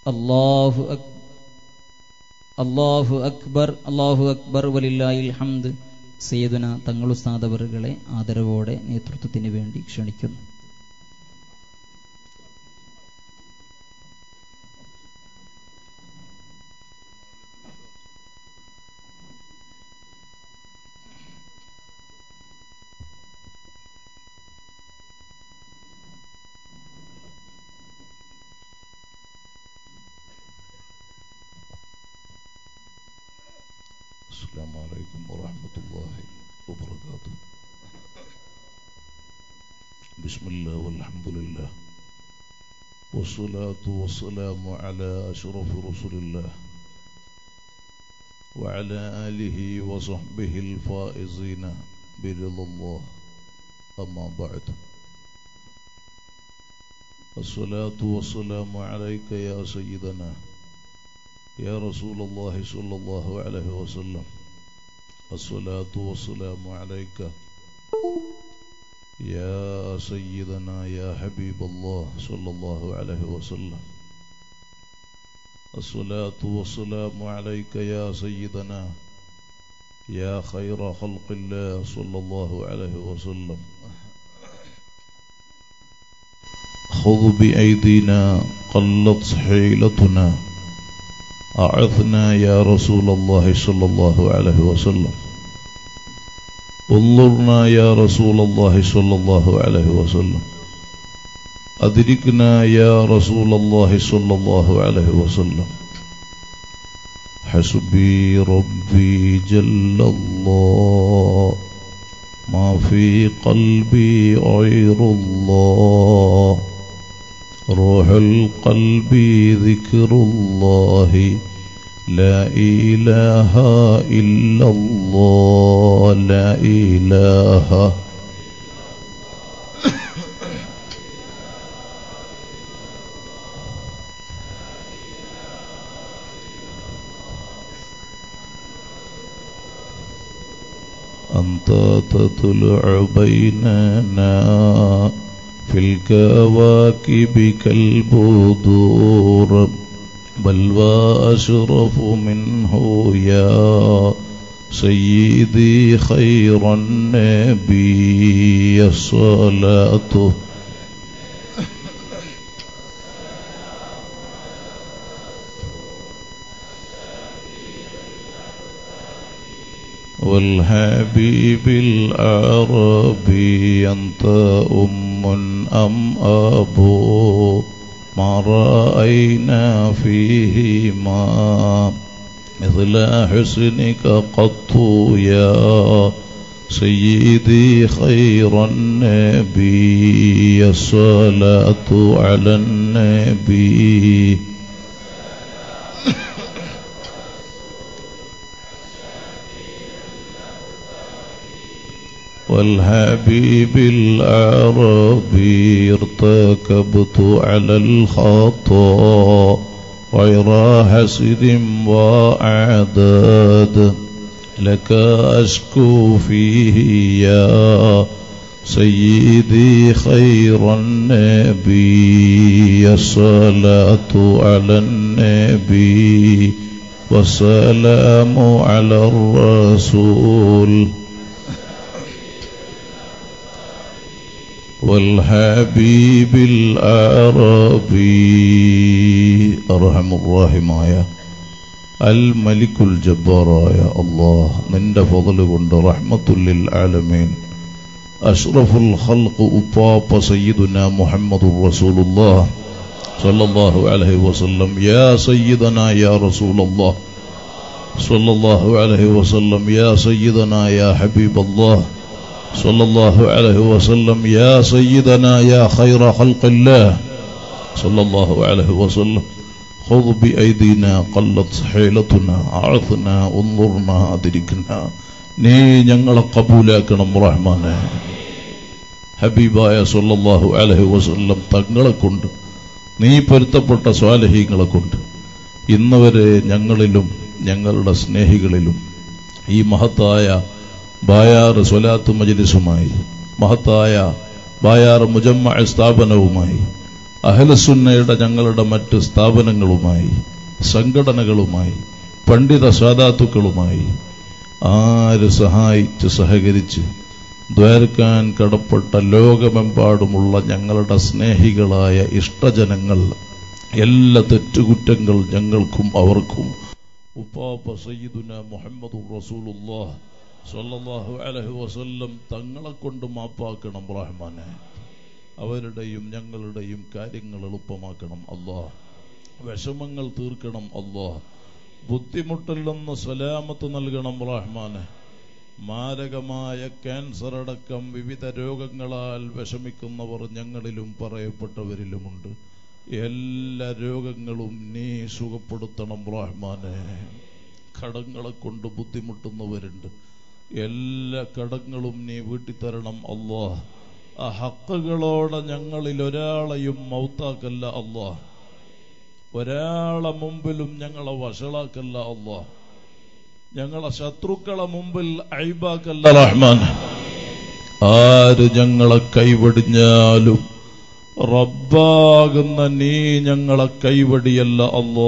അല്ലാഹു അക് അല്ലാഹു അക്ബർ അല്ലാഹു അക്ബർ വലില്ലാഹിൽ ഹംദ് സയ്യിദുന തങ്ങളുസ്താദവറുകളെ ആദരവോടെ നേതൃത്വത്തിന് വേണ്ടി ക്ഷണിക്കുന്നു السلام عليكم ورحمة الله وبركاته بسم الله والحمد لله والصلاة والسلام على أشرف رسول الله وعلى آله وصحبه الفائزين برضا الله أما بعد الصلاة والسلام عليك يا سيدنا يا رسول الله صلى الله عليه وسلم الصلاة والسلام عليك يا سيدنا يا حبيب الله صلى الله عليه وسلم الصلاة والسلام عليك يا سيدنا يا خير خلق الله صلى الله عليه وسلم خذ بأيدينا قلت حيلتنا أعثنا يا رسول الله صلى الله عليه وسلم انظرنا يا رسول الله صلى الله عليه وسلم أدركنا يا رسول الله صلى الله عليه وسلم حسبي ربي جل الله ما في قلبي غير الله روح القلب ذكر الله لا إله إلا الله لا إله أنت تطلع بيننا في الكواكب كالبدور بل وأشرف منه يا سيدي خير النبي الصلاة والحبيب العربي أنت أم أم أبو ما رأينا فيهما مثل حسنك قط يا سيدي خير النبي الصلاة على النبي والحبيب العربي ارتكبت على الخطا غير حسد وأعداد لك أشكو فيه يا سيدي خير النبي الصلاة على النبي والسلام على الرسول والحبيب العربي أرحم الراحمايا الملك الجبار يا الله من فضل قند رحمة للعالمين أشرف الخلق أباب سيدنا محمد رسول الله صلى الله عليه وسلم يا سيدنا يا رسول الله صلى الله عليه وسلم يا سيدنا يا حبيب الله صلى الله عليه وسلم يا سيدنا يا خير خلق الله صلى الله عليه وسلم خذ بأيدينا قلت حيلتنا أعثنا انظرنا أدركنا നീ ഞങ്ങളെ കബൂലാക്കണം റഹ്മാനെ ഹബീബായ സല്ലല്ലാഹു അലൈഹി വസല്ലം തങ്ങളെ കൊണ്ട് നീ പൊരുത്തപ്പെട്ട സ്വാലഹീങ്ങളെ കൊണ്ട് ഇന്ന് വരെ ഞങ്ങളിലും ഞങ്ങളുടെ സ്നേഹികളിലും ഈ മഹത്തായ ബായാർ സ്വലാത്ത് മജ്ലിസുമായി മഹത്തായ ബായാർ മുജമ്മ സ്ഥാപനവുമായി അഹലസുന്നയുടെ ഞങ്ങളുടെ മറ്റ് സ്ഥാപനങ്ങളുമായി സംഘടനകളുമായി പണ്ഡിത സാധാത്തുക്കളുമായി ആര് സഹായിച്ച് സഹകരിച്ച് ദ്വാരക്കാൻ കടപ്പെട്ട ലോകമെമ്പാടുമുള്ള ഞങ്ങളുടെ സ്നേഹികളായ ഇഷ്ടജനങ്ങൾ എല്ലാ തെറ്റുകുറ്റങ്ങൾ ഞങ്ങൾക്കും അവർക്കും ഉപ്പാപ്പ സയ്യിദുന മുഹമ്മദ് റസൂലുല്ലാഹ് സല്ലല്ലാഹു അലൈഹി വസല്ലം തങ്ങളെ കൊണ്ട് മാപ്പാക്കണം റഹ്മാനെ അവരുടെയും ഞങ്ങളുടെയും കാര്യങ്ങൾ എളുപ്പമാക്കണം അല്ലാഹ് വിഷമങ്ങൾ തീർക്കണം അല്ലാഹ് ബുദ്ധിമുട്ടിൽ നിന്ന് സലാമത്ത് നൽകണം റഹ്മാനെ മാരകമായ ക്യാൻസർ അടക്കം വിവിധ രോഗങ്ങളാൽ വിഷമിക്കുന്നവർ ഞങ്ങളിലും പറയപ്പെട്ടവരിലുമുണ്ട് എല്ലാ രോഗങ്ങളും നീ സുഖപ്പെടുത്തണം റഹ്മാനെ കടങ്ങളെ കൊണ്ട് ബുദ്ധിമുട്ടുന്നവരുണ്ട് എല്ലാ കടങ്ങളും നീ വീട്ടിത്തരണം അല്ലാ ആ ഹക്കുകളോടെ ഞങ്ങളിൽ ഒരാളെയും മൗത്താക്കല്ല അല്ലാ ഒരാളെ മുമ്പിലും ഞങ്ങളെ വഷളാക്കല്ല അല്ലാ ഞങ്ങളെ ശത്രുക്കളെ മുമ്പിൽ അഴിബാക്കല്ല റഹ്മാൻ ആര് ഞങ്ങളെ കൈവടിഞ്ഞാലും റബ്ബാകുന്ന നീ ഞങ്ങളെ കൈവടിയല്ല അല്ലോ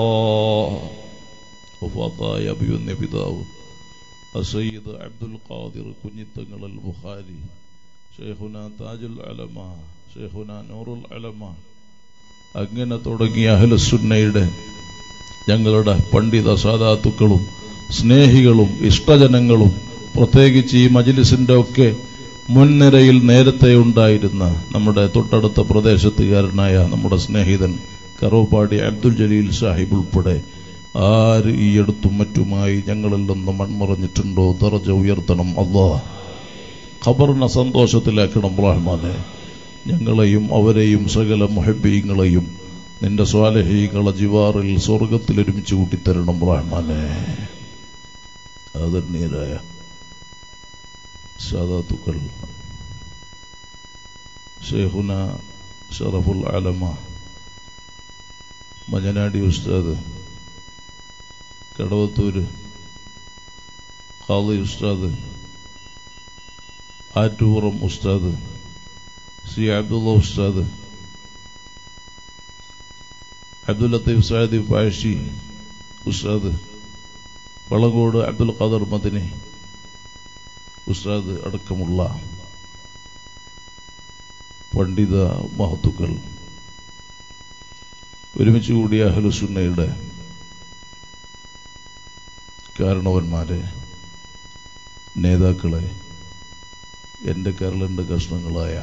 വഫാത്തായ അഭിയുന്ന പിതാവ് അസയ്യിദ് അബ്ദുൽ ഖാദിർ കുഞ്ഞിത്തങ്ങൾ അൽ ബുഖാരി ഷെയ്ഖുന താജുൽ അലമ ഷെയ്ഖുന നൂറുൽ അലമ അങ്ങനെ തുടങ്ങിയ അഹ്ലുസുന്നയുടെ ഞങ്ങളുടെ പണ്ഡിത സാധാത്തുക്കളും സ്നേഹികളും ഇഷ്ടജനങ്ങളും പ്രത്യേകിച്ച് ഈ മജിലിസിന്റെ ഒക്കെ മുൻനിരയിൽ നേരത്തെ ഉണ്ടായിരുന്ന നമ്മുടെ തൊട്ടടുത്ത പ്രദേശത്തുകാരനായ നമ്മുടെ സ്നേഹിതൻ കറോപ്പാടി അബ്ദുൽ ജലീൽ സാഹിബ് ഉൾപ്പെടെ ആര് ഈ അടുത്തും മറ്റുമായി ഞങ്ങളിൽ നിന്ന് മൺമറഞ്ഞിട്ടുണ്ടോ ദറജ ഉയർത്തണം അള്ളാ ഖബറിനെ സന്തോഷത്തിലാക്കണം റഹ്മാനെ ഞങ്ങളെയും അവരെയും സകല മുഹബീങ്ങളെയും നിന്റെ സ്വാലഹീങ്ങളെ ജിവാറിൽ സ്വർഗത്തിൽ ഒരുമിച്ച് കൂട്ടിത്തരണം റഹ്മാനെ ആദരണീയരായ സാദാത്തുക്കൾ ഷെയ്ഖുന ഷറഫുൽ അലമ മജനാടി ഉസ്താദ് കടവത്തൂര് ഖാദി ഉസ്താദ് ആറ്റൂറം ഉസ്താദ് സി അബ്ദുള്ള ഉസ്താദ് അബ്ദുൽ ലത്തീഫ് സാദി പാഷി ഉസ്താദ് വളങ്കോട് അബ്ദുൽ ഖാദർ മദനി ഉസ്താദ് അടക്കമുള്ള പണ്ഡിത മഹത്തുക്കൾ ഒരുമിച്ച് കൂടിയ അഹലുസുന്നയുടെ കാരണവന്മാരെ നേതാക്കളെ എന്റെ കരളിന്റെ കഷ്ണങ്ങളായ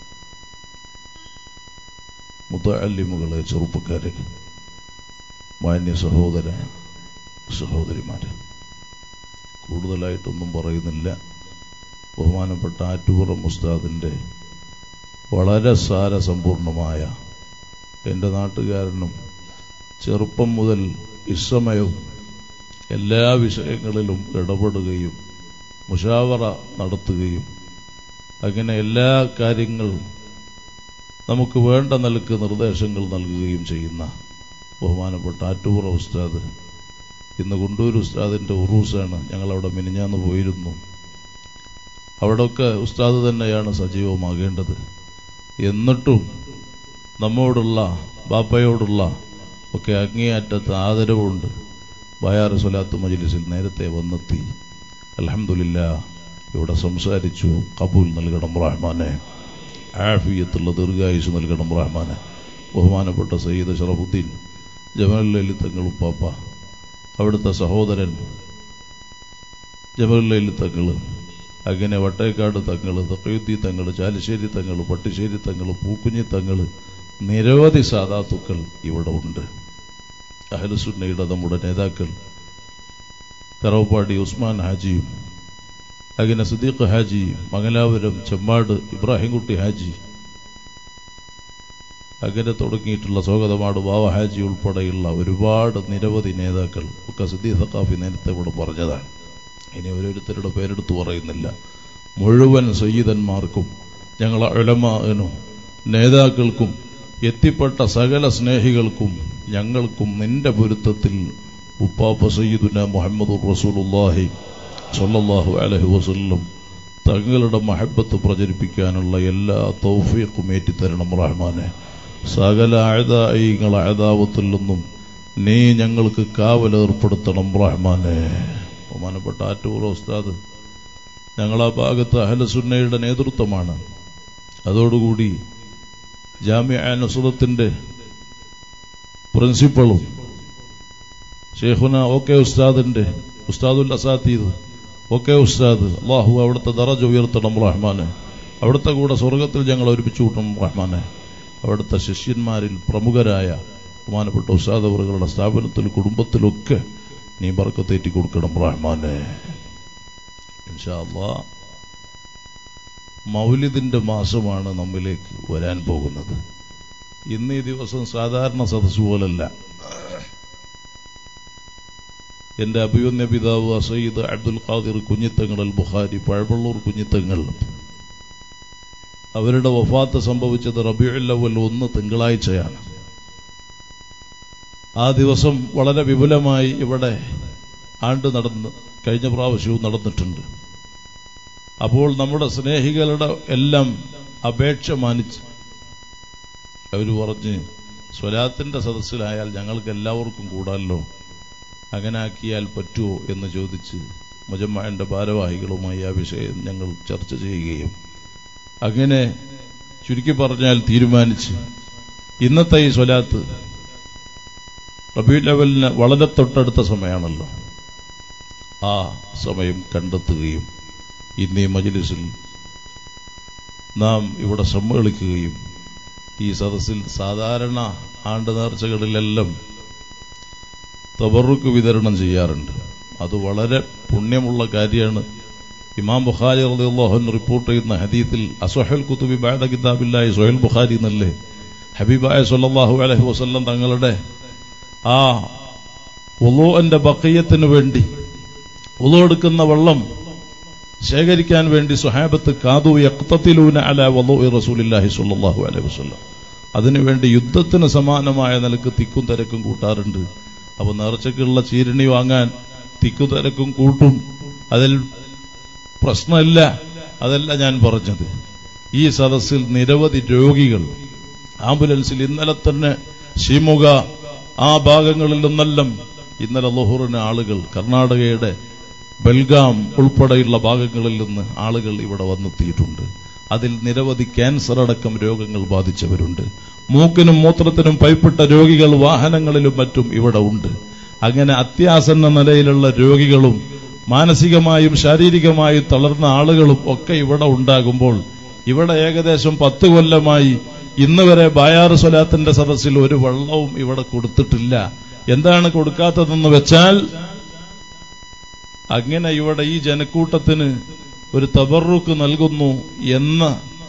മുത്തല്ലിമുകളെ ചെറുപ്പക്കാരെ മാന്യ സഹോദര സഹോദരിമാര് കൂടുതലായിട്ടൊന്നും പറയുന്നില്ല ബഹുമാനപ്പെട്ട ആറ്റുപുറം ഉസ്താദിന്റെ വളരെ സാരസമ്പൂർണമായ എൻ്റെ നാട്ടുകാരനും ചെറുപ്പം മുതൽ ഇസ്സമയവും എല്ലാ വിഷയങ്ങളിലും ഇടപെടുകയും മുഷാവറ നടത്തുകയും അങ്ങനെ എല്ലാ കാര്യങ്ങളും നമുക്ക് വേണ്ട നിലക്ക് നിർദ്ദേശങ്ങൾ നൽകുകയും ചെയ്യുന്ന ബഹുമാനപ്പെട്ട ആറ്റുപുറ ഉസ്താദ് ഇന്ന് കുണ്ടൂർ ഉസ്താദിന്റെ ഉറൂസാണ് ഞങ്ങളവിടെ മിനിഞ്ഞാന്ന് പോയിരുന്നു അവിടെയൊക്കെ ഉസ്താദ് തന്നെയാണ് സജീവമാകേണ്ടത് എന്നിട്ടും നമ്മോടുള്ള ബാപ്പയോടുള്ള ഒക്കെ അങ്ങേയറ്റത്ത് ആദരവുണ്ട് ബയാറ് സ്വലാത്ത് മജിലിസിൽ നേരത്തെ വന്നെത്തി അലഹമില്ല ഇവിടെ സംസാരിച്ചു കബൂൽ നൽകണം റഹ്മാനെ ആഫിയത്തുള്ള ദീർഘായുസ് നൽകണം റഹ്മാനെ ബഹുമാനപ്പെട്ട സയ്യിദ് ഷറഫുദ്ദീൻ ജമലല്ലി തങ്ങൾ ഉപ്പാപ്പ അവിടുത്തെ സഹോദരൻ ജമലല്ലി തങ്ങൾ അങ്ങനെ വട്ടേക്കാട് തങ്ങൾ തക്കയുദ്ദി തങ്ങൾ ചാലിശ്ശേരി തങ്ങൾ പട്ടിശ്ശേരി തങ്ങൾ പൂക്കുഞ്ഞി തങ്ങൾ നിരവധി സാധാത്തുക്കൾ ഇവിടെ ഉണ്ട് അഹലുസുന്നയുടെ നമ്മുടെ നേതാക്കൾ കറവപ്പാടി ഉസ്മാൻ ഹാജിയും അങ്ങനെ സുദീഖ് ഹാജി മംഗലാപുരം ചെമ്മാട് ഇബ്രാഹിംകുട്ടി ഹാജി അങ്ങനെ തുടങ്ങിയിട്ടുള്ള സ്വാഗതമാട് ബാവ ഹാജി ഉൾപ്പെടെയുള്ള ഒരുപാട് നിരവധി നേതാക്കൾ ഒക്കെ സിദ്ദീഖ് സഖാഫി നേരത്തെ ഇവിടെ പറഞ്ഞതാണ് ഇനി ഓരോരുത്തരുടെ പേരെടുത്ത് പറയുന്നില്ല മുഴുവൻ സയ്യിദന്മാർക്കും ഞങ്ങളെ ഉലമാനും നേതാക്കൾക്കും എത്തിപ്പെട്ട സകല സ്നേഹികൾക്കും ഞങ്ങൾക്കും നിന്റെ പൊരുത്തത്തിൽ ഉപ്പാപ്പ സയ്യിദുന മുഹമ്മദ് റസൂലുല്ലാഹി സല്ലല്ലാഹു അലൈഹി വസല്ലം തങ്ങളുടെ മഹബത്ത് പ്രചരിപ്പിക്കാനുള്ള എല്ലാ തൗഫീഖും ഏറ്റിത്തരണം റഹ്മാനെ സകല അഴുതായിങ്ങൾ അഴുതാവത്തിൽ നിന്നും നീ ഞങ്ങൾക്ക് കാവലേർപ്പെടുത്തണം റഹ്മാനെ ബഹുമാനപ്പെട്ട ആറ്റൂർ ഉസ്താദ് ഞങ്ങളാ ഭാഗത്ത് അഹലസുന്നയുടെ നേതൃത്വമാണ് അതോടുകൂടി ജാമ്യ നുസുറത്തിന്റെ പ്രിൻസിപ്പളും ഷെയ്ഖുന ഓക്കെ ഉസ്താദിന്റെ ഉസ്താദുൽ അസാത്തീദ് ഓക്കെ ഉസ്താദ് അള്ളാഹു അവിടുത്തെ ദറജ ഉയർത്തണം റഹ്മാനെ അവിടുത്തെ കൂടെ സ്വർഗത്തിൽ ഞങ്ങൾ ഒരുമിച്ച് കൂട്ടണം റഹ്മാനെ അവിടുത്തെ ശിഷ്യന്മാരിൽ പ്രമുഖരായ ബഹുമാനപ്പെട്ട ഉസ്താദ് അവറുകളുടെ സ്ഥാപനത്തിൽ കുടുംബത്തിലൊക്കെ നീ ബർക്കത്തേറ്റി കൊടുക്കണം റഹ്മാനെ ഇൻഷാ അള്ളാ മൗലിദിന്റെ മാസമാണ് നമ്മിലേക്ക് വരാൻ പോകുന്നത് ഇന്ന് ഈ ദിവസം സാധാരണ സദസ് പോലല്ല എന്റെ അഭിമന്യ പിതാവ് അസയ്യിദ് അബ്ദുൽ ഖാദിർ കുഞ്ഞിത്തങ്ങൾ അൽ ബുഖാരി പഴവള്ളൂർ കുഞ്ഞിത്തങ്ങൾ അവരുടെ വഫാത്ത് സംഭവിച്ചത് റബിയുൽ അവൽ ഒന്ന് തിങ്കളാഴ്ചയാണ് ആ ദിവസം വളരെ വിപുലമായി ഇവിടെ ആണ്ട് നടന്ന് കഴിഞ്ഞ പ്രാവശ്യവും നടന്നിട്ടുണ്ട് അപ്പോൾ നമ്മുടെ സ്നേഹികളുടെ എല്ലാം അപേക്ഷ മാനിച്ച് അവർ പറഞ്ഞ് സ്വലാത്തിന്റെ സദസ്സിലായാൽ ഞങ്ങൾക്ക് എല്ലാവർക്കും കൂടാമല്ലോ അങ്ങനെ ആക്കിയാൽ പറ്റുമോ എന്ന് ചോദിച്ച് മുജമ്മാന്റെ ഭാരവാഹികളുമായി ആ വിഷയം ഞങ്ങൾ ചർച്ച ചെയ്യുകയും അങ്ങനെ ചുരുക്കി പറഞ്ഞാൽ തീരുമാനിച്ച് ഇന്നത്തെ ഈ സ്വലാത്ത് റബി ലെവലിന് വളരെ തൊട്ടടുത്ത സമയമാണല്ലോ ആ സമയം കണ്ടെത്തുകയും ഇന്ന് ഈ മജിലിസിൽ നാം ഇവിടെ സമ്മേളിക്കുകയും ഈ സദസ്സിൽ സാധാരണ ആണ്ട് നേർച്ചകളിലെല്ലാം തബറുക്ക് വിതരണം ചെയ്യാറുണ്ട് അത് വളരെ പുണ്യമുള്ള കാര്യമാണ് ഇമാം ബുഖാരി റളിയല്ലാഹു റിപ്പോർട്ട് ചെയ്യുന്ന ഹദീത്തിൽ അസുഹൽ കുത്തുബി ബാദ കിതാബില്ലായി സുഹൈൽ ബുഖാരി എന്നല്ലേ ഹബീബായ സല്ലല്ലാഹു അലൈഹി വസല്ലം തങ്ങളുടെ ആ ഉളോന്റെ ബക്കയ്യത്തിന് വേണ്ടി ഉളോ എടുക്കുന്ന വെള്ളം ശേഖരിക്കാൻ വേണ്ടി സുഹാബത്ത് കാതു യക്തത്തിലൂന അല വലോ റസൂലില്ലാഹി സല്ലല്ലാഹു അലൈഹി വസല്ലം അതിനുവേണ്ടി യുദ്ധത്തിന് സമാനമായ നിലക്ക് തിക്കും തിരക്കും കൂട്ടാറുണ്ട് അപ്പൊ നേർച്ചയ്ക്കുള്ള ചീരണി വാങ്ങാൻ തിക്കു തിരക്കും കൂട്ടും അതിൽ പ്രശ്നമില്ല അതല്ല ഞാൻ പറഞ്ഞത് ഈ സദസ്സിൽ നിരവധി രോഗികൾ ആംബുലൻസിൽ ഇന്നലെ തന്നെ ഷിമുക ആ ഭാഗങ്ങളിൽ നിന്നെല്ലാം ഇന്നലെ ലഹുറിന് ആളുകൾ കർണാടകയുടെ ബൽഗാം ഉൾപ്പെടെയുള്ള ഭാഗങ്ങളിൽ നിന്ന് ആളുകൾ ഇവിടെ വന്നെത്തിയിട്ടുണ്ട് അതിൽ നിരവധി ക്യാൻസർ അടക്കം രോഗങ്ങൾ ബാധിച്ചവരുണ്ട് മൂക്കിനും മൂത്രത്തിനും പൈപ്പിട്ട രോഗികൾ വാഹനങ്ങളിലും മറ്റും ഇവിടെ ഉണ്ട് അങ്ങനെ അത്യാസന്ന നിലയിലുള്ള രോഗികളും മാനസികമായും ശാരീരികമായും തളർന്ന ആളുകളും ഒക്കെ ഇവിടെ ഉണ്ടാകുമ്പോൾ ഇവിടെ ഏകദേശം പത്ത് കൊല്ലമായി ഇന്ന് വരെ ബായാറ് സ്വലാത്തിന്റെ സദസ്സിൽ ഒരു വെള്ളവും ഇവിടെ കൊടുത്തിട്ടില്ല എന്താണ് കൊടുക്കാത്തതെന്ന് വെച്ചാൽ അങ്ങനെ ഇവിടെ ഈ ജനക്കൂട്ടത്തിന് ഒരു തബറുക്ക് നൽകുന്നു എന്ന്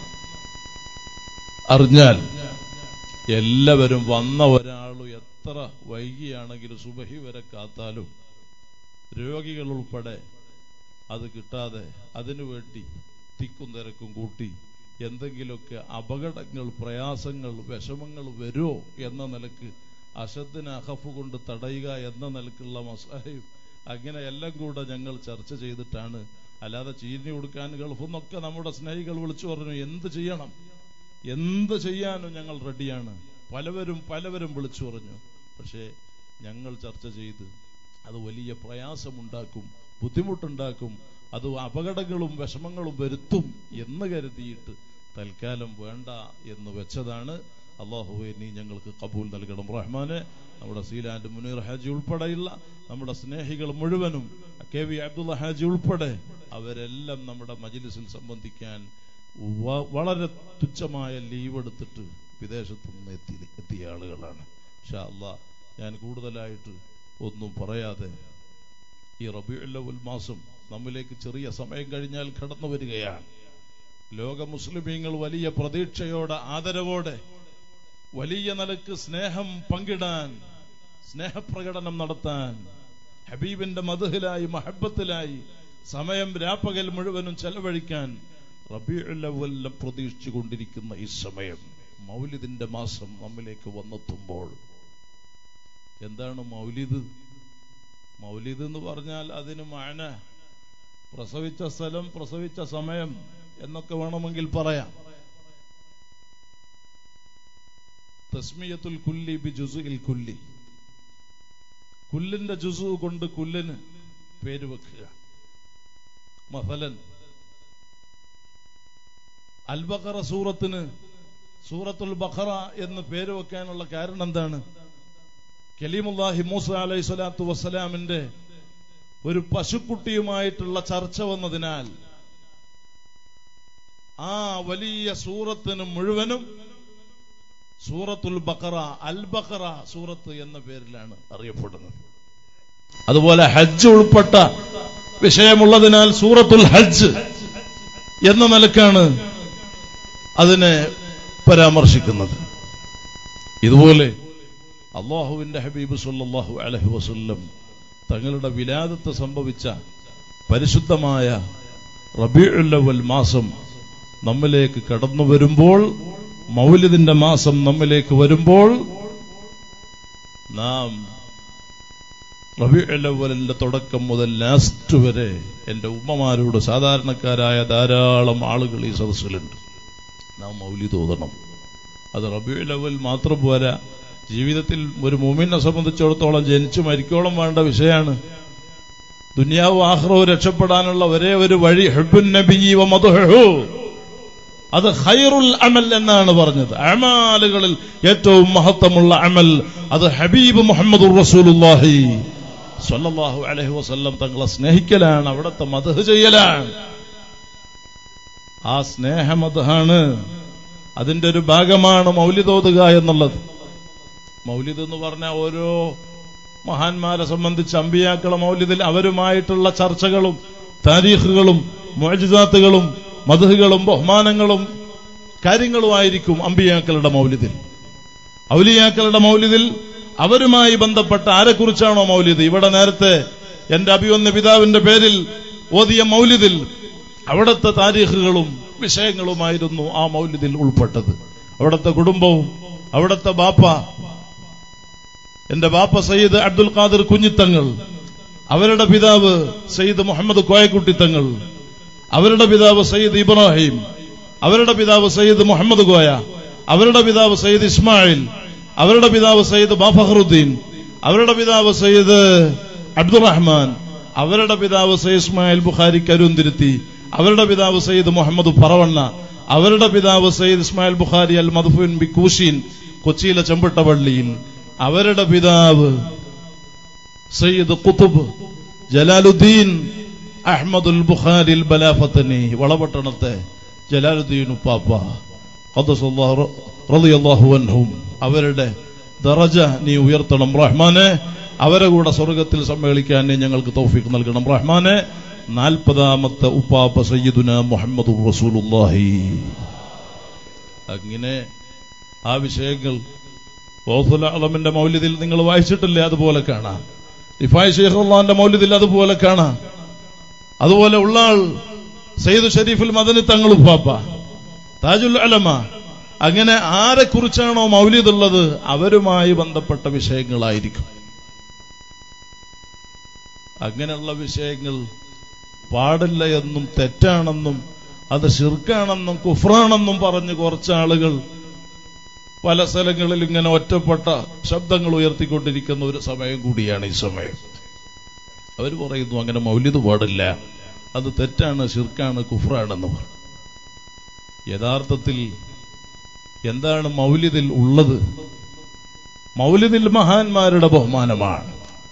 അറിഞ്ഞാൽ എല്ലാവരും വന്ന ഒരാളും എത്ര വൈകിയാണെങ്കിലും സുബഹി വരെ കാത്താലും രോഗികൾ ഉൾപ്പെടെ അത് കിട്ടാതെ അതിനുവേണ്ടി തിക്കും തിരക്കും കൂട്ടി എന്തെങ്കിലുമൊക്കെ അപകടങ്ങൾ പ്രയാസങ്ങൾ വിഷമങ്ങൾ വരുമോ എന്ന നിലക്ക് അശദ്ദിന് അഹഫ് കൊണ്ട് തടയുക എന്ന നിലക്കുള്ള മസായും അങ്ങനെ എല്ലാം കൂടെ ഞങ്ങൾ ചർച്ച ചെയ്തിട്ടാണ് അല്ലാതെ ചീരിഞ്ഞു കൊടുക്കാൻ ഗൾഫിൽ നിന്നൊക്കെ നമ്മുടെ സ്നേഹികൾ വിളിച്ചു പറഞ്ഞു എന്ത് ചെയ്യണം എന്ത് ചെയ്യാനും ഞങ്ങൾ റെഡിയാണ് പലവരും പലവരും വിളിച്ചു പറഞ്ഞു പക്ഷേ ഞങ്ങൾ ചർച്ച ചെയ്ത് അത് വലിയ പ്രയാസമുണ്ടാക്കും ബുദ്ധിമുട്ടുണ്ടാക്കും അത് അപകടങ്ങളും വിഷമങ്ങളും വരുത്തും എന്ന് കരുതിയിട്ട് തൽക്കാലം വേണ്ട എന്ന് വെച്ചതാണ് അള്ളാഹുവെ നീ ഞങ്ങൾക്ക് കബൂൽ നൽകണം റഹ്മാനെ നമ്മുടെ സീലാൻഡ് മുനീർ ഹാജി ഉൾപ്പെടെയുള്ള നമ്മുടെ സ്നേഹികൾ മുഴുവനും കെ വി അബ്ദുള്ള ഹാജി ഉൾപ്പെടെ അവരെല്ലാം നമ്മുടെ മജിലിസിൽ സംബന്ധിക്കാൻ വ- വളരെ തുച്ഛമായ ലീവ് എടുത്തിട്ട് വിദേശത്തു നിന്ന് എത്തി എത്തിയ ആളുകളാണ് ഷാ അല്ലാ ഞാൻ കൂടുതലായിട്ട് ഒന്നും പറയാതെ ഈ റബിയുല്ലവൽ മാസം നമ്മിലേക്ക് ചെറിയ സമയം കഴിഞ്ഞാൽ കടന്നു വരികയാണ് ലോക മുസ്ലിമീങ്ങൾ വലിയ പ്രതീക്ഷയോടെ ആദരവോടെ വലിയ നിലക്ക് സ്നേഹം പങ്കിടാൻ സ്നേഹപ്രകടനം നടത്താൻ ഹബീബിന്റെ മധുഹിലായി മഹബത്തിലായി സമയം രാപ്പകൽ മുഴുവനും ചെലവഴിക്കാൻ റബിയുല്ലവല്ല പ്രതീക്ഷിച്ചുകൊണ്ടിരിക്കുന്ന ഈ സമയം മൗലിദിന്റെ മാസം നമ്മിലേക്ക് വന്നെത്തുമ്പോൾ എന്താണ് മൗലിദ് മൗലിദ് എന്ന് പറഞ്ഞാൽ അതിന് മാന പ്രസവിച്ച സ്ഥലം പ്രസവിച്ച സമയം എന്നൊക്കെ വേണമെങ്കിൽ പറയാം തസ്മിയത്തുൽ കുല്ലി ബി ജുസുഇൽ കുല്ലി കുല്ലിന്റെ ജുസു കൊണ്ട് കുല്ലിന് പേര് വെക്കുക മഫലൻ അൽ ബഖറ സൂറത്തിന് സൂറത്തുൽ ബഖറ എന്ന് പേര് വെക്കാനുള്ള കാരണം എന്താണ് കലീമുല്ലാഹി മൂസ അലൈഹി സ്വലാത്തു വസ്സലാമിന്റെ ഒരു പശുക്കുട്ടിയുമായിട്ടുള്ള ചർച്ച വന്നതിനാൽ ആ വലിയ സൂറത്തിന് മുഴുവനും സൂറത്തുൽ ബഖറ അൽ ബഖറ സൂറത്ത് എന്ന പേരിലാണ് അറിയപ്പെടുന്നത് അതുപോലെ ഹജ്ജ് ഉൾപ്പെട്ട വിഷയമുള്ളതിനാൽ സൂറത്തുൽ ഹജ്ജ് എന്ന നിലക്കാണ് അതിനെ പരാമർശിക്കുന്നത് ഇതുപോലെ അള്ളാഹുവിന്റെ ഹബീബ് സല്ലല്ലാഹു അലൈഹി വസല്ലം തങ്ങളുടെ വിലാദത്ത് സംഭവിച്ച പരിശുദ്ധമായ റബീഉൽ മാസം നമ്മിലേക്ക് കടന്നു വരുമ്പോൾ മൗലിദിന്റെ മാസം നമ്മിലേക്ക് വരുമ്പോൾ നാം റബിഅലവലിന്റെ തുടക്കം മുതൽ ലാസ്റ്റ് വരെ എന്റെ ഉമ്മമാരോട് സാധാരണക്കാരായ ധാരാളം ആളുകൾ ഈ സദസ്സിലുണ്ട് നാം മൗലിദ് ഓതണം അത് റബിഅലവൽ മാത്രം പോരാ ജീവിതത്തിൽ ഒരു മൂമിനെ സംബന്ധിച്ചിടത്തോളം ജനിച്ചു മരിക്കോളം വേണ്ട വിഷയമാണ് ദുനിയാവ് ആഹ്റവും രക്ഷപ്പെടാനുള്ള ഒരേ ഒരു വഴി ഹെബുൻ നബി വ മദ്ഹുഹു അത് ഖൈറുൽ അമൽ എന്നാണ് പറഞ്ഞത് അമാലുകളിൽ ഏറ്റവും മഹത്വമുള്ള അമൽ അത് ഹബീബ് മുഹമ്മദ് റസൂലുള്ളാഹി സ്വല്ലല്ലാഹു അലൈഹി വസല്ലം തങ്ങളെ സ്നേഹിക്കലാണ് അവിടുത്തെ മദഹ് ചെയ്യലാണ് ആ സ്നേഹമതാണ് അതിന്റെ ഒരു ഭാഗമാണ് മൗലിദോതുക എന്നുള്ളത് മൗലിദ് എന്ന് പറഞ്ഞ ഓരോ മഹാന്മാരെ സംബന്ധിച്ച് അമ്പിയാക്കളെ മൗലിദിൽ അവരുമായിട്ടുള്ള ചർച്ചകളും താരീഖുകളും മോജിദാത്തുകളും മധുകളും ബഹുമാനങ്ങളും കാര്യങ്ങളുമായിരിക്കും അമ്പിയാക്കളുടെ മൗലിദിൽ ഔലിയാക്കളുടെ മൗലിദിൽ അവരുമായി ബന്ധപ്പെട്ട ആരെക്കുറിച്ചാണോ മൗലിദ് ഇവിടെ നേരത്തെ എന്റെ അഭിവന്ന പിതാവിന്റെ പേരിൽ ഓതിയ മൗലിദിൽ അവിടുത്തെ താരീഖുകളും വിഷയങ്ങളുമായിരുന്നു ആ മൗലിദിൽ ഉൾപ്പെട്ടത് അവിടുത്തെ കുടുംബവും അവിടുത്തെ ബാപ്പ എന്റെ ബാപ്പ സയ്യിദ് അബ്ദുൽ ഖാദിർ കുഞ്ഞിത്തങ്ങൾ അവരുടെ പിതാവ് സയ്യിദ് മുഹമ്മദ് കോയക്കുട്ടി തങ്ങൾ അവരുടെ പിതാവ് സയ്യിദ് ഇബ്രാഹിം അവരുടെ പിതാവ് സയ്യിദ് മുഹമ്മദ് കോയ അവരുടെ പിതാവ് സയ്യിദ് ഇസ്മായിൽ അവരുടെ പിതാവ് സയ്യിദ് ബാഫഹറുദ്ദീൻ അവരുടെ പിതാവ് സയ്യിദ് അബ്ദുറഹ്മാൻ അവരുടെ പിതാവ് സയ്യിദ് ഇസ്മായിൽ ബുഖാരി കരുന്തിരുത്തി അവരുടെ പിതാവ് സയ്യിദ് മുഹമ്മദ് പറവണ്ണ അവരുടെ പിതാവ് സയ്യിദ് ഇസ്മായിൽ ബുഖാരി അൽ മദ്ഫുൻ ബി കൂശീൻ കൊച്ചിയിലെ ചെമ്പട്ടവള്ളിയിൽ അവരുടെ പിതാവ് സയ്യിദ് ഖുതുബ് ജലാലുദ്ദീൻ അഹ്മദുൽ ബുഖാരിൽ ബലാഫത്തനി വളപട്ടണത്തെ ജലാലുദ്ദീൻ ഉപ്പാപ്പ ഖദ്ദസല്ലാഹു റളിയല്ലാഹു അൻഹും അവരുടെ ദറജ നീ ഉയർത്തണം റഹ്മാനെ അവരെ കൂടെ സ്വർഗത്തിൽ സമ്മേളിക്കാൻ നീ ഞങ്ങൾക്ക് തൗഫീഖ് നൽകണം റഹ്മാനെ നാൽപ്പതാമത്തെ ഉപ്പാപ്പ സയ്യിദുന മുഹമ്മദ് റസൂലുള്ളാഹി അങ്ങനെ ആ വിഷയങ്ങൾ ഓഫുൽ അളമിന്റെ മൗല്യത്തിൽ നിങ്ങൾ വായിച്ചിട്ടില്ലേ അതുപോലെ കാണാം ഇഫായ് ഷെയ്ഖുല്ലാന്റെ മൗല്യത്തിൽ അതുപോലെ കാണാം അതുപോലെ ഉള്ള ആൾ സയ്യിദ് ഷരീഫുൽ മദനി തങ്ങൾ ഉപ്പാപ്പ താജുൽ അലമ അങ്ങനെ ആരെക്കുറിച്ചാണോ മൗലിദുള്ളത് അവരുമായി ബന്ധപ്പെട്ട വിഷയങ്ങളായിരിക്കും അങ്ങനെയുള്ള വിഷയങ്ങൾ പാടില്ല എന്നും തെറ്റാണെന്നും അത് ഷിർക്കാണെന്നും കുഫ്രാണെന്നും പറഞ്ഞ് കുറച്ചാളുകൾ പല സ്ഥലങ്ങളിൽ ഇങ്ങനെ ഒറ്റപ്പെട്ട ശബ്ദങ്ങൾ ഉയർത്തിക്കൊണ്ടിരിക്കുന്ന ഒരു സമയം കൂടിയാണ് ഈ സമയം അവർ പറയുന്നു അങ്ങനെ മൗലിദ് പാടില്ല അത് തെറ്റാണ് ഷിർക്കാണ് കുഫ്രാണെന്ന് പറഞ്ഞു യഥാർത്ഥത്തിൽ എന്താണ് മൗലിദിൽ ഉള്ളത് മൗലിദിൽ മഹാന്മാരുടെ ബഹുമാനമാണ്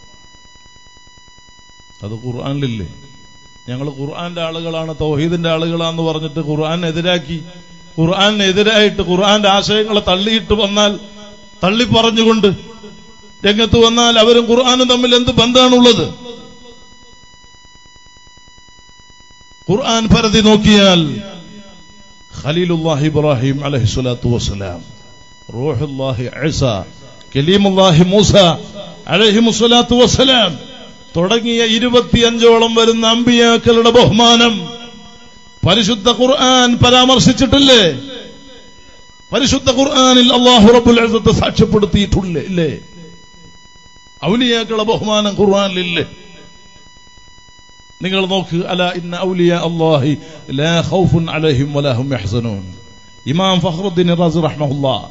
അത് ഖുർആാനിലില്ലേ ഞങ്ങൾ ഖുർആന്റെ ആളുകളാണ് തൗഹീദിന്റെ ആളുകളാന്ന് പറഞ്ഞിട്ട് ഖുർആാനെതിരാക്കി ഖുർആാനെതിരായിട്ട് ഖുർആന്റെ ആശയങ്ങളെ തള്ളിയിട്ട് വന്നാൽ തള്ളി പറഞ്ഞുകൊണ്ട് രംഗത്ത് വന്നാൽ അവരും ഖുർആാനും തമ്മിൽ എന്ത് ബന്ധമാണുള്ളത് ഖുർആൻ പരതി നോക്കിയാൽ ഖലീലുല്ലാഹി ഇബ്രാഹിം അലൈഹി സ്വലാത്തു വസ്സലാം റൂഹുല്ലാഹി ഈസ കലീമുല്ലാഹി മൂസ അലൈഹി സ്വലാത്തു വസ്സലാം തുടങ്ങിയ ഇരുപത്തിയഞ്ചോളം വരുന്ന അമ്പിയാക്കളുടെ ബഹുമാനം പരിശുദ്ധ ഖുർആൻ പരാമർശിച്ചിട്ടില്ലേ പരിശുദ്ധ ഖുർആനിൽ അള്ളാഹു റബ്ബുൽ ഇസ്സത്ത് സാക്ഷ്യപ്പെടുത്തിയിട്ടില്ലേ ഇല്ലേ ഔലിയാക്കളുടെ ബഹുമാനം ഖുർആനിലില്ലേ നിങ്ങൾ നോക്ക് അല ഇന്ന ഔലിയ അല്ലാഹി ലാ ഖൗഫുൻ അലൈഹിം വലാ ഹും യഹ്സനൂൻ ഇമാം ഫഖറുദ്ദീൻ റാസി റഹ്മഹുല്ലാ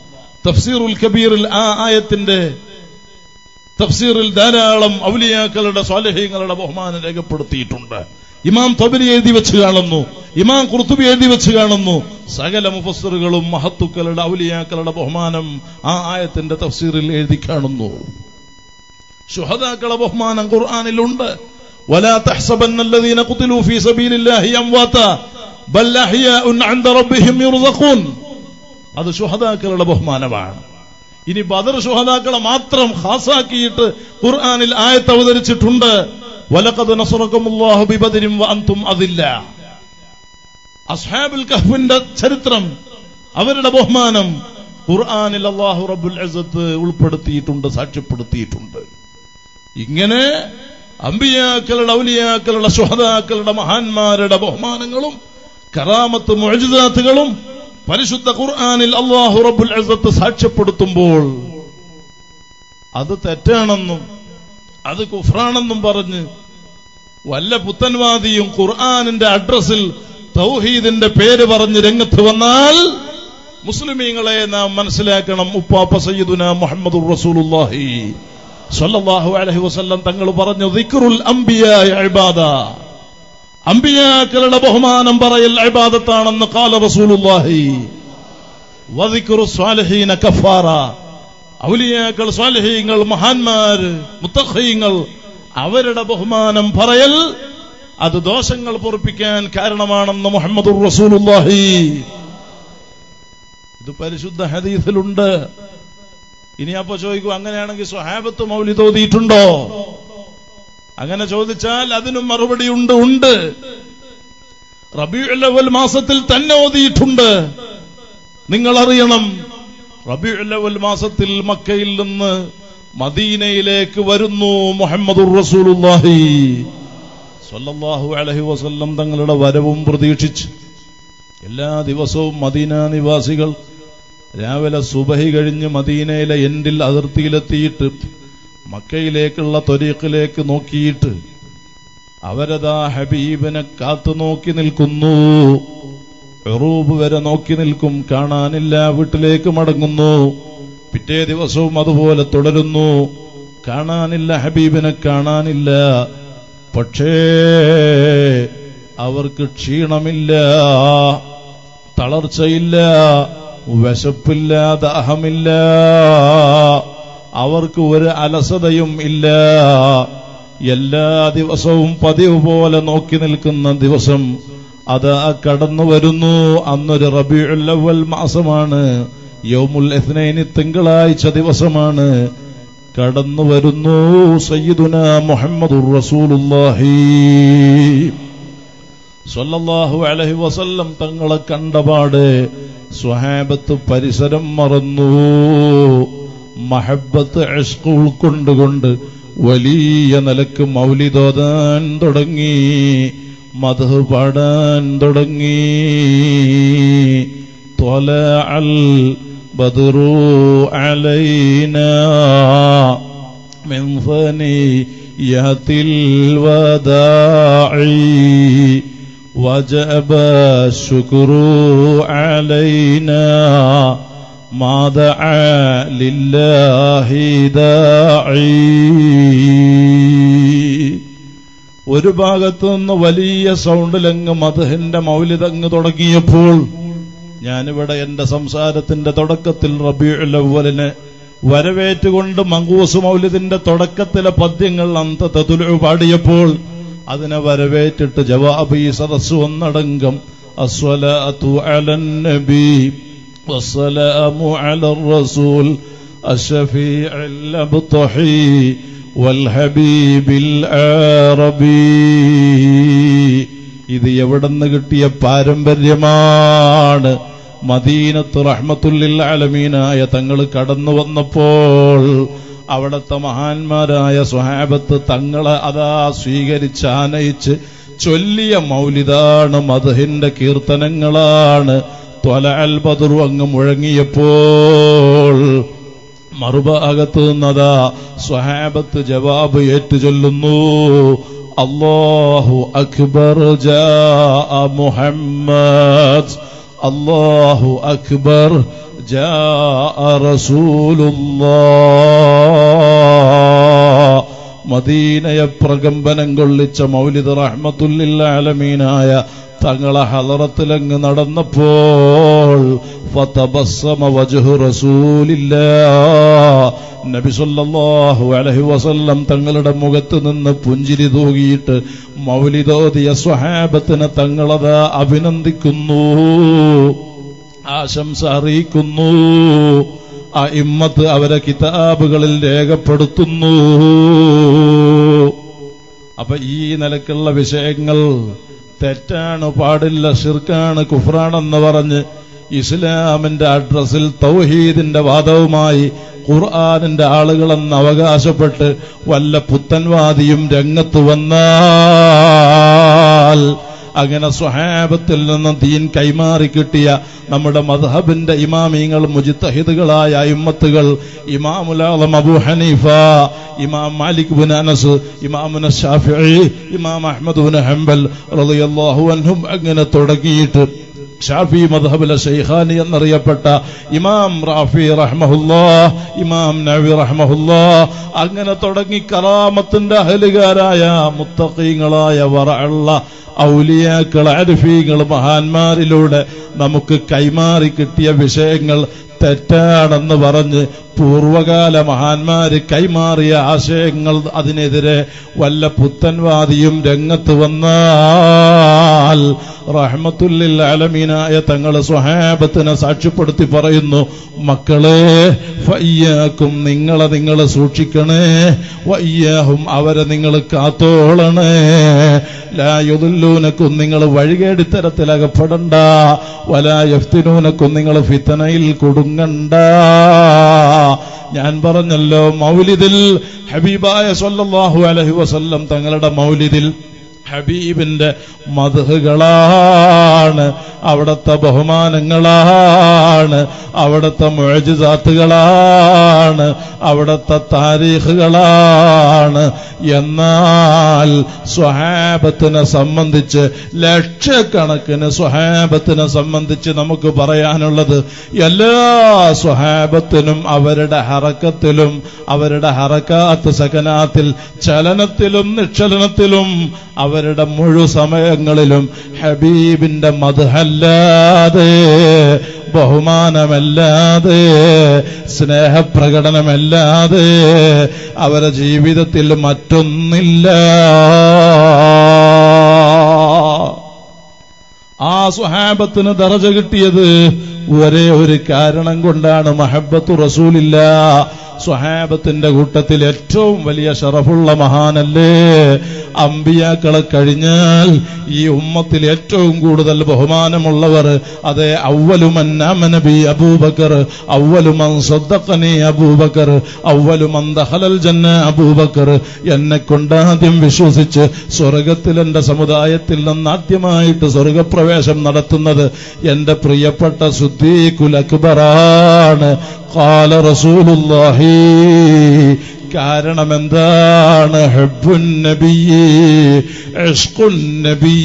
തഫ്സീറുൽ കബീറിൽ ആ ആയത്തിന്റെ തഫ്സീറിൽ ധാരാളം ഔലിയാക്കളുടെ സ്വാലഹ്യങ്ങളുടെ ബഹുമാനം രേഖപ്പെടുത്തിയിട്ടുണ്ട് ഇമാം തബരി എഴുതി വെച്ച് കാണുന്നു ഇമാം കുർത്തുബി എഴുതി വെച്ച് കാണുന്നു സകല മുഫസ്സറുകളും മഹത്തുക്കളുടെ ഔലിയാക്കളുടെ ബഹുമാനം ആ ആയത്തിന്റെ തഫ്സീറിൽ എഴുതി കാണുന്നു ശുഹദാക്കളെ ബഹുമാനം ഖുർആാനിലുണ്ട് ولا تحسبن الذين قتلوا في سبيل الله امواتا بل احياء عند ربهم يرزقون അത് ശുഹദാക്കളുടെ ബഹുമാനമാണ് ഇനി ബദർ ശുഹദാക്കളെ മാത്രം ഖാസാക്കിയിട്ട് ഖുർആനിൽ ആയത്ത് അവതരിച്ചിട്ടുണ്ട് വലഖദ് നസറക്കുമുല്ലാഹു ബിബദരിൻ വഅൻതും അതില്ല അസ്ഹാബുൽ കഹ്ഫിന്റെ ചരിത്രം അവരുടെ ബഹുമാനം ഖുർആനിൽ അല്ലാഹു റബ്ബുൽ ഇസ്സത്ത് ഉൾപ്പെടുത്തിയിട്ടുണ്ട് സാക്ഷ്യപ്പെടുത്തിയിട്ടുണ്ട് ഇങ്ങനെ അമ്പിയാക്കളുടെ ഔലിയാക്കളുടെ ശുഹദാക്കളുടെ മഹാന്മാരുടെ ബഹുമാനങ്ങളും കറാമത്ത് മുഅജിസാത്തുകളും പരിശുദ്ധ ഖുർആനിൽ അള്ളാഹു റബ്ബുൽ ഇസ്സത്ത് സാക്ഷ്യപ്പെടുത്തുമ്പോൾ അത് തെറ്റാണെന്നും അത് കുഫ്രാണെന്നും പറഞ്ഞ് വല്ല പുത്തൻവാദിയും ഖുർആനിന്റെ അഡ്രസ്സിൽ തൗഹീദിന്റെ പേര് പറഞ്ഞ് രംഗത്ത് വന്നാൽ മുസ്ലിമീങ്ങളെ നാം മനസ്സിലാക്കണം ഉപ്പാപ്പ സയ്യിദുന മുഹമ്മദുർ റസൂലുള്ളാഹി സ്വല്ലല്ലാഹു അലൈഹി വസല്ലം തങ്ങൾ പറഞ്ഞു ദിക്റുൽ അംബിയായ ഇബാദ അമ്പിയാക്കളുടെ ബഹുമാനം പറയൽ ഇബാദത്താണെന്ന് കാല റസൂലുള്ളാഹി വദിക്റു സ്വാലിഹീന കഫാറ ഔലിയാക്കൾ സ്വാലിഹീങ്ങൾ മഹാന്മാര് മുത്തഖീങ്ങൾ അവരുടെ ബഹുമാനം പറയൽ അത് ദോഷങ്ങൾ പൊറപ്പിക്കാൻ കാരണമാണെന്ന് മുഹമ്മദുർ റസൂലുള്ളാഹി ഇത് പരിശുദ്ധ ഹദീസിലുണ്ട് ഇനി അപ്പൊ ചോദിക്കും അങ്ങനെയാണെങ്കിൽ സ്വഹാബത്ത് മൗലി തോതിയിട്ടുണ്ടോ അങ്ങനെ ചോദിച്ചാൽ അതിനും മറുപടി ഉണ്ട് ഉണ്ട് റബിയുൽ മാസത്തിൽ തന്നെ ഓതിയിട്ടുണ്ട് നിങ്ങൾ അറിയണം റബിയുൽ മാസത്തിൽ മക്കയിൽ നിന്ന് മദീനയിലേക്ക് വരുന്നു മുഹമ്മദുർ റസൂലുള്ളാഹി സ്വല്ലല്ലാഹു അലൈഹി വസല്ലം തങ്ങളുടെ വരവും പ്രതീക്ഷിച്ച് എല്ലാ ദിവസവും മദീന നിവാസികൾ രാവിലെ സുബഹി കഴിഞ്ഞ് മദീനയിലെ എൻഡിൽ അതിർത്തിയിലെത്തിയിട്ട് മക്കയിലേക്കുള്ള ത്വരീഖിലേക്ക് നോക്കിയിട്ട് അവരതാ ഹബീബിനെ കാത്തു നോക്കി നിൽക്കുന്നു എറൂബ് വരെ നോക്കി നിൽക്കും കാണാനില്ല വീട്ടിലേക്ക് മടങ്ങുന്നു പിറ്റേ ദിവസവും അതുപോലെ തുടരുന്നു കാണാനില്ല ഹബീബിനെ കാണാനില്ല പക്ഷേ അവർക്ക് ക്ഷീണമില്ല തളർച്ചയില്ല വിശപ്പില്ല ദാഹമില്ല അവർക്ക് ഒരു അലസതയും ഇല്ല എല്ലാ ദിവസവും പതിവ് പോലെ നോക്കി നിൽക്കുന്ന ദിവസം അത് കടന്നു വരുന്നു അന്നൊരു റബിയുല്ലവൽ മാസമാണ് യൗമുൽ എത്നൈനി തിങ്കളാഴ്ച ദിവസമാണ് കടന്നു വരുന്നു സയ്യിദുന മുഹമ്മദുർ റസൂലുള്ളാഹി സ്വല്ലല്ലാഹു അലൈഹി വസല്ലം തങ്ങളെ കണ്ടപാട് സ്വഹാബത്ത് പരിസരം മറന്നു മഹബത്ത് ഇഷ്ക് ഉൾക്കൊണ്ടുകൊണ്ട് വലിയ നിലക്ക് മൗലിതോതാൻ തുടങ്ങി മധു പാടാൻ തുടങ്ങി طلع البدر علينا من ثنيات الوداع وجب الشكر علينا ما دعا لله داعي ഒരു ഭാഗത്തു നിന്ന് വലിയ സൗണ്ടിലങ്ങ് മധുഹിന്റെ മൗലിതങ്ങ് തുടങ്ങിയപ്പോൾ ഞാനിവിടെ എന്റെ സംസാരത്തിന്റെ തുടക്കത്തിൽ റബിയുലവലിനെ വരവേറ്റുകൊണ്ട് മങ്കൂസ് മൗലിദിന്റെ തുടക്കത്തിലെ പദ്യങ്ങൾ അന്തതുലു പാടിയപ്പോൾ അതിനെ വരവേറ്റിട്ട് ജവാബ് ഈ സദസ് ഒന്നടങ്കം അസ്വലാത്തു അലൻ നബി വസ്സലാമു അലർ റസൂൽ الشفيع الأبطحي والحبيب العربي ഇത് എവിടെന്ന് കിട്ടിയ പാരമ്പര്യമാണ് മദീനത്ത് റഹ്മത്തുല്ലിൽ അലമീനായ തങ്ങൾ കടന്നു വന്നപ്പോൾ അവിടത്തെ മഹാന്മാരായ സ്വഹാബത്ത് തങ്ങളെ അതാ സ്വീകരിച്ച് ആനയിച്ച് ചൊല്ലിയ മൗലിതാണ് മധുഹിന്റെ കീർത്തനങ്ങളാണ് ത്വല അൽ ബദറു അങ്ങ് മുഴങ്ങിയപ്പോൾ മറുഭാഗത്ത് നിന്നതാ സ്വഹാബത്ത് ജവാബ് ഏറ്റു ചൊല്ലുന്നു അല്ലാഹു അക്ബർ ജാ മുഹമ്മദ് അല്ലാഹു അക്ബർ جاء رسول الله മദീനയെ പ്രകമ്പനം കൊള്ളിച്ച മൗലിദ് റഹ്മത്തുല്ലില്ലാലമീനായ തങ്ങളെ ഹലറത്തിലങ്ങ് നടന്നപ്പോൾ ഫതബസ്സമ വജ്ഹു റസൂലില്ലാ നബി സല്ലല്ലാഹു അലൈഹി വസല്ലം തങ്ങളുടെ മുഖത്ത് നിന്ന് പുഞ്ചിരി തൂകിയിട്ട് മൗലിദോദിയ സ്വഹാബത്തിനെ തങ്ങളത് അഭിനന്ദിക്കുന്നു ആശംസ അറിയിക്കുന്നു ആ ഇമ്മത്ത് അവരെ കിതാബുകളിൽ രേഖപ്പെടുത്തുന്നു അപ്പൊ ഈ നിലക്കുള്ള വിഷയങ്ങൾ തെറ്റാണ് പാടില്ല ഷിർക്കാണ് കുഫ്രാണെന്ന് പറഞ്ഞ് ഇസ്ലാമിന്റെ അഡ്രസ്സിൽ തൗഹീദിന്റെ വാദവുമായി ഖുർആാനിന്റെ ആളുകളെന്ന് അവകാശപ്പെട്ട് വല്ല പുത്തൻവാദിയും രംഗത്ത് വന്നാൽ അങ്ങനെ സ്വഹാബത്തിൽ നിന്ന് ദീൻ കൈമാറി കിട്ടിയ നമ്മുടെ മദ്ഹബിന്റെ ഇമാമീങ്ങൾ മുജിത്തഹിദുകളായ അയിമ്മത്തുകൾ ഇമാമുലാളം അബു ഹനീഫ ഇമാം മാലിക് ബിൻ അനസ് ഇമാമുന ഷാഫിഈ ഇമാം അഹ്മദ് ബിൻ ഹംബൽ റളിയല്ലാഹു അൻഹും അങ്ങനെ തുടങ്ങിയിട്ട് ഷാഫി മദ്ഹബിലെ ഷെയ്ഖാനി എന്നറിയപ്പെട്ട ഇമാം റാഫി റഹ്മഹുല്ലാ ഇമാം നവി റഹ്മഹുല്ലാ അങ്ങനെ തുടങ്ങി കറാമത്തിന്റെ അഹലുകാരായ മുത്തഖീങ്ങളായ വറള്ള ഔലിയാക്കൾ അരിഫീങ്ങൾ മഹാന്മാരിലൂടെ നമുക്ക് കൈമാറി കിട്ടിയ വിഷയങ്ങൾ തെറ്റാണെന്ന് പറഞ്ഞ് പൂർവകാല മഹാന്മാര് കൈമാറിയ ആശയങ്ങൾ അതിനെതിരെ വല്ല പുത്തൻവാദിയും രംഗത്ത് വന്നാൽ റഹ്മത്തുല്ലിൽ അലമീനായ തങ്ങൾ സ്വഹാബത്തിനെ സാക്ഷ്യപ്പെടുത്തി പറയുന്നു മക്കളെ ഫയ്യാക്കും നിങ്ങളെ നിങ്ങൾ സൂക്ഷിക്കണേ വയ്യാഹും അവരെ നിങ്ങൾ കാത്തോളണേ ലായുദുല്ലൂനക്കും നിങ്ങൾ വഴികേടിത്തരത്തിൽ അകപ്പെടണ്ട വലായഫ്തിനൂനക്കും നിങ്ങൾ ഫിത്തനയിൽ കൊടുങ്ങണ്ട ഞാൻ പറഞ്ഞല്ലോ മൗലിദിൽ ഹബീബായ സല്ലല്ലാഹു അലൈഹി വസല്ലം തങ്ങളുടെ മൗലിദിൽ ഹബീബിന്റെ മധുകളാണ് അവിടുത്തെ ബഹുമാനങ്ങളാണ് അവിടുത്തെ മുഴജിതാത്തുകളാണ് അവിടുത്തെ താരീഖുകളാണ് എന്നാൽ സ്വഹാബത്തിനെ സംബന്ധിച്ച് ലക്ഷക്കണക്കിന് സ്വഹാബത്തിനെ സംബന്ധിച്ച് നമുക്ക് പറയാനുള്ളത് എല്ലാ സ്വഹാബത്തിനും അവരുടെ ഹറക്കത്തിലും അവരുടെ ഹറക്കാത്ത് സകനാത്തിൽ ചലനത്തിലും നിക്ഷലനത്തിലും അവരുടെ മുഴു സമയങ്ങളിലും ഹബീബിന്റെ മധുഹല്ലാതെ ബഹുമാനമല്ലാതെ സ്നേഹപ്രകടനമല്ലാതെ അവരുടെ ജീവിതത്തിൽ മറ്റൊന്നില്ല ആ സുഹാബത്തിന് ദറജ കിട്ടിയത് ഒരേ ഒരു കാരണം കൊണ്ടാണ് മഹബത്തു റസൂലില്ല സ്വഹാബത്തിന്റെ കൂട്ടത്തിൽ ഏറ്റവും വലിയ ഷറഫുള്ള മഹാനല്ലേ അമ്പിയാക്കളെ കഴിഞ്ഞാൽ ഈ ഉമ്മത്തിൽ ഏറ്റവും കൂടുതൽ ബഹുമാനമുള്ളവർ അതെ അവലുമൻ നബി അബൂബക്കർ അവലുമൻ സദ്ദഖനി അബൂബക്കർ അവലുമൻ ദഹലൽ ജന്ന അബൂബക്കർ എന്നെ കൊണ്ടാദ്യം വിശ്വസിച്ച് സ്വർഗത്തിൽ എന്റെ സമുദായത്തിൽ നിന്ന് ആദ്യമായിട്ട് സ്വർഗപ്രവേശം നടത്തുന്നത് എന്റെ പ്രിയപ്പെട്ട സുദ്ദീഖുൽ അക്ബറാണ് قال رسول الله കാരണം എന്താണ് ഹബ്ബുൻ നബി ഇഷ്ഖുൻ നബി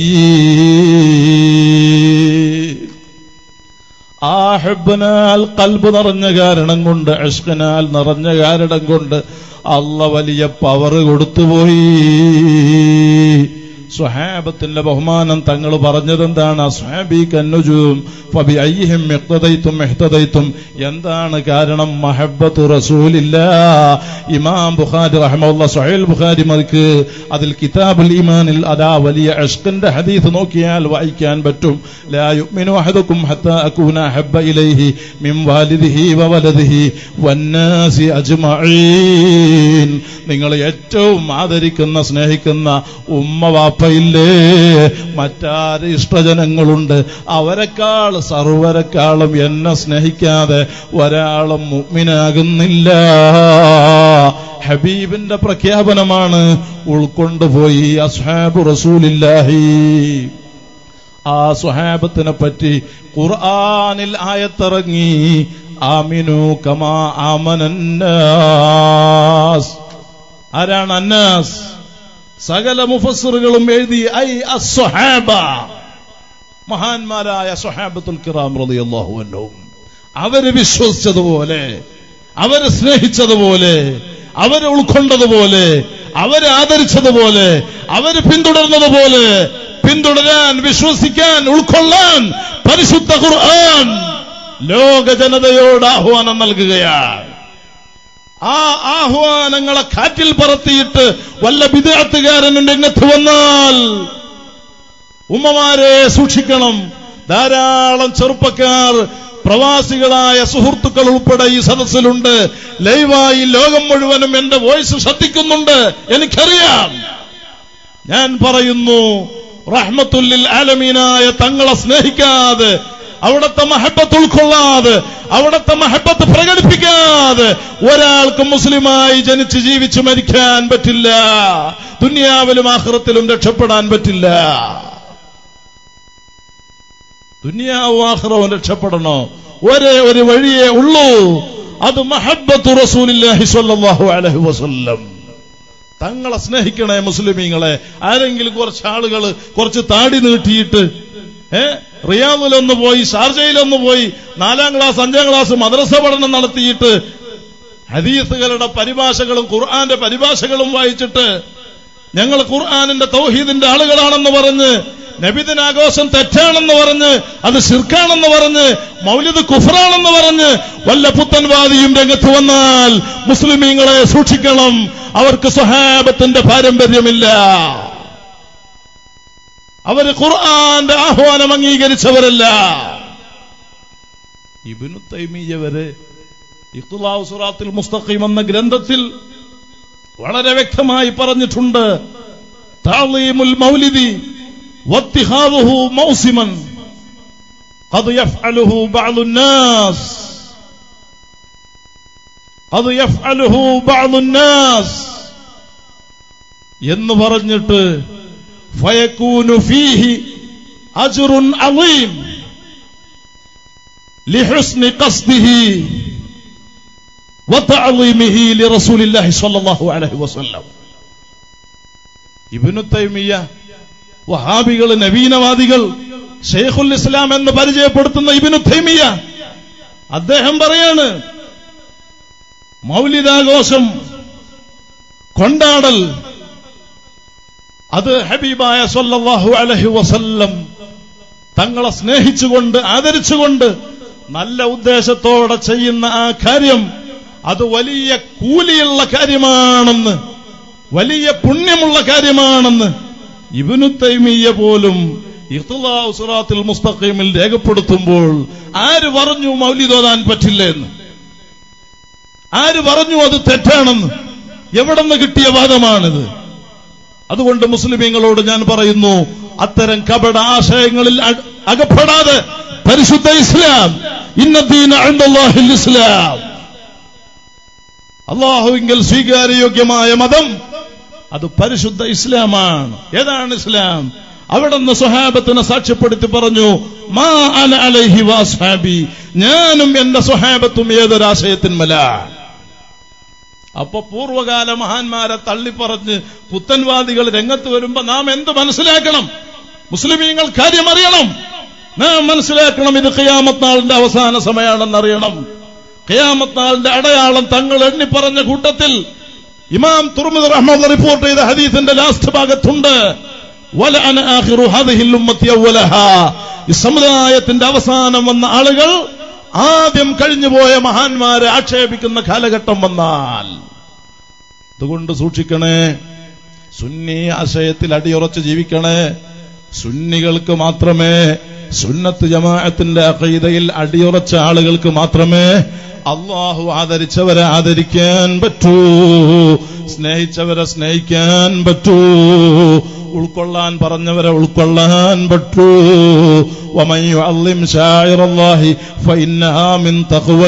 ആ ഹബ്ബിനാൽ കൽബ് നിറഞ്ഞ കാരണം കൊണ്ട് ഇഷ്ഖിനാൽ നിറഞ്ഞ കാരണം കൊണ്ട് അല്ല വലിയ പവർ കൊടുത്തുപോയി സ്വഹാബത്തിന്റെ ബഹുമാനം തങ്ങൾ പറഞ്ഞതെന്താണ് അസ്ഹാബി കന്നുജും ഫബി അയ്യഹിം ഇഖ്തദൈത്തും ഇഹ്തദൈത്തും എന്താണ് കാരണം മഹബ്ബത്തു റസൂലില്ല ഇമാം ബുഖാരി റഹ്മത്തുള്ള സുഹൈൽ ബുഖാരി മറിക്ക് അതിൽ കിതാബുൽ ഈമാനിൽ അതാ വലിയ ഇഷ്കിന്റെ ഹദീസ് നോക്കിയാൽ വായിക്കാൻ പറ്റും ലാ യുഅ്മിനു അഹദുക്കും ഹത്താ അകൂന അഹബ്ബ ഇലൈഹി മിൻ വാലിദിഹി വവലദിഹി വന്നാസി അജ്മഈൻ നിങ്ങൾ ഏറ്റവും ആദരിക്കുന്ന സ്നേഹിക്കുന്ന ഉമ്മ വാപ്പയില്ലേ മറ്റാര് ഇഷ്ടജനങ്ങളുണ്ട് അവരെക്കാൾ സർവരെക്കാളും എന്നെ സ്നേഹിക്കാതെ ഒരാളും മുഗ്മിനാകുന്നില്ല ഹബീബിന്റെ പ്രഖ്യാപനമാണ് ഉൾക്കൊണ്ടുപോയി അസ്ഹാബ് റസൂലില്ലാഹി ആ സുഹാബത്തിനെ പറ്റി ഖുർആനിൽ ആയത്തിറങ്ങി ആമിനു കമാ ആമനന്നാസ് ആരാണ് അന്നാസ് സകല മുഫസ്സറുകളും എഴുതി ഐ അസ്വഹാബ മഹാന്മാരായ സ്വഹാബത്തുൽ കിറാം റളിയല്ലാഹു അൻഹും അവര് വിശ്വസിച്ചതുപോലെ അവര് സ്നേഹിച്ചതുപോലെ അവര് ഉൾക്കൊണ്ടതുപോലെ അവരെ ആദരിച്ചതുപോലെ അവര് പിന്തുടർന്നതുപോലെ പിന്തുടരാൻ വിശ്വസിക്കാൻ ഉൾക്കൊള്ളാൻ പരിശുദ്ധ ഖുർആൻ ലോക ജനതയോട് ആഹ്വാനം നൽകുകയാണ് ആ ആഹ്വാനങ്ങളെ കാറ്റിൽ പറത്തിയിട്ട് വല്ല വിദ്യാർത്ഥികാരനും രംഗത്ത് വന്നാൽ ഉമ്മമാരെ സൂക്ഷിക്കണം ധാരാളം ചെറുപ്പക്കാർ പ്രവാസികളായ സുഹൃത്തുക്കൾ ഉൾപ്പെടെ ഈ സദസ്സിലുണ്ട് ലൈവായി ലോകം മുഴുവനും എന്റെ വോയിസ് ശ്രദ്ധിക്കുന്നുണ്ട് എനിക്കറിയാം ഞാൻ പറയുന്നു റഹ്മത്തുല്ലിൽ ആലമീനായ തങ്ങളെ സ്നേഹിക്കാതെ അവിടുത്തെ മഹബത്ത് ഉൾക്കൊള്ളാതെ അവിടുത്തെ മഹബത്ത് പ്രകടിപ്പിക്കാതെ ഒരാൾക്ക് മുസ്ലിമായി ജനിച്ച് ജീവിച്ചു മരിക്കാൻ പറ്റില്ല ദുനിയാവിലും ആഹ്റത്തിലും രക്ഷപ്പെടാൻ പറ്റില്ല ദുനിയാവും ആഹ്റവും രക്ഷപ്പെടണോ ഒരേ ഒരു വഴിയേ ഉള്ളൂ അത് മഹബത്തു റസൂലില്ലാഹി സ്വല്ലല്ലാഹു അലൈഹി വസല്ലം തങ്ങളെ സ്നേഹിക്കണേ മുസ്ലിമീങ്ങളെ ആരെങ്കിലും കുറച്ച് ആളുകൾ കുറച്ച് താടി നീട്ടിയിട്ട് ഏ റിയാദിലൊന്ന് പോയി ഷാർജയിലൊന്ന് പോയി നാലാം ക്ലാസ് അഞ്ചാം ക്ലാസ് മദ്രസ പഠനം നടത്തിയിട്ട് ഹദീസുകളുടെ പരിഭാഷകളും ഖുർആന്റെ പരിഭാഷകളും വായിച്ചിട്ട് ഞങ്ങൾ ഖുർആാനിന്റെ തൗഹീദിന്റെ ആളുകളാണെന്ന് പറഞ്ഞ് നബിദിനാഘോഷം തെറ്റാണെന്ന് പറഞ്ഞ് അത് ശിർക്കാണെന്ന് പറഞ്ഞ് മൗലിദ് കുഫറാണെന്ന് പറഞ്ഞ് വല്ല പുത്തൻവാദിയും രംഗത്ത് വന്നാൽ മുസ്ലിമീങ്ങളെ സൂക്ഷിക്കണം അവർക്ക് സ്വഹാബത്തിന്റെ പാരമ്പര്യമില്ല അവര് ഖുർആന്റെ ആഹ്വാനം അംഗീകരിച്ചവരല്ല ഇബിനു തൈമീയ വരെ ഇഖ്ലാഉ സുറാത്തുൽ മുസ്തഖീം എന്ന ഗ്രന്ഥത്തിൽ വളരെ വ്യക്തമായി പറഞ്ഞിട്ടുണ്ട് താളീമുൽ മൗലിദി واتخاذه موسما قد يفعله بعض الناس قد يفعله بعض الناس എന്ന് പറഞ്ഞിട്ട് ഫയക്കൂനു ഫീഹി അജ്റുൻ അളീം لحسن قصده وتعظيمه لرسول الله صلى الله عليه وسلم ഇബ്നു തൈമിയ വഹാബികൾ നവീനവാദികൾ ഷെയ്ഖുൽ ഇസ്ലാം എന്ന് പരിചയപ്പെടുത്തുന്ന ഇബിനു തൈമിയ അദ്ദേഹം പറയാണ് മൗലിദാഘോഷം കൊണ്ടാടൽ അത് ഹബീബായ സല്ലല്ലാഹു അലൈഹി വസല്ലം തങ്ങളെ സ്നേഹിച്ചുകൊണ്ട് ആദരിച്ചുകൊണ്ട് നല്ല ഉദ്ദേശത്തോടെ ചെയ്യുന്ന ആ കാര്യം അത് വലിയ കൂലിയുള്ള കാര്യമാണെന്ന് വലിയ പുണ്യമുള്ള കാര്യമാണെന്ന് ഇബിനു തൈമിയ പോലും ഇഖ്തിലാഉ സിറാത്തുൽ മുസ്തഖീമിൽ രേഖപ്പെടുത്തുമ്പോൾ ആര് പറഞ്ഞു മൗലിദോദാൻ പറ്റില്ല എന്ന് ആര് പറഞ്ഞു അത് തെറ്റാണെന്ന് എവിടെ നിന്ന് കിട്ടിയ വാദമാണിത് അതുകൊണ്ട് മുസ്ലിമീങ്ങളോട് ഞാൻ പറയുന്നു അത്തരം കപട ആശയങ്ങളിൽ അക- അകപ്പെടാതെ പരിശുദ്ധ ഇസ്ലാം ഇന്നദീന അൻദല്ലാഹിൽ ഇസ്ലാം അള്ളാഹുവിങ്കൽ സ്വീകാര്യയോഗ്യമായ മതം അത് പരിശുദ്ധ ഇസ്ലാമാണ് ഏതാണ് ഇസ്ലാം അവിടെ നിന്ന് സ്വഹാബത്തിനെ സാക്ഷ്യപ്പെടുത്തി പറഞ്ഞു മാ അന അലൈഹി വാസ്ഹാബി ഞാനും എന്റെ സ്വഹാബത്തും ഏതൊരാശയത്തിന്മലാണ് അപ്പൊ പൂർവകാല മഹാന്മാരെ തള്ളിപ്പറഞ്ഞ് പുത്തൻവാദികൾ രംഗത്ത് വരുമ്പോ നാം എന്ത് മനസ്സിലാക്കണം മുസ്ലിമീങ്ങൾ കാര്യം അറിയണം നാം മനസ്സിലാക്കണം ഇത് ഖിയാമത്ത് നാളിന്റെ അവസാന സമയമാണെന്നറിയണം ഖിയാമത്ത് നാളിന്റെ അടയാളം തങ്ങൾ എണ്ണി പറഞ്ഞ കൂട്ടത്തിൽ ഇമാം തുർമിദ് റഹ്മദ് റിപ്പോർട്ട് ചെയ്ത ഹദീസിന്റെ ലാസ്റ്റ് ഭാഗത്തുണ്ട് വലഅന ആഖിറു ഹാദിഹിൽ ഉമ്മത്തി അവ്വലഹാ. ഈ സമുദായത്തിന്റെ അവസാനം വന്ന ആളുകൾ ആദ്യം കഴിഞ്ഞുപോയ മഹാന്മാരെ ആക്ഷേപിക്കുന്ന കാലഘട്ടം വന്നാൽ അതുകൊണ്ട് സൂക്ഷിക്കണേ സുന്നി ആശയത്തിൽ അടിയുറച്ച് ജീവിക്കണേ സുന്നികൾക്ക് മാത്രമേ സുന്നത്ത് ജമാഅത്തിന്റെ അഖീദയിൽ അടിയുറച്ച ആളുകൾക്ക് മാത്രമേ അള്ളാഹു ആദരിച്ചവരെ ആദരിക്കാൻ പറ്റൂ സ്നേഹിച്ചവരെ സ്നേഹിക്കാൻ പറ്റൂ ഉൾക്കൊള്ളാൻ പറഞ്ഞവരെ ഉൾക്കൊള്ളാൻ പറ്റൂ ومن يعظم شاعر الله فإنها من تقوى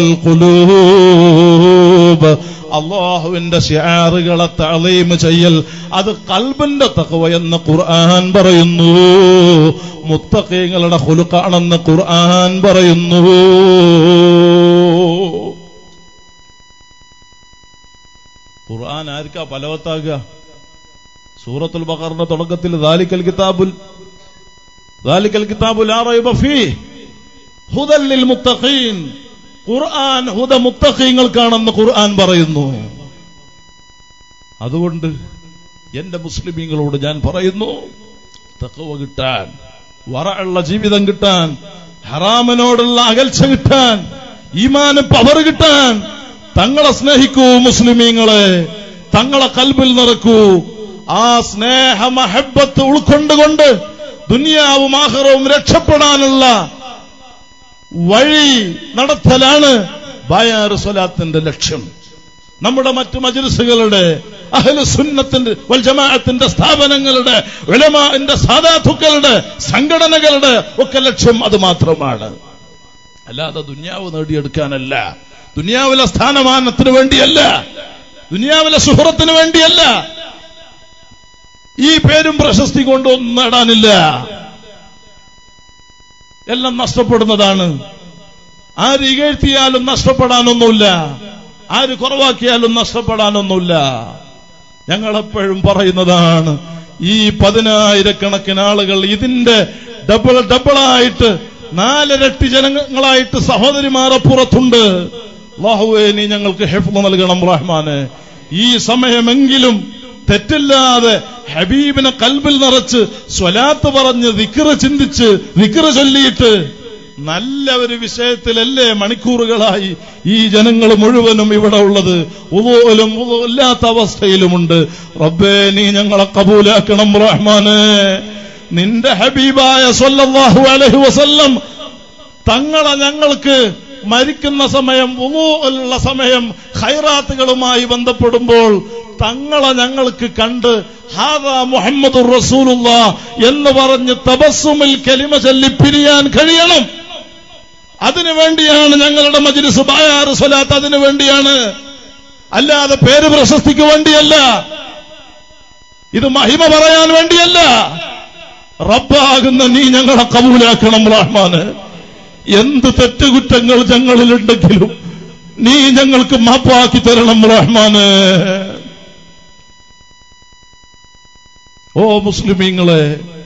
القلوب അള്ളാഹുവിന്റെ ഷിയാറുകളെ തളീം ചെയ്യൽ അത് കൽബിന്റെ തഖവ എന്ന് ഖുർആൻ പറയുന്നു മുത്തഖീങ്ങളുടെ ഹുലുക്കാണെന്ന് ഖുർആൻ പറയുന്നു ഖുർആൻ ആർക്കാ പലവത്താകുക സൂറത്തുൽ ബഖറിന്റെ തുടക്കത്തിൽ ദാലിക്കൽ കിതാബുൽ ദാലിക്കൽ കിതാബുൽ ലാ റൈബ ഫീഹ് ഹുദൽ ലിൽ മുത്തഖീൻ ഖുർആൻ ഹുദ മുത്തഖീങ്ങൾക്കാണെന്ന് ഖുർആൻ പറയുന്നു അതുകൊണ്ട് എന്റെ മുസ്ലിമീങ്ങളോട് ഞാൻ പറയുന്നു തഖവ കിട്ടാൻ വറയുള്ള ജീവിതം കിട്ടാൻ ഹറാമിനോടുള്ള അകൽച്ച കിട്ടാൻ ഈമാന് പവർ കിട്ടാൻ തങ്ങളെ സ്നേഹിക്കൂ മുസ്ലിമീങ്ങളെ തങ്ങളെ കൽബിൽ നിറക്കൂ ആ സ്നേഹ മഹബത്ത് ഉൾക്കൊണ്ടുകൊണ്ട് ദുനിയാവും ആഹ്റവും രക്ഷപ്പെടാനുള്ള വഴി നടത്തലാണ് ബായാറ് സ്വലാത്തിന്റെ ലക്ഷ്യം നമ്മുടെ മറ്റു മജിൽസുകളുടെ അഹ്ലു സുന്നത്തിന്റെ വൽ ജമാഅത്തിന്റെ സ്ഥാപനങ്ങളുടെ ഉലമാന്റെ സാധാത്തുക്കളുടെ സംഘടനകളുടെ ഒക്കെ ലക്ഷ്യം അത് മാത്രമാണ് അല്ലാതെ ദുന്യാവ് നേടിയെടുക്കാനല്ല ദുനിയാവിലെ സ്ഥാനമാനത്തിന് വേണ്ടിയല്ല ദുനിയാവിലെ സുഹൃത്തിന് വേണ്ടിയല്ല ഈ പേരും പ്രശസ്തി കൊണ്ടൊന്നും നേടാനില്ല എല്ലാം നഷ്ടപ്പെടുന്നതാണ് ആര് ഇകഴ്ത്തിയാലും നഷ്ടപ്പെടാനൊന്നുമില്ല ആര് കുറവാക്കിയാലും നഷ്ടപ്പെടാനൊന്നുമില്ല ഞങ്ങളെപ്പോഴും പറയുന്നതാണ് ഈ പതിനായിരക്കണക്കിന് ആളുകൾ ഇതിന്റെ ഡബിൾ ഡബിളായിട്ട് നാലിരട്ടി ജനങ്ങളായിട്ട് സഹോദരിമാർ അപ്പുറത്തുണ്ട് അല്ലാഹുവേ നീ ഞങ്ങൾക്ക് ഹെഫ് നൽകണം റഹ്മാന് ഈ സമയമെങ്കിലും തെറ്റില്ലാതെ ഹബീബിനെ കൽബിൽ നിറച്ച് സ്വലാത്ത് പറഞ്ഞ് വിക്റ് ചിന്തിച്ച് വിക്റ് ചൊല്ലിയിട്ട് നല്ല ഒരു വിഷയത്തിലല്ലേ മണിക്കൂറുകളായി ഈ ജനങ്ങൾ മുഴുവനും ഇവിടെ ഉള്ളത് ഉപോലും ഇല്ലാത്ത അവസ്ഥയിലുമുണ്ട് റബ്ബേ നീ ഞങ്ങളെ കബൂലാക്കണം റഹ്മാന് നിന്റെ ഹബീബായ സല്ലല്ലാഹു അലൈഹി വസല്ലം തങ്ങളെ ഞങ്ങൾക്ക് മരിക്കുന്ന സമയം ഉള്ള സമയം ഖൈറാത്തുകളുമായി ബന്ധപ്പെടുമ്പോൾ തങ്ങളെ ഞങ്ങൾക്ക് കണ്ട് ഹാദാ മുഹമ്മദ് റസൂലുള്ള എന്ന് പറഞ്ഞ് തബസ്സുമിൽ കലിമ ചൊല്ലി പിരിയാൻ കഴിയണം അതിനു വേണ്ടിയാണ് ഞങ്ങളുടെ മജ്ലിസ് ബായാറ് സ്വലാത്ത് അതിനു വേണ്ടിയാണ് അല്ലാതെ പേര് പ്രശസ്തിക്ക് വേണ്ടിയല്ല ഇത് മഹിമ പറയാൻ വേണ്ടിയല്ല റബ്ബാകുന്ന നീ ഞങ്ങളെ കബൂലാക്കണം റഹ്മാന് എന്ത് തെറ്റുകുറ്റങ്ങൾ ഞങ്ങളിലുണ്ടെങ്കിലും നീ ഞങ്ങൾക്ക് മാപ്പാക്കി തരണം റഹ്മാന് ഓ മുസ്ലിമീങ്ങളെ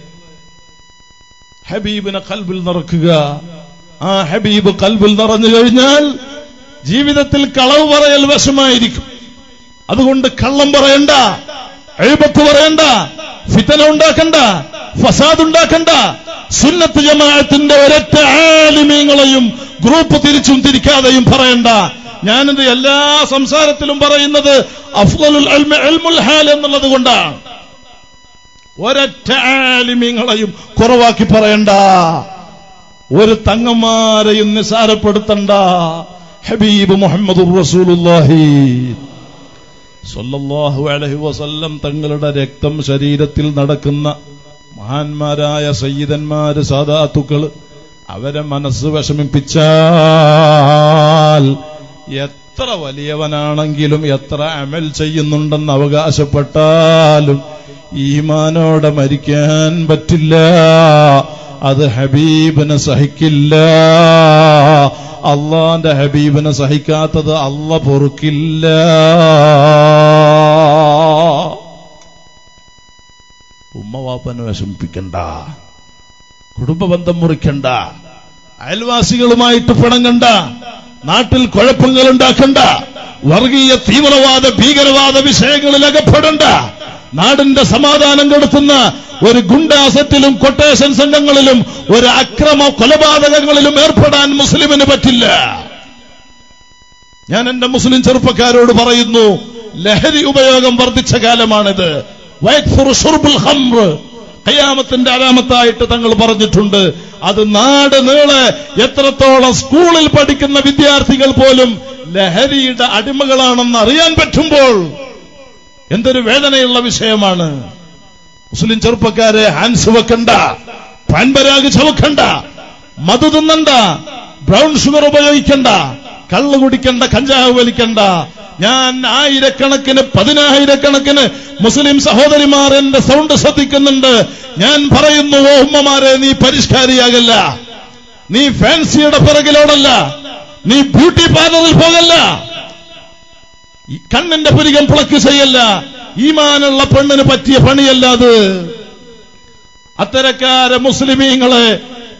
ഹബീബിനെ കൽബിൽ നിറക്കുക ആ ഹബീബ് കൽബിൽ നിറഞ്ഞു കഴിഞ്ഞാൽ ജീവിതത്തിൽ കളവ് പറയൽ വശമായിരിക്കും അതുകൊണ്ട് കള്ളം പറയണ്ട എഴുപത്ത് പറയണ്ട ഫിത്തന ഉണ്ടാക്കണ്ട ഫസാദ് ഉണ്ടാക്കണ്ട സുന്നത്ത് ജമാഅത്തിന്റെ ഒരൊറ്റ ആലിമീങ്ങളെയും ഗ്രൂപ്പ് തിരിച്ചും തിരിക്കാതെയും പറയണ്ട ഞാനിത് എല്ലാ സംസാരത്തിലും പറയുന്നത് അഫ്ലലുൽ അൽമ അൽമുൽ ഹാൽ എന്നുള്ളത് കൊണ്ടാണ് ഒരൊറ്റ ആലിമീങ്ങളെയും കുറവാക്കി പറയണ്ട ഒരു തങ്ങന്മാരെയും നിസാരപ്പെടുത്തണ്ട ഹബീബ് മുഹമ്മദ് റസൂലുള്ളാഹി സല്ലല്ലാഹു അലൈഹി വസല്ലം തങ്ങളുടെ രക്തം ശരീരത്തിൽ നടക്കുന്ന മഹാന്മാരായ സയ്യിദന്മാര് സാദാത്തുക്കൾ അവരെ മനസ്സ് വിഷമിപ്പിച്ചാൽ എത്ര വലിയവനാണെങ്കിലും എത്ര അമൽ ചെയ്യുന്നുണ്ടെന്ന് അവകാശപ്പെട്ടാലും ഈമാനോടെ മരിക്കാൻ പറ്റില്ല അത് ഹബീബിന് സഹിക്കില്ല അള്ളാന്റെ ഹബീബിനെ സഹിക്കാത്തത് അല്ല പൊറുക്കില്ല ഉമ്മവാപ്പനെ വിഷമിപ്പിക്കണ്ട കുടുംബബന്ധം മുറിക്കണ്ട അയൽവാസികളുമായിട്ട് പിണങ്ങണ്ട നാട്ടിൽ കുഴപ്പങ്ങൾ ഉണ്ടാക്കണ്ട വർഗീയ തീവ്രവാദ ഭീകരവാദ വിഷയങ്ങളിൽ അകപ്പെടണ്ട നാടിന്റെ സമാധാനം കെടുത്തുന്ന ഒരു ഗുണ്ടാസറ്റിലും കൊട്ടേഷൻ സംഘങ്ങളിലും ഒരു അക്രമ കൊലപാതകങ്ങളിലും ഏർപ്പെടാൻ മുസ്ലിമിന് പറ്റില്ല ഞാൻ എന്റെ മുസ്ലിം ചെറുപ്പക്കാരോട് പറയുന്നു ലഹരി ഉപയോഗം വർദ്ധിച്ച കാലമാണിത് കയ്യാമത്തിന്റെ അലാമത്തായിട്ട് തങ്ങൾ പറഞ്ഞിട്ടുണ്ട് അത് നാട് നീളെ എത്രത്തോളം സ്കൂളിൽ പഠിക്കുന്ന വിദ്യാർത്ഥികൾ പോലും ലഹരിയുടെ അടിമകളാണെന്ന് അറിയാൻ പറ്റുമ്പോൾ എന്തൊരു വേദനയുള്ള വിഷയമാണ് മുസ്ലിം ചെറുപ്പക്കാരെ ഹാൻസ് വെക്കണ്ട പാൻപരാഗ് ചവക്കണ്ട മധു തിന്നണ്ട ബ്രൗൺ ഷുഗർ ഉപയോഗിക്കണ്ട കള്ളു കുടിക്കണ്ട കഞ്ചാവ് വലിക്കണ്ട ഞാൻ ആയിരക്കണക്കിന് പതിനായിരക്കണക്കിന് മുസ്ലിം സഹോദരിമാർ എന്റെ സൗണ്ട് ശ്രദ്ധിക്കുന്നുണ്ട് ഞാൻ പറയുന്നു ഓ ഉമ്മമാരെ നീ പരിഷ്കാരിയാകല്ല നീ ഫാൻസിയുടെ പിറകിലോടല്ല നീ ബ്യൂട്ടി പാർലറിൽ പോകല്ല ഈ കണ്ണിന്റെ പുരികം പുളക്ക് ചെയ്യല്ല ഈമാനുള്ള പെണ്ണിന് പറ്റിയ പണിയല്ല അത് അത്തരക്കാരെ മുസ്ലിമീങ്ങളെ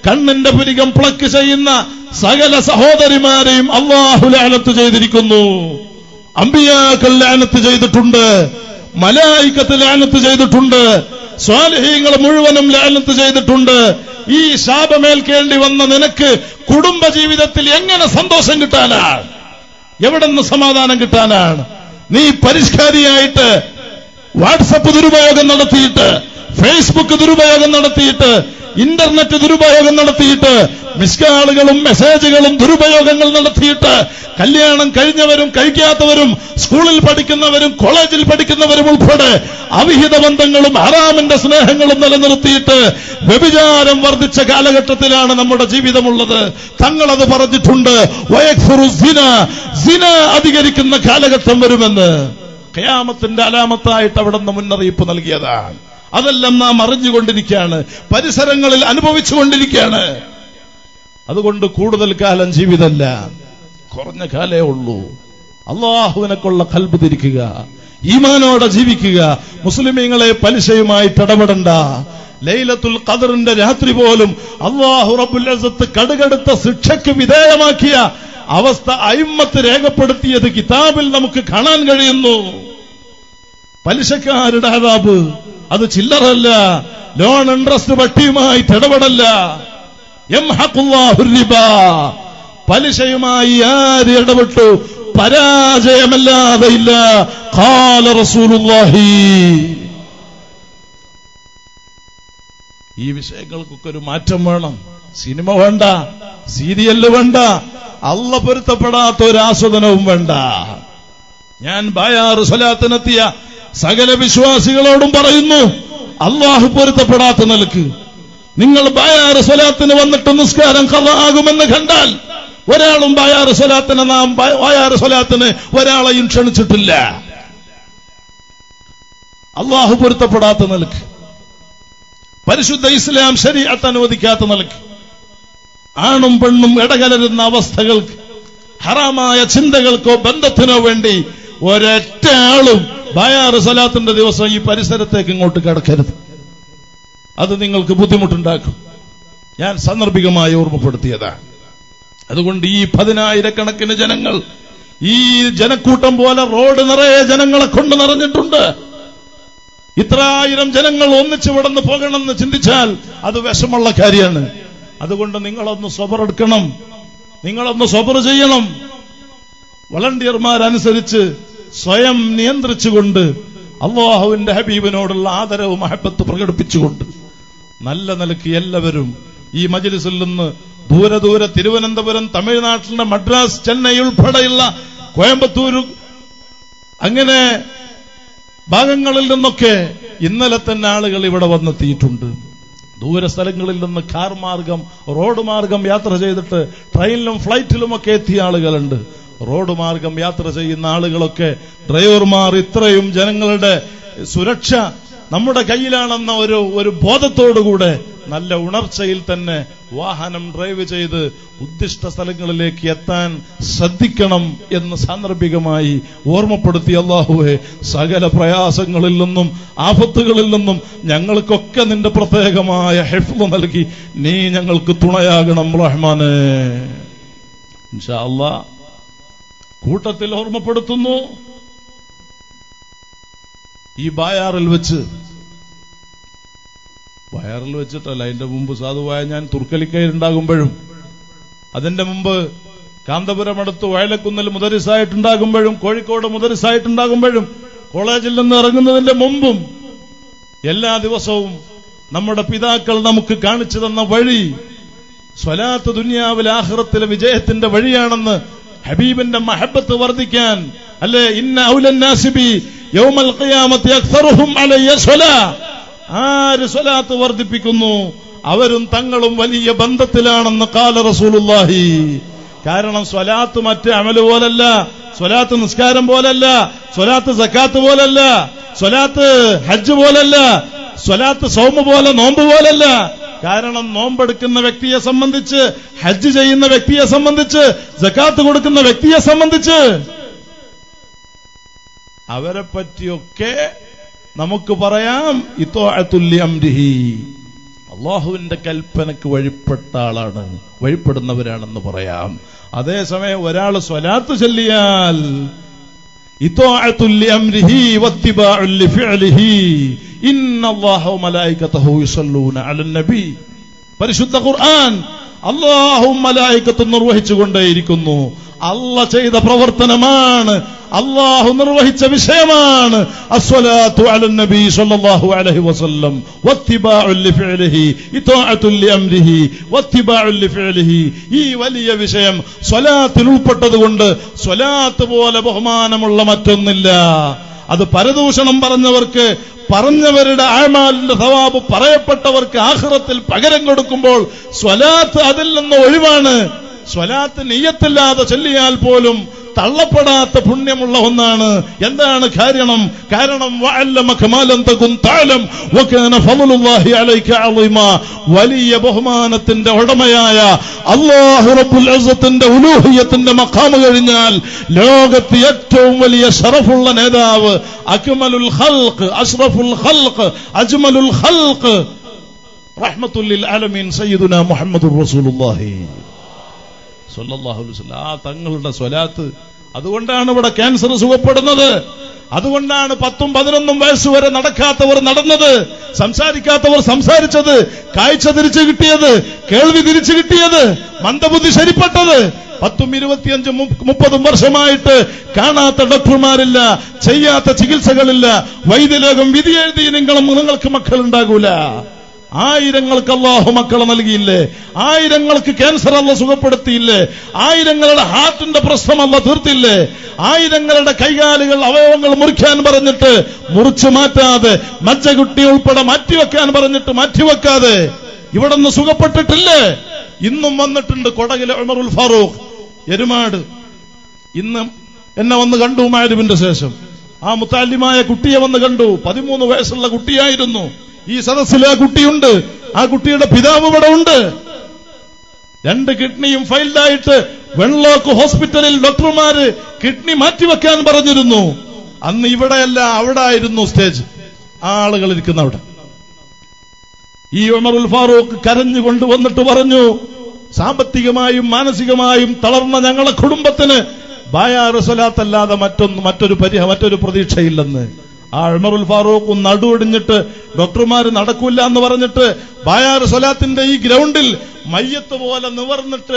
കണ്ണിന്റെ പുരികം പ്ലക്ക് ചെയ്യുന്ന സകല സഹോദരിമാരെയും അള്ളാഹു ലാനത്ത് ചെയ്തിരിക്കുന്നു അമ്പിയാക്കൾ ലാനത്ത് ചെയ്തിട്ടുണ്ട് മലായിക്കത്ത് ലാനത്ത് ചെയ്തിട്ടുണ്ട് സ്വാലഹീങ്ങൾ മുഴുവനും ലാനത്ത് ചെയ്തിട്ടുണ്ട് ഈ ശാപമേൽക്കേണ്ടി വന്ന നിനക്ക് കുടുംബ ജീവിതത്തിൽ എങ്ങനെ സന്തോഷം കിട്ടാനാണ് എവിടെ നിന്ന് സമാധാനം കിട്ടാനാണ് നീ പരിഷ്കാരിയായിട്ട് വാട്സപ്പ് ദുരുപയോഗം നടത്തിയിട്ട് ഫേസ്ബുക്ക് ദുരുപയോഗം നടത്തിയിട്ട് ഇന്റർനെറ്റ് ദുരുപയോഗം നടത്തിയിട്ട് മിസ്കാളുകളും മെസ്സേജുകളും ദുരുപയോഗങ്ങൾ നടത്തിയിട്ട് കല്യാണം കഴിഞ്ഞവരും കഴിക്കാത്തവരും സ്കൂളിൽ പഠിക്കുന്നവരും കോളേജിൽ പഠിക്കുന്നവരും ഉൾപ്പെടെ അവിഹിത ബന്ധങ്ങളും ഹറാമിന്റെ സ്നേഹങ്ങളും നിലനിർത്തിയിട്ട് വ്യഭിചാരം വർദ്ധിച്ച കാലഘട്ടത്തിലാണ് നമ്മുടെ ജീവിതമുള്ളത് തങ്ങളത് പറഞ്ഞിട്ടുണ്ട് വയക്ഫുറു സിന സിന അധികരിക്കുന്ന കാലഘട്ടം വരുമെന്ന് ഖയാമത്തിന്റെ അലാമത്തായിട്ട് അവിടെ നിന്ന് മുന്നറിയിപ്പ് നൽകിയതാണ് അതെല്ലാം നാം അറിഞ്ഞുകൊണ്ടിരിക്കുകയാണ് പരിസരങ്ങളിൽ അനുഭവിച്ചുകൊണ്ടിരിക്കുകയാണ് അതുകൊണ്ട് കൂടുതൽ കാലം ജീവിതമല്ല കുറഞ്ഞ കാലേ ഉള്ളൂ അള്ളാഹുവിനെക്കുള്ള കൽബ് തിരിക്കുക ഈമാനോടെ ജീവിക്കുക മുസ്ലിമീങ്ങളെ പലിശയുമായിട്ട് ഇടപെടണ്ട ലൈലത്തുൽ ഖദറിന്റെ രാത്രി പോലും അള്ളാഹു റബ്ബുൽ അസത്ത് കടുകടുത്ത ശിക്ഷയ്ക്ക് വിധേയമാക്കിയ അവസ്ഥ അയിമ്മത്ത് രേഖപ്പെടുത്തിയത് കിതാബിൽ നമുക്ക് കാണാൻ കഴിയുന്നു പലിശക്കാരുടെ അതാബ് അത് ചില്ലറല്ല ലോൺ ഇൻട്രസ്റ്റ് വട്ടിയുമായിട്ട് ഇടപെടല്ല യംഹഖുല്ലാഹു റിബ പലിശയുമായി ആര് ഇടപെട്ടു പരാജയമല്ലാതെ ഇല്ല ഖാല റസൂലുള്ളാഹി ഈ വിഷയങ്ങൾക്കൊക്കെ ഒരു മാറ്റം വേണം സിനിമ വേണ്ട സീരിയല് വേണ്ട അല്ല പൊരുത്തപ്പെടാത്ത ഒരു ആസ്വദനവും വേണ്ട ഞാൻ ബായാറ് സ്വലാത്തിനെത്തിയ സകല വിശ്വാസികളോടും പറയുന്നു അള്ളാഹു പൊരുത്തപ്പെടാത്ത നിലക്ക് നിങ്ങൾ ബായാറ് സ്വലാത്തിന് വന്നിട്ട് നിസ്കാരം കഥാകുമെന്ന് കണ്ടാൽ ഒരാളും ബായാറ് സ്വലാത്തിന് നാം ബ- ബായാറ് സ്വലാത്തിന് ഒരാളെയും ക്ഷണിച്ചിട്ടില്ല അള്ളാഹു പൊരുത്തപ്പെടാത്ത നിലക്ക് പരിശുദ്ധ ഇസ്ലാം ശരീഅത്ത് അനുവദിക്കാത്ത നിലക്ക് ആണും പെണ്ണും ഇടകലരുന്ന അവസ്ഥകൾക്ക് ഹറാമായ ചിന്തകൾക്കോ ബന്ധത്തിനോ വേണ്ടി ഒരൊറ്റ ആളും ബായാറ് സലാത്തിന്റെ ദിവസം ഈ പരിസരത്തേക്ക് ഇങ്ങോട്ട് കിടക്കരുത് അത് നിങ്ങൾക്ക് ബുദ്ധിമുട്ടുണ്ടാക്കും ഞാൻ സാന്ദർഭികമായി ഓർമ്മപ്പെടുത്തിയതാണ് അതുകൊണ്ട് ഈ പതിനായിരക്കണക്കിന് ജനങ്ങൾ ഈ ജനക്കൂട്ടം പോലെ റോഡ് നിറയെ ജനങ്ങളെ കൊണ്ട് നിറഞ്ഞിട്ടുണ്ട് ഇത്രായിരം ജനങ്ങൾ ഒന്നിച്ചു വിടന്ന് പോകണമെന്ന് ചിന്തിച്ചാൽ അത് വിഷമുള്ള കാര്യമാണ് അതുകൊണ്ട് നിങ്ങളൊന്ന് സ്വബറെടുക്കണം നിങ്ങളൊന്ന് സ്വബർ ചെയ്യണം വളണ്ടിയർമാരനുസരിച്ച് സ്വയം നിയന്ത്രിച്ചുകൊണ്ട് അള്ളാഹുവിന്റെ ഹബീബിനോടുള്ള ആദരവ് മഹബത്ത് പ്രകടിപ്പിച്ചുകൊണ്ട് നല്ല നിലയ്ക്ക് എല്ലാവരും ഈ മജ്ലിസിൽ നിന്ന് ദൂരെ ദൂരെ തിരുവനന്തപുരം തമിഴ്നാട്ടിലെ മദ്രാസ് ചെന്നൈ ഉൾപ്പെടെയുള്ള കോയമ്പത്തൂർ അങ്ങനെ ഭാഗങ്ങളിൽ നിന്നൊക്കെ ഇന്നലെ തന്നെ ആളുകൾ ഇവിടെ വന്നെത്തിയിട്ടുണ്ട് ദൂര സ്ഥലങ്ങളിൽ നിന്ന് കാർ മാർഗം റോഡ് മാർഗം യാത്ര ചെയ്തിട്ട് ട്രെയിനിലും ഫ്ലൈറ്റിലുമൊക്കെ എത്തിയ ആളുകളുണ്ട് റോഡ് മാർഗം യാത്ര ചെയ്യുന്ന ആളുകളൊക്കെ ഡ്രൈവർമാർ ഇത്രയും ജനങ്ങളുടെ സുരക്ഷ നമ്മുടെ കയ്യിലാണെന്ന ഒരു ഒരു ബോധത്തോടുകൂടെ നല്ല ഉണർച്ചയിൽ തന്നെ വാഹനം ഡ്രൈവ് ചെയ്ത് ഉദ്ദിഷ്ട സ്ഥലങ്ങളിലേക്ക് എത്താൻ ശ്രദ്ധിക്കണം എന്ന് സാന്ദർഭികമായി ഓർമ്മപ്പെടുത്തി അള്ളാഹുവെ സകല പ്രയാസങ്ങളിൽ നിന്നും ആപത്തുകളിൽ നിന്നും ഞങ്ങൾക്കൊക്കെ നിന്റെ പ്രത്യേകമായ ഹെഫ് നൽകി നീ ഞങ്ങൾക്ക് തുണയാകണം റഹ്മാനെ ഇൻഷാ അല്ലാ കൂട്ടത്തിൽ ഓർമ്മപ്പെടുത്തുന്നു ഈ ബായാറിൽ വെച്ച് വയറിൽ വെച്ചിട്ടല്ല അതിന്റെ മുമ്പ് സാധുവായ ഞാൻ തുർക്കലിക്കയിലുണ്ടാകുമ്പോഴും അതിന്റെ മുമ്പ് കാന്തപുരം അടുത്ത് വയലക്കുന്നിൽ മുതരിസായിട്ടുണ്ടാകുമ്പോഴും കോഴിക്കോട് മുതരിസായിട്ടുണ്ടാകുമ്പോഴും കോളേജിൽ നിന്ന് ഇറങ്ങുന്നതിന്റെ മുമ്പും എല്ലാ ദിവസവും നമ്മുടെ പിതാക്കൾ നമുക്ക് കാണിച്ചു തന്ന വഴി സ്വലാത്ത് ദുനിയാവിൽ ആഹ്റത്തിലെ വിജയത്തിന്റെ വഴിയാണെന്ന് ഹബീബിന്റെ മഹബത്ത് വർദ്ധിക്കാൻ അല്ലെ ഇന്ന ഔലന്നാസിബി യൗമൽ ഖിയാമത്തി അക്സറുഹും അലയ്യ സ്വലാ ആര് സ്വലാത്ത് വർദ്ധിപ്പിക്കുന്നു അവരും തങ്ങളും വലിയ ബന്ധത്തിലാണെന്ന് കാല റസൂലുള്ളാഹി കാരണം സ്വലാത്ത് മറ്റ് അമല് പോലല്ല സ്വലാത്ത് നിസ്കാരം പോലല്ല സ്വലാത്ത് സക്കാത്ത് പോലല്ല സ്വലാത്ത് ഹജ്ജ് പോലല്ല സ്വലാത്ത് സൗമ പോലെ നോമ്പ് പോലല്ല കാരണം നോമ്പെടുക്കുന്ന വ്യക്തിയെ സംബന്ധിച്ച് ഹജ്ജ് ചെയ്യുന്ന വ്യക്തിയെ സംബന്ധിച്ച് സക്കാത്ത് കൊടുക്കുന്ന വ്യക്തിയെ സംബന്ധിച്ച് അവരെ പറ്റിയൊക്കെ നമുക്ക് പറയാം ഇത്തോഅത്തുല്ലി അംരിഹി അള്ളാഹുവിന്റെ കൽപ്പനക്ക് വഴിപ്പെട്ട ആളാണ് വഴിപ്പെടുന്നവരാണെന്ന് പറയാം അതേസമയം ഒരാൾ സ്വലാത്ത് ചൊല്ലിയാൽ ഇത്വാഅത്തുൽ ലിഅംരിഹി വത്തിബാഉൽ ലിഫിഅലിഹി ഇന്നല്ലാഹു വമലായികതഹു യുസല്ലൂന അലൻ നബി പരിശുദ്ധ ഖുർആൻ അള്ളാഹും മലായിക്കത്തും നിർവഹിച്ചുകൊണ്ടേയിരിക്കുന്നു അല്ല ചെയ്ത പ്രവർത്തനമാണ് അള്ളാഹു നിർവഹിച്ച വിഷയമാണ് അസ്വലാത്തു അലൻ നബി സല്ലല്ലാഹു അലൈഹി വസല്ലം വത്തിബാഉൽ ലിഫിഅലിഹി ഇത്വാഅത്തുൽ ലിഅംരിഹി വത്തിബാഉൽ ലിഫിഅലിഹി ഈ വലിയ വിഷയം സ്വലാത്തിൽ ഉൾപ്പെട്ടതുകൊണ്ട് സ്വലാത്ത് പോലെ ബഹുമാനമുള്ള മറ്റൊന്നില്ല അത് പരദൂഷണം പറഞ്ഞവർക്ക് പറഞ്ഞവരുടെ ആമാലിന്റെ സവാബ് പറയപ്പെട്ടവർക്ക് ആഹ്റത്തിൽ പകരം കൊടുക്കുമ്പോൾ സ്വലാത്ത് അതിൽ നിന്ന് ഒഴിവാണ് സ്വലാത്ത് നെയ്യത്തില്ലാതെ ചൊല്ലിയാൽ പോലും തള്ളപ്പെടാത്ത പുണ്യമുള്ള ഒന്നാണ് എന്താണ് കാരണം കാരണം വഅല്ലമക മാ ലം തകുൻ തഅലം വകാന ഫളലുല്ലാഹി അലൈക അളീമ വലിയ ബഹുമാനത്തിന്റെ ഉടമയായ അല്ലാഹു റബ്ബുൽ ഇസ്സത്തിന്റെ ഉലൂഹിയത്തിന്റെ മഖാം കഴിഞ്ഞാൽ ലോകത്ത് ഏറ്റവും വലിയ ഷറഫുള്ള നേതാവ് അക്മലുൽ ഖൽഖ് അഷ്റഫുൽ ഖൽഖ് അജ്മലുൽ ഖൽഖ് റഹ്മത്തുൽ ആലമീൻ സയ്യിദുനാ മുഹമ്മദുർ റസൂലുള്ളാഹി സല്ലല്ലാഹു അലൈഹി വസല്ലം ആ തങ്ങളുടെ സ്വലാത്ത് അതുകൊണ്ടാണ് ഇവിടെ ക്യാൻസർ സുഖപ്പെടുന്നത് അതുകൊണ്ടാണ് പത്തും പതിനൊന്നും വയസ്സ് വരെ നടക്കാത്തവർ നടന്നത് സംസാരിക്കാത്തവർ സംസാരിച്ചത് കാഴ്ച തിരിച്ചു കിട്ടിയത് കേൾവി തിരിച്ചു കിട്ടിയത് മന്ദബുദ്ധി ശരിപ്പെട്ടത് പത്തും ഇരുപത്തിയഞ്ചും മുപ്പ- മുപ്പതും വർഷമായിട്ട് കാണാത്ത ഡോക്ടർമാരില്ല ചെയ്യാത്ത ചികിത്സകളില്ല വൈദ്യലോകം വിധി എഴുതി നിങ്ങളും നിങ്ങൾക്ക് മക്കളുണ്ടാകൂല ആയിരങ്ങൾക്ക് അള്ളാഹു മക്കളെ നൽകിയില്ലേ ആയിരങ്ങൾക്ക് ക്യാൻസർ അല്ല സുഖപ്പെടുത്തിയില്ലേ ആയിരങ്ങളുടെ ഹാർട്ടിന്റെ പ്രശ്നം അല്ല തീർത്തില്ലേ ആയിരങ്ങളുടെ കൈകാലുകൾ അവയവങ്ങൾ മുറിക്കാൻ പറഞ്ഞിട്ട് മുറിച്ചു മാറ്റാതെ മജ്ജകുട്ടി ഉൾപ്പെടെ മാറ്റിവെക്കാൻ പറഞ്ഞിട്ട് മാറ്റിവെക്കാതെ ഇവിടെ നിന്ന് സുഖപ്പെട്ടിട്ടില്ലേ ഇന്നും വന്നിട്ടുണ്ട് കൊടകിലെ ഉമറുൽ ഫാറൂഖ് എരുമാട് ഇന്ന് എന്നെ വന്ന് കണ്ടു മാരുവിന്റെ ശേഷം ആ മുത്താലിമായ കുട്ടിയെ വന്ന് കണ്ടു പതിമൂന്ന് വയസ്സുള്ള കുട്ടിയായിരുന്നു ഈ സദസ്സിൽ ആ കുട്ടിയുണ്ട് ആ കുട്ടിയുടെ പിതാവ് ഇവിടെ ഉണ്ട് രണ്ട് കിഡ്നിയും ഫൈൽഡായിട്ട് വെള്ളോക്ക് ഹോസ്പിറ്റലിൽ ഡോക്ടർമാര് കിഡ്നി മാറ്റിവെക്കാൻ പറഞ്ഞിരുന്നു അന്ന് ഇവിടെയല്ല അവിടെ ആയിരുന്നു സ്റ്റേജ് ആ ആളുകൾ ഇരിക്കുന്ന അവിടെ ഈ ഉമറുൽ ഫാറൂഖ് കരഞ്ഞുകൊണ്ട് വന്നിട്ട് പറഞ്ഞു സാമ്പത്തികമായും മാനസികമായും തളർന്ന ഞങ്ങളെ കുടുംബത്തിന് ബായാറ് സ്വലാത്തല്ലാതെ മറ്റൊന്ന് മറ്റൊരു പരിഹ മറ്റൊരു പ്രതീക്ഷയില്ലെന്ന് ആ ഉമറുൽ ഫാറൂഖ് നടുവൊടിഞ്ഞിട്ട് ഡോക്ടർമാര് നടക്കൂല എന്ന് പറഞ്ഞിട്ട് ബായാറ് സ്വലാത്തിന്റെ ഈ ഗ്രൗണ്ടിൽ മയ്യത്ത് പോലെ നിവർന്നിട്ട്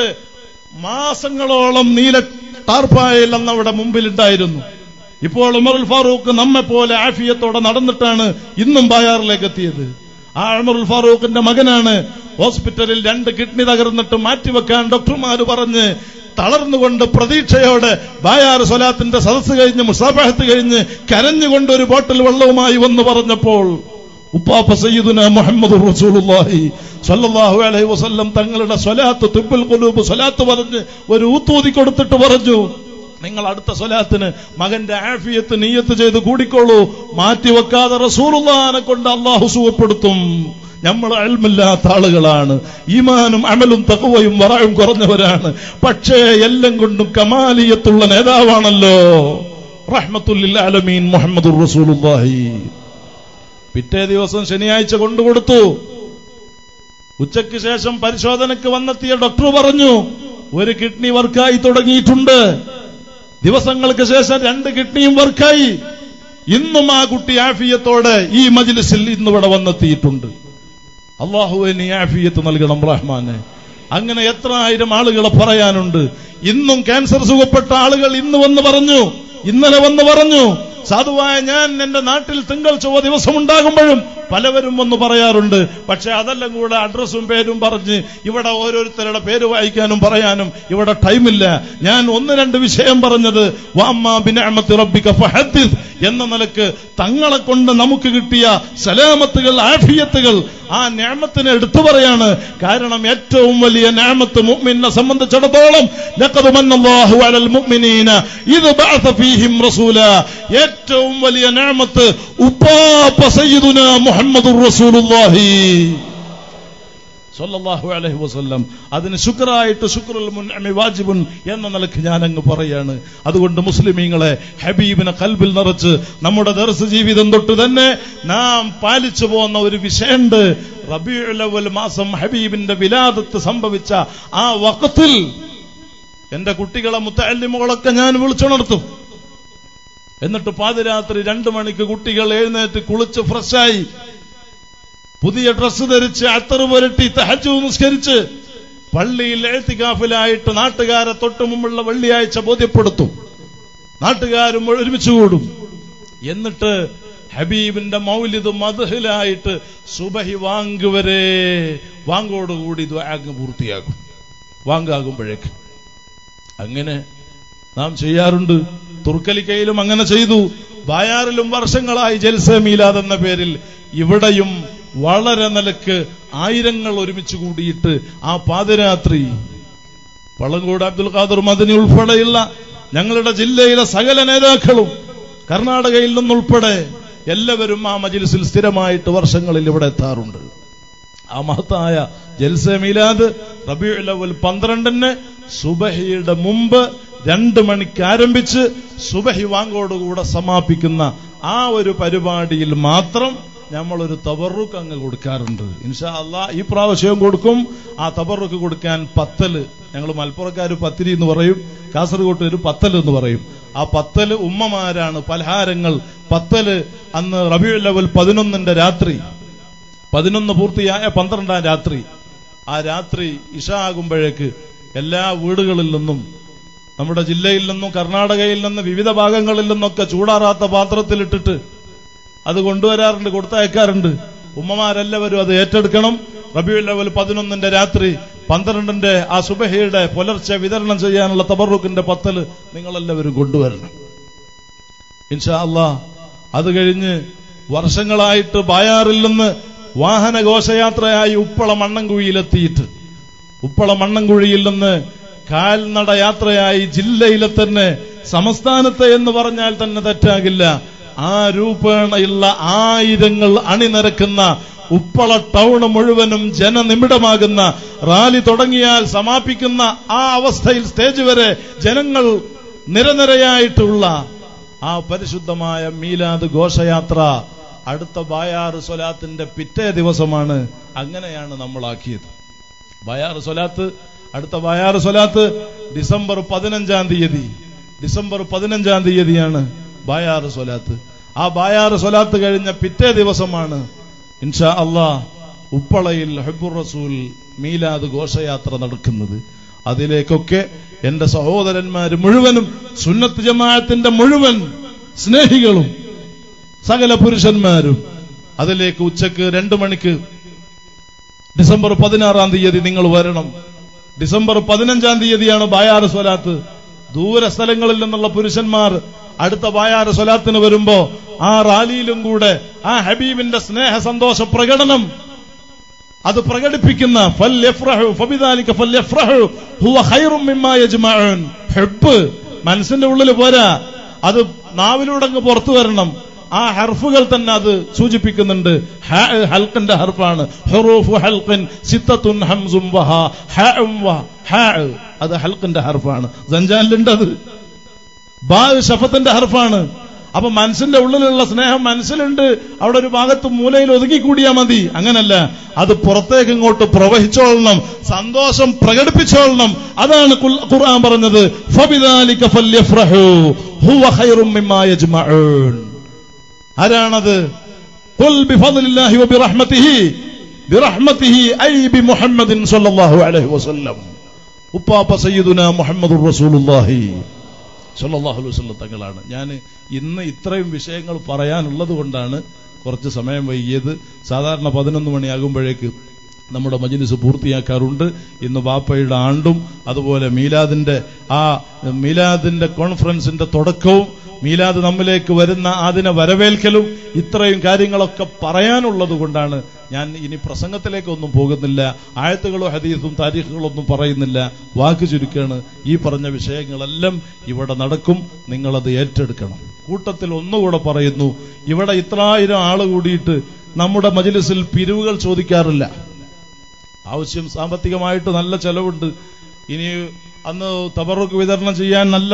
മാസങ്ങളോളം നീല ടാർപ്പായൽ അന്ന് അവിടെ മുമ്പിലുണ്ടായിരുന്നു ഇപ്പോൾ ഉമറുൽ ഫാറൂഖ് നമ്മെ പോലെ ആഫിയത്തോടെ നടന്നിട്ടാണ് ഇന്നും ബായാറിലേക്ക് എത്തിയത് ആ ഉമറുൽ ഫാറൂഖിന്റെ മകനാണ് ഹോസ്പിറ്റലിൽ രണ്ട് കിഡ്നി തകർന്നിട്ട് മാറ്റിവെക്കാൻ ഡോക്ടർമാര് പറഞ്ഞ് തളർന്നുകൊണ്ട് പ്രതീക്ഷയോടെ ബായാർ സ്വലാത്തിന്റെ സദസ്സ് കഴിഞ്ഞ് മുസാഫഹത്ത് കഴിഞ്ഞ് കരഞ്ഞുകൊണ്ട് ഒരു ബോട്ടിൽ വെള്ളവുമായി വന്ന് പറഞ്ഞപ്പോൾ ഉപ്പാപ്പ സയ്യിദുന മുഹമ്മദ് റസൂലുള്ളാഹി സ്വല്ലല്ലാഹു അലൈഹി വസല്ലം തങ്ങളുടെ സ്വലാത്ത് തുബ്ബുൽ ഖുലൂബ് സ്വലാത്ത് പറഞ്ഞ് ഒരു ഊത്തൂതി കൊടുത്തിട്ട് പറഞ്ഞു നിങ്ങൾ അടുത്ത സ്വലാത്തിന് മകന്റെ ആഫിയത്ത് നീയത്ത് ചെയ്ത് കൂടിക്കോളൂ മാറ്റിവെക്കാതെ റസൂലുള്ളാനെ കൊണ്ട് അള്ളാഹു സുഖപ്പെടുത്തും നമ്മൾ അൽമില്ലാത്ത ആളുകളാണ് ഈമാനും അമലും തകവയും വറയും കുറഞ്ഞവരാണ് പക്ഷേ എല്ലാം കൊണ്ടും കമാലിയത്തുള്ള നേതാവാണല്ലോ റഹ്മത്തുല്ലിൽ ആലമീൻ മുഹമ്മദുർ റസൂലുള്ളാഹി പിറ്റേ ദിവസം ശനിയാഴ്ച കൊണ്ടുകൊടുത്തു ഉച്ചയ്ക്ക് ശേഷം പരിശോധനയ്ക്ക് വന്നെത്തിയ ഡോക്ടർ പറഞ്ഞു ഒരു കിഡ്നി വർക്കായി തുടങ്ങിയിട്ടുണ്ട് ദിവസങ്ങൾക്ക് ശേഷം രണ്ട് കിഡ്നിയും വർക്കായി ഇന്നും ആ കുട്ടി ആഫിയത്തോടെ ഈ മജ്ലിസിൽ ഇന്നിവിടെ വന്നെത്തിയിട്ടുണ്ട് അള്ളാഹുവെ നീ ആഫിയത്ത് നൽകണം റഹ്മാനെ അങ്ങനെ എത്ര ആയിരം ആളുകളെ പറയാനുണ്ട് ഇന്നും ക്യാൻസർ സുഖപ്പെട്ട ആളുകൾ ഇന്ന് വന്ന് പറഞ്ഞു ഇന്നലെ വന്ന് പറഞ്ഞു സാധുവായ ഞാൻ എന്റെ നാട്ടിൽ തിങ്കൾ ചൊവ്വ ദിവസം ഉണ്ടാകുമ്പോഴും പലവരും വന്ന് പറയാറുണ്ട് പക്ഷെ അതെല്ലാം കൂടെ അഡ്രസ്സും പേരും പറഞ്ഞ് ഇവിടെ ഓരോരുത്തരുടെ പേര് വായിക്കാനും പറയാനും ഇവിടെ ടൈമില്ല ഞാൻ ഒന്ന് രണ്ട് വിഷയം പറഞ്ഞത് വാമ്മാ ബിനഅമത്തി റബ്ബിക ഫഹദ്ദിസ് എന്ന നിലക്ക് തങ്ങളെ കൊണ്ട് നമുക്ക് കിട്ടിയ സലാമത്തുകൾ ആഫിയത്തുകൾ ആ ഞാമത്തിനെ എടുത്തു പറയാണ് കാരണം ഏറ്റവും വലിയ ഞാമത്ത് മുഅ്മിനെ സംബന്ധിച്ചിടത്തോളം ലഖദ് മന്നല്ലാഹു അലൽ മുഅ്മിനീന ഇത് ബഅസ ഫീഹിം റസൂല ഏറ്റവും വലിയ ഞാമത്ത് ഉപ്പാപ്പ സയ്യിദുന മുഹമ്മദുർ റസൂലുള്ളാഹി സല്ലല്ലാഹു അലൈഹി വസല്ലം അതിന് ശുക്രായിട്ട് ശുക്രുൽ മുൻഅമി വാജിബുൻ എന്ന നിലക്ക് ഞാൻ അങ്ങ് പറയാണ് അതുകൊണ്ട് മുസ്ലിമീങ്ങളെ ഹബീബിനെ കൽബിൽ നിറച്ച് നമ്മുടെ ദർസ് ജീവിതം തൊട്ട് തന്നെ നാം പാലിച്ചു പോകുന്ന ഒരു വിഷയമുണ്ട് റബീഉൽ അവ്വൽ മാസം ഹബീബിന്റെ വിലാദത്ത് സംഭവിച്ച ആ വഖത്തിൽ എന്റെ കുട്ടികളെ മുത്തല്ലിമുകളൊക്കെ ഞാൻ വിളിച്ചുണർത്തും എന്നിട്ട് പാതിരാത്രി രണ്ടു മണിക്ക് കുട്ടികൾ എഴുന്നേറ്റ് കുളിച്ച് ഫ്രഷായി പുതിയ ഡ്രസ്സ് ധരിച്ച് അത്തറ് പുരട്ടി തഹജു നിസ്കരിച്ച് പള്ളിയിൽ എഴുത്തിക്കാഫിലായിട്ട് നാട്ടുകാരെ തൊട്ടു മുമ്പുള്ള വെള്ളിയാഴ്ച ബോധ്യപ്പെടുത്തും നാട്ടുകാരും ഒരുമിച്ച് കൂടും എന്നിട്ട് ഹബീബിന്റെ മൗലിദ് മധുഹിലായിട്ട് സുബഹി വാങ്ങുവരെ വാങ്കോടുകൂടി ദ്വാഗ് പൂർത്തിയാകും വാങ്കാകുമ്പോഴേക്ക് അങ്ങനെ നാം ചെയ്യാറുണ്ട് തുർക്കലിക്കയിലും അങ്ങനെ ചെയ്തു ബായാറിലും വർഷങ്ങളായി ജൽസ മീലാദ് എന്ന പേരിൽ ഇവിടെയും വളരെ നിലക്ക് ആയിരങ്ങൾ ഒരുമിച്ച് കൂടിയിട്ട് ആ പാതിരാത്രി പള്ളങ്കോട് അബ്ദുൽ ഖാദർ മദനി ഉൾപ്പെടെയുള്ള ഞങ്ങളുടെ ജില്ലയിലെ സകല നേതാക്കളും കർണാടകയിൽ നിന്നുൾപ്പെടെ എല്ലാവരും ആ മജിലിസിൽ സ്ഥിരമായിട്ട് വർഷങ്ങളിൽ ഇവിടെ എത്താറുണ്ട് ആ മഹത്തായ ജൽസ മീലാദ് റബിയുൽ അവൽ പന്ത്രണ്ടിന് സുബഹിയുടെ മുമ്പ് രണ്ട് മണിക്ക് ആരംഭിച്ച് സുബഹി വാങ്കോടുകൂടെ സമാപിക്കുന്ന ആ ഒരു പരിപാടിയിൽ മാത്രം നമ്മളൊരു തബറുക്ക് അങ്ങ് കൊടുക്കാറുണ്ട് ഇൻഷാ അള്ളാ ഈ പ്രാവശ്യവും കൊടുക്കും ആ തബറുക്ക് കൊടുക്കാൻ പത്തല് ഞങ്ങൾ മലപ്പുറക്കാർ പത്തിരി എന്ന് പറയും കാസർഗോട്ട് ഒരു പത്തൽ എന്ന് പറയും ആ പത്തല് ഉമ്മമാരാണ് പലഹാരങ്ങൾ പത്തല് അന്ന് റബിയുൽ ലെവൽ പതിനൊന്നിന്റെ രാത്രി പതിനൊന്ന് പൂർത്തിയായ പന്ത്രണ്ടാം രാത്രി ആ രാത്രി ഇഷ ആകുമ്പോഴേക്ക് എല്ലാ വീടുകളിൽ നിന്നും നമ്മുടെ ജില്ലയിൽ നിന്നും കർണാടകയിൽ നിന്നും വിവിധ ഭാഗങ്ങളിൽ നിന്നൊക്കെ ചൂടാറാത്ത പാത്രത്തിലിട്ടിട്ട് അത് കൊണ്ടുവരാറുണ്ട് കൊടുത്തയക്കാറുണ്ട് ഉമ്മമാരെല്ലാവരും അത് ഏറ്റെടുക്കണം റബിയുൽ ലെവൽ പതിനൊന്നിന്റെ രാത്രി പന്ത്രണ്ടിന്റെ ആ സുബഹയുടെ പുലർച്ചെ വിതരണം ചെയ്യാനുള്ള തബറുക്കിന്റെ പത്തല് നിങ്ങളെല്ലാവരും കൊണ്ടുവരണം ഇൻഷാ അള്ളാ അത് കഴിഞ്ഞ് വർഷങ്ങളായിട്ട് ബായാറിൽ നിന്ന് വാഹന ഘോഷയാത്രയായി ഉപ്പള മണ്ണൻകുഴിയിലെത്തിയിട്ട് ഉപ്പള മണ്ണൻകുഴിയിൽ നിന്ന് കാൽനട യാത്രയായി ജില്ലയിലെ തന്നെ സംസ്ഥാനത്തെ എന്ന് പറഞ്ഞാൽ തന്നെ തെറ്റാകില്ല ആ രൂപേണയുള്ള ആയിരങ്ങൾ അണിനിരക്കുന്ന ഉപ്പള ടൗൺ മുഴുവനും ജനനിമിടമാകുന്ന റാലി തുടങ്ങിയാൽ സമാപിക്കുന്ന ആ അവസ്ഥയിൽ സ്റ്റേജ് വരെ ജനങ്ങൾ നിരനിരയായിട്ടുള്ള ആ പരിശുദ്ധമായ മീലാദ് ഘോഷയാത്ര അടുത്ത ബായാറ് സ്വലാത്തിന്റെ പിറ്റേ ദിവസമാണ് അങ്ങനെയാണ് നമ്മളാക്കിയത് ബയാറ് സ്വലാത്ത് അടുത്ത ബയാറ് സ്വലാത്ത് ഡിസംബർ പതിനഞ്ചാം തീയതി ഡിസംബർ പതിനഞ്ചാം തീയതിയാണ് ബായാറ് സ്വലാത്ത് ആ ബായാറ് സ്വലാത്ത് കഴിഞ്ഞ പിറ്റേ ദിവസമാണ് ഇൻഷാ അള്ളാ ഉപ്പളയിൽ ഹെബുർ റസൂൽ മീലാദ് ഘോഷയാത്ര നടക്കുന്നത് അതിലേക്കൊക്കെ എന്റെ സഹോദരന്മാര് മുഴുവനും സുന്നത്ത് ജമാഅത്തിന്റെ മുഴുവൻ സ്നേഹികളും സകല പുരുഷന്മാരും അതിലേക്ക് ഉച്ചക്ക് രണ്ടു മണിക്ക് ഡിസംബർ പതിനാറാം തീയതി നിങ്ങൾ വരണം ഡിസംബർ പതിനഞ്ചാം തീയതിയാണ് ബായാറ് സ്വലാത്ത് ദൂര സ്ഥലങ്ങളിൽ നിന്നുള്ള പുരുഷന്മാർ അടുത്ത ബായാറ് സ്വലാത്തിന് വരുമ്പോ ആ റാലിയിലും കൂടെ ആ ഹബീബിന്റെ സ്നേഹ സന്തോഷ പ്രകടനം അത് പ്രകടിപ്പിക്കുന്ന ഫല്യഫ്റഹു ഫബിദാലിക ഫല്യഫ്റഹു ഹുവ ഖൈറും മിമ്മാ യജ്മഊൻ ഹബ്ബ് മനസ്സിന്റെ ഉള്ളിൽ പോരാ അത് നാവിലൂടെ അങ്ങ് പുറത്തു വരണം ആ ഹർഫുകൾ തന്നെ അത് സൂചിപ്പിക്കുന്നുണ്ട് ഹ ഹൽക്കിന്റെ ഹർഫാണ് ഹുറൂഫു ഹൽഖിൻ സിത്തത്തുൻ ഹംസും വഹ ഹഉം വ ഹ അത് ഹൽക്കിന്റെ ഹർഫാണ് സഞ്ചാനിലുണ്ട് അത് ബാ ഷഫത്തിന്റെ ഹർഫാണ് അപ്പൊ മനസ്സിന്റെ ഉള്ളിലുള്ള സ്നേഹം മനസ്സിലുണ്ട് അവിടെ ഒരു ഭാഗത്ത് മൂലയിൽ ഒതുങ്ങിക്കൂടിയാ മതി അങ്ങനല്ല അത് പുറത്തേക്ക് ഇങ്ങോട്ട് പ്രവഹിച്ചോളണം സന്തോഷം പ്രകടിപ്പിച്ചോളണം അതാണ് ഖുൽ- ഖുർആൻ പറഞ്ഞത് ഫബിദാലിക ഫല്യഫ്റഹു ഹുവ ഖൈറും മിമ്മാ യജ്മഊൻ ആരാണത് ഖുൽ ബിഫദ്ലില്ലാഹി വബിറഹ്മതിഹി ബിറഹ്മതിഹി ഐ ബിമുഹമ്മദിൻ സ്വല്ലല്ലാഹു അലൈഹി വസല്ലം ഉപ്പാപ്പ സയ്യിദുന മുഹമ്മദുർ റസൂലുള്ളാഹി സല്ലല്ലാഹു അലൈഹി വസല്ലം തങ്ങളാണ് ഞാൻ ഇന്ന് ഇത്രയും വിഷയങ്ങൾ പറയാനുള്ളത് കൊണ്ടാണ് കുറച്ച് സമയം വൈകിയത് സാധാരണ പതിനൊന്ന് മണിയാകുമ്പോഴേക്ക് നമ്മുടെ മജിലിസ് പൂർത്തിയാക്കാറുണ്ട് ഇന്ന് ബാപ്പയുടെ ആണ്ടും അതുപോലെ മീലാദിന്റെ ആ മീലാദിന്റെ കോൺഫറൻസിന്റെ തുടക്കവും മീലാദ് നമ്മിലേക്ക് വരുന്ന അതിനെ വരവേൽക്കലും ഇത്രയും കാര്യങ്ങളൊക്കെ പറയാനുള്ളത് കൊണ്ടാണ് ഞാൻ ഇനി പ്രസംഗത്തിലേക്കൊന്നും പോകുന്നില്ല ആയത്തുകളോ ഹദീസും താരീഖുകളോ ഒന്നും പറയുന്നില്ല വാക്ക് ചുരുക്കാണ് ഈ പറഞ്ഞ വിഷയങ്ങളെല്ലാം ഇവിടെ നടക്കും നിങ്ങളത് ഏറ്റെടുക്കണം കൂട്ടത്തിൽ ഒന്നുകൂടെ പറയുന്നു ഇവിടെ ഇത്രായിരം ആള് കൂടിയിട്ട് നമ്മുടെ മജിലിസിൽ പിരിവുകൾ ചോദിക്കാറില്ല ആവശ്യം സാമ്പത്തികമായിട്ട് നല്ല ചെലവുണ്ട് ഇനി അന്ന് തബറുക്ക് വിതരണം ചെയ്യാൻ നല്ല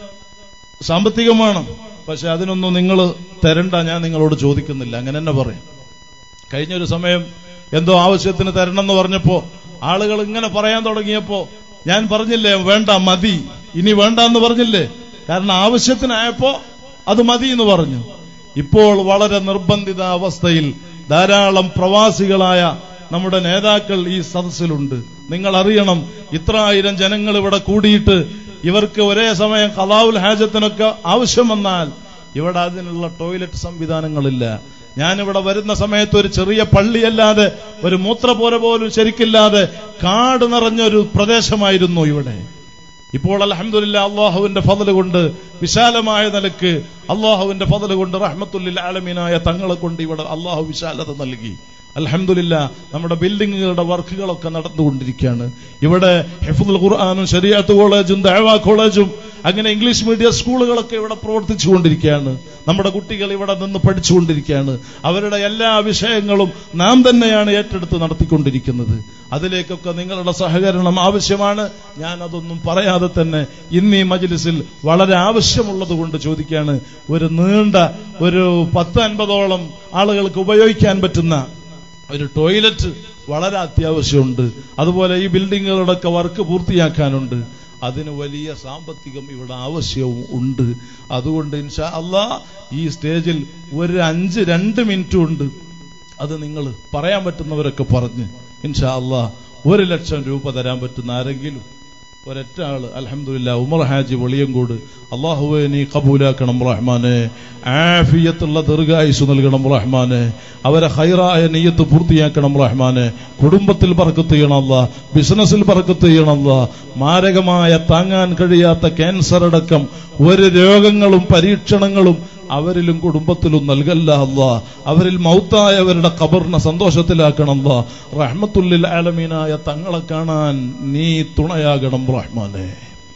സാമ്പത്തികമാണ് പക്ഷെ അതിനൊന്നും നിങ്ങൾ തരണ്ട ഞാൻ നിങ്ങളോട് ചോദിക്കുന്നില്ല അങ്ങനെ തന്നെ പറയാം കഴിഞ്ഞൊരു സമയം എന്തോ ആവശ്യത്തിന് തരണം എന്ന് പറഞ്ഞപ്പോ ആളുകൾ ഇങ്ങനെ പറയാൻ തുടങ്ങിയപ്പോ ഞാൻ പറഞ്ഞില്ലേ വേണ്ട മതി ഇനി വേണ്ട എന്ന് പറഞ്ഞില്ലേ കാരണം ആവശ്യത്തിനായപ്പോ അത് മതി എന്ന് പറഞ്ഞു ഇപ്പോൾ വളരെ നിർബന്ധിത അവസ്ഥയിൽ ധാരാളം പ്രവാസികളായ നമ്മുടെ നേതാക്കൾ ഈ സദസ്സിലുണ്ട് നിങ്ങൾ അറിയണം ഇത്ര ആയിരം ജനങ്ങൾ ഇവിടെ കൂടിയിട്ട് ഇവർക്ക് ഒരേ സമയം കലാവുൽ ഹാജത്തിനൊക്കെ ആവശ്യം വന്നാൽ ഇവിടെ അതിനുള്ള ടോയ്ലറ്റ് സംവിധാനങ്ങളില്ല ഞാനിവിടെ വരുന്ന സമയത്ത് ഒരു ചെറിയ പള്ളിയല്ലാതെ ഒരു മൂത്രപോര പോലും ശരിക്കില്ലാതെ കാട് നിറഞ്ഞൊരു പ്രദേശമായിരുന്നു ഇവിടെ ഇപ്പോൾ അലഹമില്ല അള്ളാഹുവിന്റെ ഫതല് കൊണ്ട് വിശാലമായ നിലക്ക് അള്ളാഹുവിന്റെ ഫതല് കൊണ്ട് റഹ്മത്തുല്ലിൽ ആലമീനായ തങ്ങളെ കൊണ്ട് ഇവിടെ അള്ളാഹു വിശാലത നൽകി അലഹമില്ല നമ്മുടെ ബിൽഡിങ്ങുകളുടെ വർക്കുകളൊക്കെ നടന്നുകൊണ്ടിരിക്കുകയാണ് ഇവിടെ ഹെഫുൽ ഖുർആാനും ശരിയാത്ത് കോളേജും ദഴവ കോളേജും അങ്ങനെ ഇംഗ്ലീഷ് മീഡിയം സ്കൂളുകളൊക്കെ ഇവിടെ പ്രവർത്തിച്ചുകൊണ്ടിരിക്കുകയാണ് നമ്മുടെ കുട്ടികൾ ഇവിടെ നിന്ന് പഠിച്ചുകൊണ്ടിരിക്കുകയാണ് അവരുടെ എല്ലാ വിഷയങ്ങളും നാം തന്നെയാണ് ഏറ്റെടുത്ത് നടത്തിക്കൊണ്ടിരിക്കുന്നത് അതിലേക്കൊക്കെ നിങ്ങളുടെ സഹകരണം ആവശ്യമാണ് ഞാൻ അതൊന്നും പറയാതെ തന്നെ ഇന്ന് ഈ മജ്ലിസിൽ വളരെ ആവശ്യമുള്ളത് കൊണ്ട് ചോദിക്കുകയാണ് ഒരു നീണ്ട ഒരു പത്ത് അൻപതോളം ആളുകൾക്ക് ഉപയോഗിക്കാൻ പറ്റുന്ന ഒരു ടോയ്ലറ്റ് വളരെ അത്യാവശ്യമുണ്ട് അതുപോലെ ഈ ബിൽഡിങ്ങുകളുടെയൊക്കെ വർക്ക് പൂർത്തിയാക്കാനുണ്ട് അതിന് വലിയ സാമ്പത്തികം ഇവിടെ ആവശ്യവും ഉണ്ട് അതുകൊണ്ട് ഇൻഷാ അള്ളാ ഈ സ്റ്റേജിൽ ഒരു അഞ്ച് രണ്ട് മിനിറ്റ് ഉണ്ട് അത് നിങ്ങൾ പറയാൻ പറ്റുന്നവരൊക്കെ പറഞ്ഞ് ഇൻഷാ അള്ളാ ഒരു ലക്ഷം രൂപ തരാൻ പറ്റുന്ന ആരെങ്കിലും ഒരൊറ്റ ആള് അലഹമില്ല ഉമർ ഹാജി വെളിയങ്കോട് അള്ളാഹുവെ നീ കബൂലാക്കണം റഹ്മാനെ ആഫിയത്തുള്ള ദീർഘായുസ് നൽകണം റഹ്മാനെ അവരെ ഹൈറായ നെയ്യത്ത് പൂർത്തിയാക്കണം റഹ്മാനെ കുടുംബത്തിൽ പറക്കത്ത് ചെയ്യണമല്ല ബിസിനസ്സിൽ പറക്കത്ത് ചെയ്യണമല്ല മാരകമായ താങ്ങാൻ കഴിയാത്ത ക്യാൻസർ അടക്കം ഒരു രോഗങ്ങളും പരീക്ഷണങ്ങളും അവരിലും കുടുംബത്തിലും നൽകല്ല അല്ല അവരിൽ മൗത്തായവരുടെ കബറിനെ സന്തോഷത്തിലാക്കണമല്ല റഹ്മത്തുല്ലിൽ ആലമീനായ തങ്ങളെ കാണാൻ നീ തുണയാകണം റഹ്മാനെ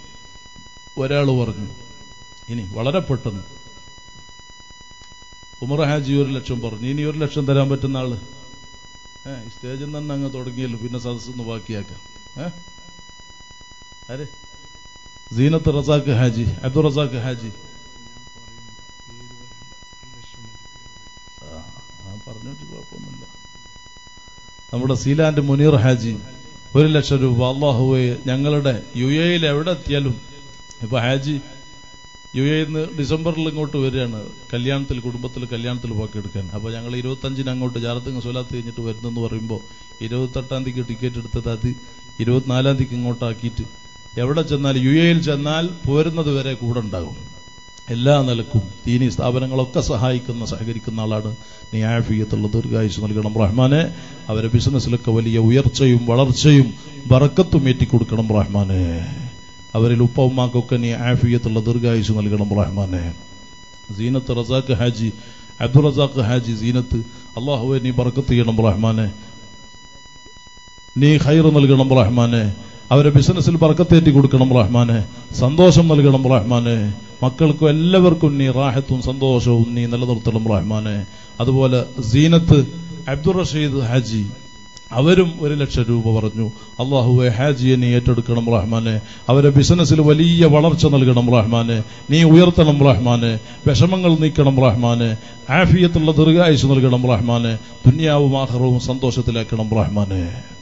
ഒരാൾ പറഞ്ഞു ഇനി വളരെ പെട്ടെന്ന് ഉമർ ഹാജി ഒരു ലക്ഷം പറഞ്ഞു ഇനി ഒരു ലക്ഷം തരാൻ പറ്റുന്ന ആള് ഏ ഈ സ്റ്റേജിൽ തന്നെ അങ്ങ് തുടങ്ങിയല്ലോ പിന്നെ സദസ്സൊന്ന് ബാക്കിയാക്കാം ഏ ആരെ സീനത്ത് റസാഖ് ഹാജി അബ്ദുൾ റസാഖ് ഹാജി പറഞ്ഞിട്ട് കുഴപ്പമൊന്നുമില്ല നമ്മുടെ സീലാൻഡ് മുനീർ ഹാജി ഒരു ലക്ഷം രൂപ അള്ളാഹുവെ ഞങ്ങളുടെ യു എയിൽ എവിടെ എത്തിയാലും ഇപ്പൊ ഹാജി യു എന്ന് ഡിസംബറിൽ ഇങ്ങോട്ട് വരികയാണ് കല്യാണത്തിൽ കുടുംബത്തിൽ കല്യാണത്തിൽ പങ്കെടുക്കാൻ അപ്പൊ ഞങ്ങൾ ഇരുപത്തഞ്ചിന് അങ്ങോട്ട് ജാറത്തിങ് സ്വലാത്ത് കഴിഞ്ഞിട്ട് വരുന്നെന്ന് പറയുമ്പോൾ ഇരുപത്തെട്ടാം തീയതിക്ക് ടിക്കറ്റ് എടുത്തത് അത് ഇരുപത്തിനാലാം തീയതിക്ക് ഇങ്ങോട്ടാക്കിയിട്ട് എവിടെ ചെന്നാൽ യു എയിൽ ചെന്നാൽ പോരുന്നത് വരെ കൂടെ ഉണ്ടാകും എല്ലാ നിലക്കും ദീനി സ്ഥാപനങ്ങളൊക്കെ സഹായിക്കുന്ന സഹകരിക്കുന്ന ആളാണ് നീ ആഫിയത്തുള്ള ദീർഘായുസ് നൽകണം റഹ്മാനെ അവരെ ബിസിനസ്സിലൊക്കെ വലിയ ഉയർച്ചയും വളർച്ചയും ബറക്കത്തും ഏറ്റിക്കൊടുക്കണം റഹ്മാനെ അവരിൽ ഉപ്പ ഉമ്മാക്കൊക്കെ നീ ആഫിയത്തുള്ള ദീർഘായുസ് നൽകണം റഹ്മാനെ സീനത്ത് റസാഖ് ഹാജി അബ്ദുൾ റസാഖ് ഹാജി സീനത്ത് അള്ളാഹുവെ നീ ബറക്കത്ത് ചെയ്യണം റഹ്മാനെ നീ ഖൈർ നൽകണം റഹ്മാനെ അവരെ ബിസിനസ്സിൽ പറക്കത്തേറ്റി കൊടുക്കണം റഹ്മാനെ സന്തോഷം നൽകണം റഹ്മാനെ മക്കൾക്കും എല്ലാവർക്കും നീ റാഹത്തും സന്തോഷവും നീ നിലനിർത്തണം റഹ്മാനെ അതുപോലെ സീനത്ത് അബ്ദുൾ റഷീദ് ഹാജി അവരും ഒരു ലക്ഷം രൂപ പറഞ്ഞു അള്ളാഹുവെ ഹാജിയെ നീ ഏറ്റെടുക്കണം റഹ്മാനെ അവരെ ബിസിനസ്സിൽ വലിയ വളർച്ച നൽകണം റഹ്മാനെ നീ ഉയർത്തണം റഹ്മാനെ വിഷമങ്ങൾ നീക്കണം റഹ്മാനെ ആഫിയത്തുള്ള ദീർഘായുസ് നൽകണം റഹ്മാനെ ദുന്യാവും ആഹ്റവും സന്തോഷത്തിലാക്കണം റഹ്മാനെ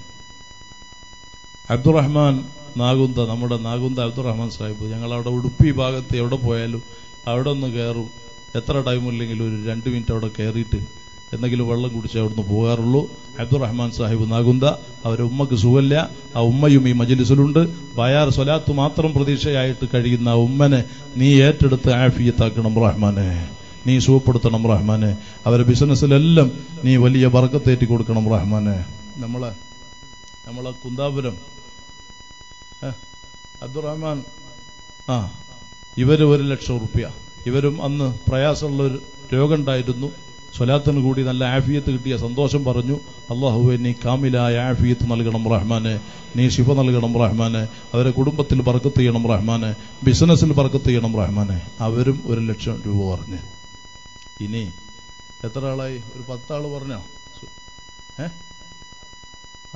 അബ്ദുറഹ്മാൻ നാഗുന്ത നമ്മുടെ നാഗുന്ത അബ്ദുറഹ്മാൻ സാഹിബ് ഞങ്ങൾ അവിടെ ഉടുപ്പി ഭാഗത്ത് എവിടെ പോയാലും അവിടെ ഒന്ന് കയറും എത്ര ടൈമില്ലെങ്കിലും ഒരു രണ്ട് മിനിറ്റ് അവിടെ കയറിയിട്ട് എന്തെങ്കിലും വെള്ളം കുടിച്ച് അവിടുന്ന് പോകാറുള്ളൂ അബ്ദുറഹ്മാൻ സാഹിബ് നാഗുന്ത അവരെ ഉമ്മക്ക് സുഖല്ല ആ ഉമ്മയും ഈ മജലിസിലുണ്ട് ബയാർ സ്വലാത്ത് മാത്രം പ്രതീക്ഷയായിട്ട് കഴിയുന്ന ആ ഉമ്മനെ നീ ഏറ്റെടുത്ത് ആഫിയത്താക്കണം റഹ്മാനെ നീ സുഖപ്പെടുത്തണം റഹ്മാനെ അവരെ ബിസിനസ്സിലെല്ലാം നീ വലിയ ബർക്കത്തേറ്റി കൊടുക്കണം റഹ്മാനെ നമ്മളെ നമ്മളെ കുന്താപുരം അബ്ദുറഹ്മാൻ ആ ഇവര് ഒരു ലക്ഷം റുപ്യ ഇവരും അന്ന് പ്രയാസമുള്ള ഒരു രോഗം ഉണ്ടായിരുന്നു സ്വലാത്തിന് കൂടി നല്ല ആഫിയത്ത് കിട്ടിയ സന്തോഷം പറഞ്ഞു അള്ളാഹുവെ നീ കാമിലായ ആഫിയത്ത് നൽകണം റഹ്മാനെ നീ ശിവ നൽകണം റഹ്മാനെ അവരെ കുടുംബത്തിൽ പറക്കത്ത് ചെയ്യണം റഹ്മാനെ ബിസിനസ്സിൽ പറക്കത്ത് ചെയ്യണം റഹ്മാനെ അവരും ഒരു ലക്ഷം രൂപ പറഞ്ഞു ഇനി എത്ര ആളായി ഒരു പത്താള് പറഞ്ഞോ ഏ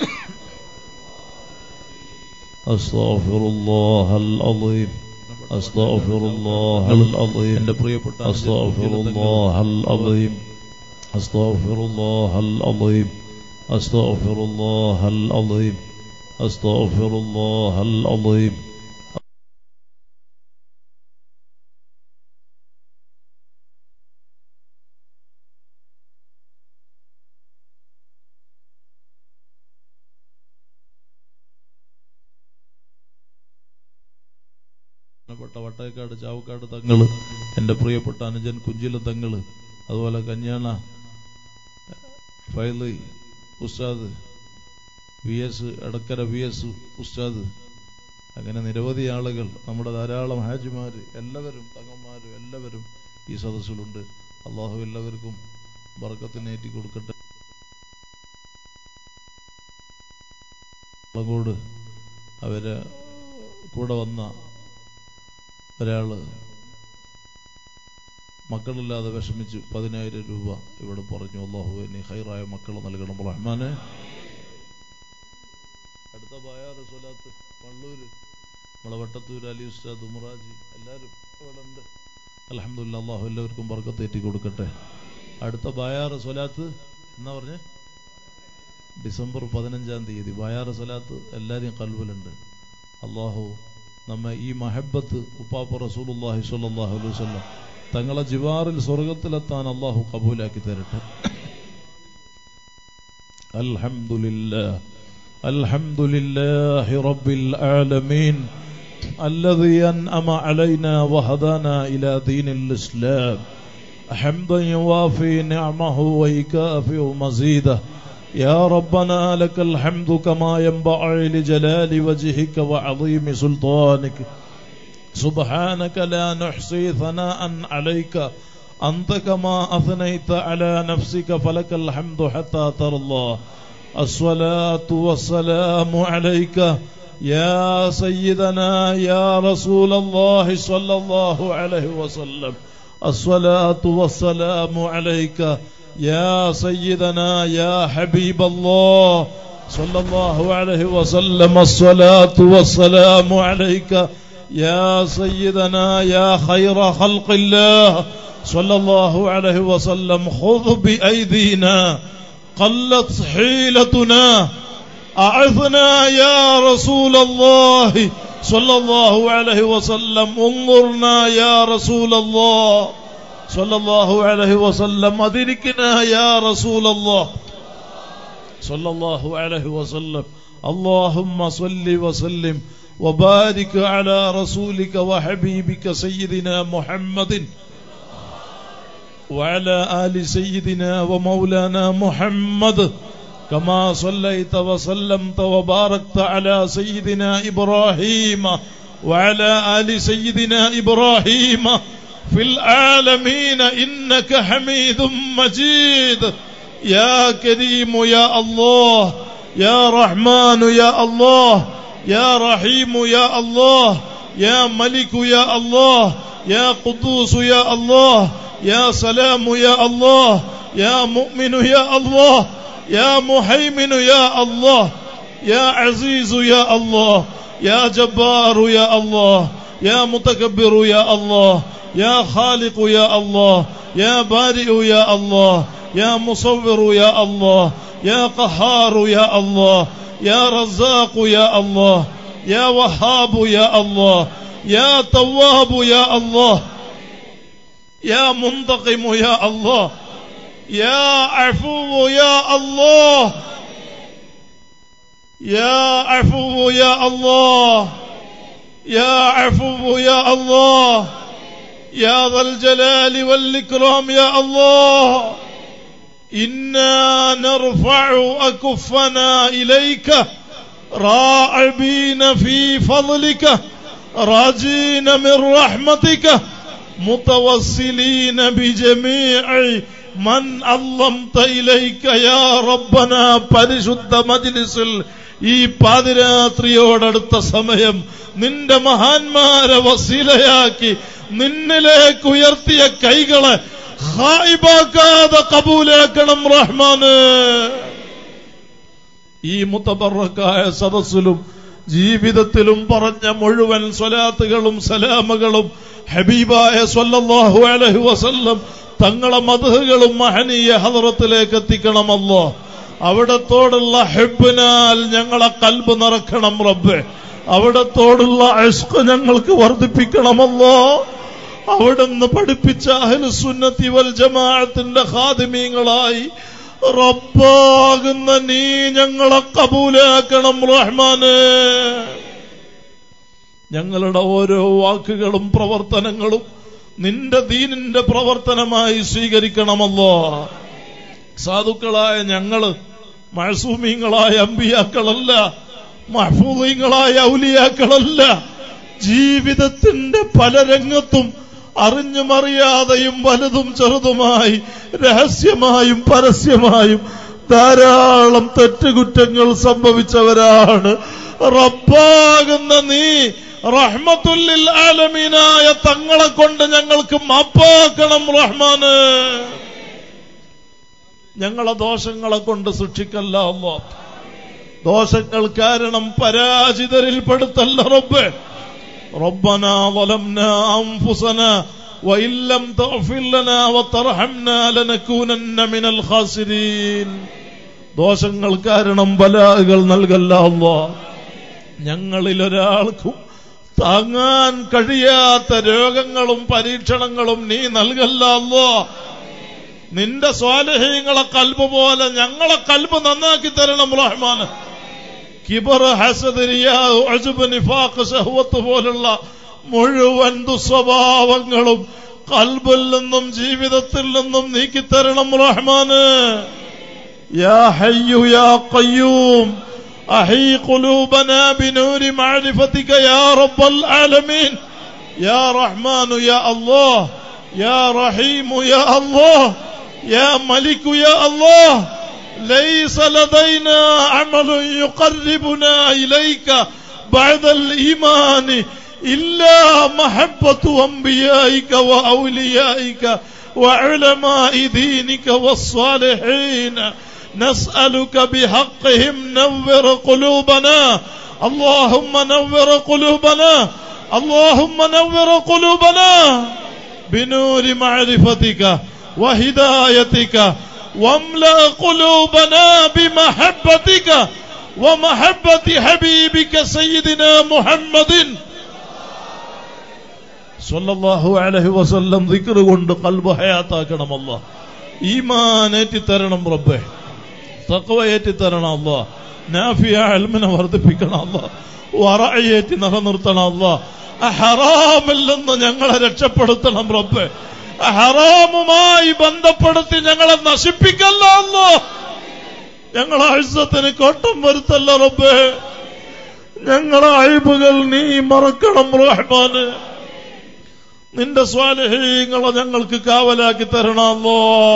أستغفر الله العظيم أستغفر الله العظيم എന്റെ പ്രിയപ്പെട്ട أستغفر الله العظيم أستغفر الله العظيم أستغفر الله العظيم أستغفر الله العظيم ബഹുമാനപ്പെട്ട വട്ടേക്കാട് ചാവക്കാട് തങ്ങള് എന്റെ പ്രിയപ്പെട്ട അനുജൻ കുഞ്ചില തങ്ങള് അതുപോലെ കല്യാണ ഫൈലി ഉസ്താദ് V S Edakkara V S ഉസ്താദ് അങ്ങനെ നിരവധി ആളുകൾ നമ്മുടെ ധാരാളം ഹാജിമാര് എല്ലാവരും തങ്ങന്മാരും എല്ലാവരും ഈ സദസ്സിലുണ്ട് അള്ളാഹു എല്ലാവർക്കും ബർക്കത്തിനേറ്റി കൊടുക്കട്ടെ ളങ്കോട് അവര് കൂടെ വന്ന ഒരാള് മക്കളില്ലാതെ വിഷമിച്ച് പതിനായിരം രൂപ ഇവിടെ പറഞ്ഞു അള്ളാഹു നീ ഹൈറായ മക്കൾ നൽകണം റഹ്മാനെ അടുത്ത ബായാറ് സ്വലാത്ത് വള്ളൂര് നമ്മളെ വട്ടത്തൂർ അലി ഉസ്താദ് ഉമറാജി എല്ലാവരും ഇവിടെ ഉണ്ട് അലഹമില്ല അള്ളാഹു എല്ലാവർക്കും ബർക്കത്തേറ്റി കൊടുക്കട്ടെ അടുത്ത ബായാറ് സ്വലാത്ത് എന്നാ പറഞ്ഞേ ഡിസംബർ പതിനഞ്ചാം തീയതി ബായാറ് സ്വലാത്ത് എല്ലാവരെയും കൽവിലുണ്ട് അള്ളാഹു നമ്മെ ഈ മഹബത്ത് ഉപ്പാപ്പ റസൂലുള്ളാഹി സ്വല്ലല്ലാഹു അലൈഹി വസല്ലം തങ്ങളെ ജിവാറിൽ സ്വർഗത്തിലെത്താൻ അള്ളാഹു കബൂലാക്കി തരട്ടെ അൽഹംദുലില്ലാഹ് അൽഹംദുലില്ലാഹി റബ്ബിൽ ആലമീൻ الذي أنعم علينا وهدانا إلى دين الإسلام حمدا يوافي نعمه ويكافئ مزيده يا ربنا لك الحمد كما ينبغي لجلال وجهك وعظيم سلطانك سبحانك لا نحصي ثناء عليك أنت كما أثنيت على نفسك فلك الحمد حتى ترضى الصلاة والسلام عليك يا سيدنا يا رسول الله صلى الله عليه وسلم الصلاة والسلام عليك يا سيدنا يا حبيب الله صلى الله عليه وسلم الصلاة والسلام عليك يا سيدنا يا خير خلق الله صلى الله عليه وسلم خذ بأيدينا قلت حيلتنا أعثنا يا رسول الله صلى الله عليه وسلم انظرنا يا رسول الله صلى الله عليه وسلم أدركنا يا رسول الله صلى الله عليه وسلم اللهم صل وسلم وبارك على رسولك وحبيبك سيدنا محمد وعلى آل سيدنا ومولانا محمد كما صليت وسلمت وباركت على سيدنا إبراهيم وعلى آل سيدنا إبراهيم في العالمين إنك حميد مجيد يا كريم يا الله يا رحمن يا الله يا رحيم يا الله يا ملك يا الله يا قدوس يا الله يا سلام يا الله يا مؤمن يا الله يا محيمن يا الله يا عزيز يا الله يا جبار يا الله يا متكبر يا الله يا خالق يا الله يا بارئ يا الله يا مصور يا الله يا قهار يا الله يا رزاق يا الله يا وهاب يا الله يا تواب يا الله يا منتقم يا الله يا عفو يا الله يا عفو يا الله يا عفو يا الله يا ذا الجلال والإكرام يا الله إنا نرفع أكفنا إليك راعبين في فضلك راجين من رحمتك متوسلين بجميع من علمت إليك يا ربنا പരിശുദ്ധ മജ്ലിസിൽ ഈ പാതിരാത്രിയോടടുത്ത സമയം നിന്റെ മഹാന്മാരെ വസീലയാക്കി നിന്നിലേക്ക് ഉയർത്തിയ കൈകളെ ഹായിബാക്കാതെ കബൂലാക്കണം റഹ്മാന് ഈ മുത്തബറക്കായ സദസ്സിലും ജീവിതത്തിലും പറഞ്ഞ മുഴുവൻ സ്വലാത്തുകളും സലാമുകളും ഹബീബായ സ്വല്ലല്ലാഹു അലൈഹി വസല്ലം തങ്ങളെ മധുകളും മഹനീയ ഹദറത്തിലേക്ക് എത്തിക്കണമല്ലോ അവിടത്തോടുള്ള ഹെബിനാൽ ഞങ്ങളെ കൽബ് നിറക്കണം റബ്ബെ അവിടത്തോടുള്ള അഷ്ക് ഞങ്ങൾക്ക് വർദ്ധിപ്പിക്കണമല്ലോ അവിടുന്ന് പഠിപ്പിച്ച അഹ്ലുസുന്നത്തി വൽ ജമാഅത്തിന്റെ ഖാദിമീങ്ങളായി റബ്ബാകുന്ന നീ ഞങ്ങളെ കബൂലാക്കണം റഹ്മാന് ഞങ്ങളുടെ ഓരോ വാക്കുകളും പ്രവർത്തനങ്ങളും നിന്റെ ദീനിന്റെ പ്രവർത്തനമായി സ്വീകരിക്കണമല്ലോ സാധുക്കളായ ഞങ്ങള് മഴസൂമീങ്ങളായ അമ്പിയാക്കളല്ല മഹഫൂദീങ്ങളായ ഔലിയാക്കളല്ല ജീവിതത്തിന്റെ പല രംഗത്തും അറിഞ്ഞും അറിയാതെയും വലുതും ചെറുതുമായി രഹസ്യമായും പരസ്യമായും ധാരാളം തെറ്റുകുറ്റങ്ങൾ സംഭവിച്ചവരാണ് റബ്ബാകുന്ന നീ റഹ്മത്തുല്ലിൽ ആലമീനായ തങ്ങളെ കൊണ്ട് ഞങ്ങൾക്ക് മാപ്പാക്കണം റഹ്മാന് ഞങ്ങളെ ദോഷങ്ങളെ കൊണ്ട് സൃഷ്ടിക്കല്ല അല്ലോ ദോഷങ്ങൾ കാരണം പരാജിതരിൽ പെടുത്തല്ല റബ്ബേ ربنا ظلمنا أنفسنا وإن لم تغفر لنا وترحمنا لنكونن من الخاسرين ദോഷങ്ങൾ കാരണം ബലാകൾ നൽകല്ല അല്ലോ ഞങ്ങളിൽ ഒരാൾക്കും താങ്ങാൻ കഴിയാത്ത രോഗങ്ങളും പരീക്ഷണങ്ങളും നീ നൽകല്ല അല്ലോ നിന്റെ സ്വാലഹ്യങ്ങളെ കൽബ് പോലെ ഞങ്ങളെ കൽബ് നന്നാക്കി തരണം റഹ്മാന് കിബർ ഹസദ് റിയാദ് അജുബ് നിഫാഖ് ശഹ്വത്ത് പോലുള്ള മുഴുവൻ ദുസ്വഭാവങ്ങളും കൽബിൽ നിന്നും ജീവിതത്തിൽ നിന്നും നീക്കിത്തരണം റഹ്മാന് യാ ഹയ്യു യാ ഖയ്യൂം أحي قلوبنا بنور معرفتك يا رب العالمين يا رحمن يا الله يا رحيم يا الله يا ملك يا الله ليس لدينا عمل يقربنا إليك بعد الإيمان إلا محبة أنبيائك وأوليائك وعلماء دينك والصالحين نسألك بحقهم نور قلوبنا اللهم نور قلوبنا اللهم نور قلوبنا بنور معرفتك وهدايتك واملأ قلوبنا بمحبتك ومحبة حبيبك سيدنا محمد സല്ലല്ലാഹു അലൈഹി വസല്ലം ദിക്ർ കൊണ്ട് കൽബ് ഹയാത്താക്കണം അല്ലാ ഈമാൻ ഏറ്റിത്തരണം റബ്ബേ തഖ്വ ഏറ്റിത്തരണം അല്ലാ നാഫിയ ഇൽമിനെ വർദ്ധിപ്പിക്കണം അല്ലാ വറഅയേറ്റി നിലനിർത്തണം അല്ലാ ഹറാമിൽ നിന്ന് ഞങ്ങളെ രക്ഷപ്പെടുത്തണം റബ്ബേ ഹറാമുമായി ബന്ധപ്പെടുത്തി ഞങ്ങളെ നശിപ്പിക്കല്ല അല്ലോ ഞങ്ങളെ അഴ്സത്തിന് കോട്ടം വരുത്തല്ല റബ്ബേ ഞങ്ങളെ അഴിബുകൾ നീ മറക്കണം റഹ്മാന് നിന്റെ സ്വാലഹീങ്ങളെ ഞങ്ങൾക്ക് കാവലാക്കി തരണമല്ലോ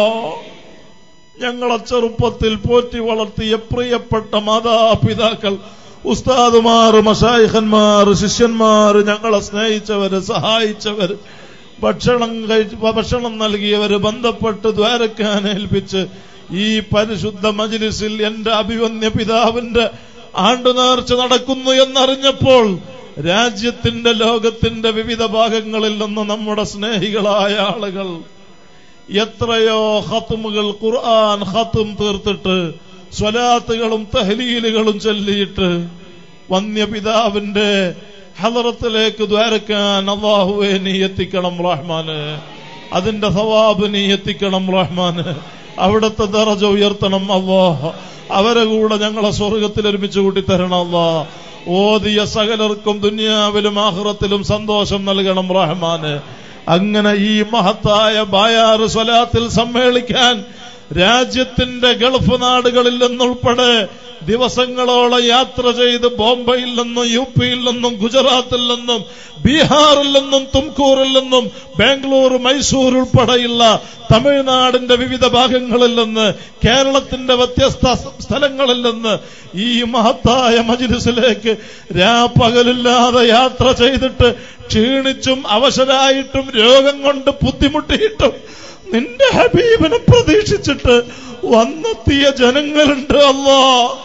ഞങ്ങളെ ചെറുപ്പത്തിൽ പോറ്റി വളർത്തിയ പ്രിയപ്പെട്ട മാതാപിതാക്കൾ ഉസ്താദുമാർ മഷായിഖന്മാർ ശിഷ്യന്മാർ ഞങ്ങളെ സ്നേഹിച്ചവര് സഹായിച്ചവര് ഭക്ഷണം കഴിച്ച് ഭക്ഷണം നൽകിയവര് ബന്ധപ്പെട്ട് ദ്വാരക്കാൻ ഏൽപ്പിച്ച് ഈ പരിശുദ്ധ മജ്ലിസിൽ എന്റെ അഭിവന്യ പിതാവിന്റെ ആണ്ടുനേർച്ച നടക്കുന്നു എന്നറിഞ്ഞപ്പോൾ രാജ്യത്തിന്റെ ലോകത്തിന്റെ വിവിധ ഭാഗങ്ങളിൽ നിന്ന് നമ്മുടെ സ്നേഹികളായ ആളുകൾ എത്രയോ ഹത്തുമുകൾ ഖുർആൻ ഹത്തും തീർത്തിട്ട് സ്വലാത്തുകളും തഹലീലുകളും ചൊല്ലിയിട്ട് വന്യപിതാവിന്റെ ഹലറത്തിലേക്ക് ദ്വാരക്കാൻ അള്ളാഹുവെ നീ എത്തിക്കണം റഹ്മാന് അതിന്റെ സവാബ് നീ എത്തിക്കണം റഹ്മാന് അവിടുത്തെ ദറജ ഉയർത്തണം അള്ളാഹ് അവരെ കൂടെ ഞങ്ങളെ സ്വർഗത്തിൽ ഒരുമിച്ച് കൂട്ടിത്തരണം അള്ളാഹ് ഓതിയ സകലർക്കും ദുനിയാവിലും ആഹ്റത്തിലും സന്തോഷം നൽകണം റഹ്മാന് അങ്ങനെ ഈ മഹത്തായ ബായാറ് സ്വലാത്തിൽ സമ്മേളിക്കാൻ രാജ്യത്തിന്റെ ഗൾഫ് നാടുകളിൽ നിന്നുൾപ്പെടെ ദിവസങ്ങളോളം യാത്ര ചെയ്ത് ബോംബെയിൽ നിന്നും യു പിയിൽ നിന്നും ഗുജറാത്തിൽ നിന്നും ബീഹാറിൽ നിന്നും തുംകൂറിൽ നിന്നും ബാംഗ്ലൂർ മൈസൂർ ഉൾപ്പെടെയുള്ള തമിഴ്നാടിന്റെ വിവിധ ഭാഗങ്ങളിൽ നിന്ന് കേരളത്തിന്റെ വ്യത്യസ്ത സ്ഥലങ്ങളിൽ നിന്ന് ഈ മഹത്തായ മജിലിസിലേക്ക് രാപ്പകലില്ലാതെ യാത്ര ചെയ്തിട്ട് ക്ഷീണിച്ചും അവശരായിട്ടും രോഗം കൊണ്ട് ബുദ്ധിമുട്ടിയിട്ടും നിന്റെ ഹബീബിനെ പ്രതീക്ഷിച്ചിട്ട് വന്നെത്തിയ ജനങ്ങളുണ്ട് അല്ലാ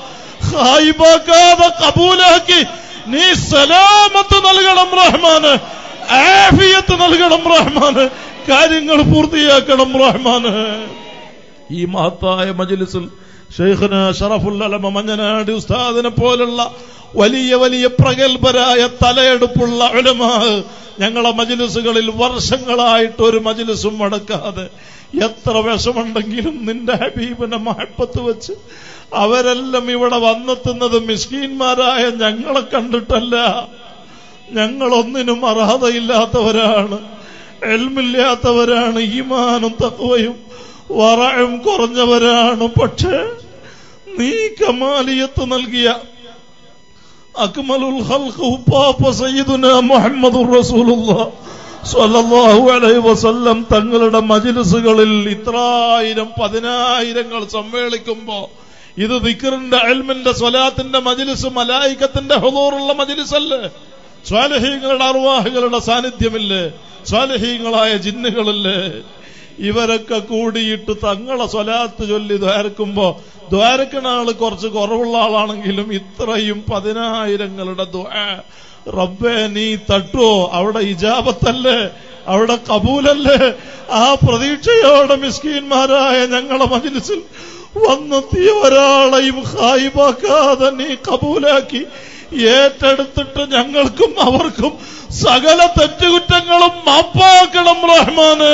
ഹായിബാക്കാതെ കബൂലാക്കി നീ സലാമത്ത് നൽകണം റഹ്മാന് ആഫിയത്ത് നൽകണം റഹ്മാന് കാര്യങ്ങൾ പൂർത്തിയാക്കണം റഹ്മാന് ഈ മഹത്തായ മജ്ലിസിൽ ഷെയ്ഖന ഷറഫുൽ അലമ മഞ്ഞനാടി ഉസ്താദിനെ പോലുള്ള വലിയ വലിയ പ്രഗത്ഭരായ തലയെടുപ്പുള്ള ഉലമാ ഞങ്ങളെ മജ്ലിസുകളിൽ വർഷങ്ങളായിട്ട് ഒരു മജ്ലിസും മടക്കാതെ എത്ര വിഷമുണ്ടെങ്കിലും നിന്റെ ഹബീബിനെ മഹപ്പത്ത് വെച്ച് അവരെല്ലാം ഇവിടെ വന്നെത്തുന്നത് മിസ്കീന്മാരായ ഞങ്ങളെ കണ്ടിട്ടല്ല ഞങ്ങളൊന്നിനും അർഹതയില്ലാത്തവരാണ് എൽമില്ലാത്തവരാണ് ഈമാനും തത്വയും വറയും കുറഞ്ഞവരാണ് പക്ഷേ നീ കമാലിയത്ത് നൽകിയ അക്മലുൽ ഖൽഖ് ഉപ്പാപ്പ സയ്യിദുന മുഹമ്മദുർ റസൂലുള്ളാഹ് സ്വല്ലല്ലാഹു അലൈഹി വസല്ലം തങ്ങളുടെ മജ്ലിസുകളിൽ ഇത്രായിരം പതിനായിരങ്ങൾ സമ്മേളിക്കുമ്പോ ഇത് ദിക്റിന്റെ അൽമിന്റെ സ്വലാത്തിന്റെ മജ്ലിസ് മലായിക്കത്തിന്റെ ഹുദൂറുള്ള മജ്ലിസല്ലേ സ്വാലഹീങ്ങളുടെ അർവാഹുകളുടെ സാന്നിധ്യമില്ലേ സ്വാലഹീങ്ങളായ ജിന്നുകളില്ലേ ഇവരൊക്കെ കൂടിയിട്ട് തങ്ങളെ സ്വലാത്ത് ചൊല്ലി ദ്വാരക്കുമ്പോ ദ്വാരക്കണ ആള് കുറച്ച് കുറവുള്ള ആളാണെങ്കിലും ഇത്രയും പതിനായിരങ്ങളുടെ ദ്വാ റബ്ബേ നീ തട്ടുവോ അവിടെ ഇജാബത്തല്ലേ അവിടെ കബൂലല്ലേ ആ പ്രതീക്ഷയോടെ മിസ്കീന്മാരായ ഞങ്ങളെ മജിലിസിൽ വന്നെത്തിയ ഒരാളെയും ഹായിബാക്കാതെ നീ കബൂലാക്കി ഏറ്റെടുത്തിട്ട് ഞങ്ങൾക്കും അവർക്കും സകല തെറ്റുകുറ്റങ്ങളും മാപ്പാക്കണം റഹ്മാന്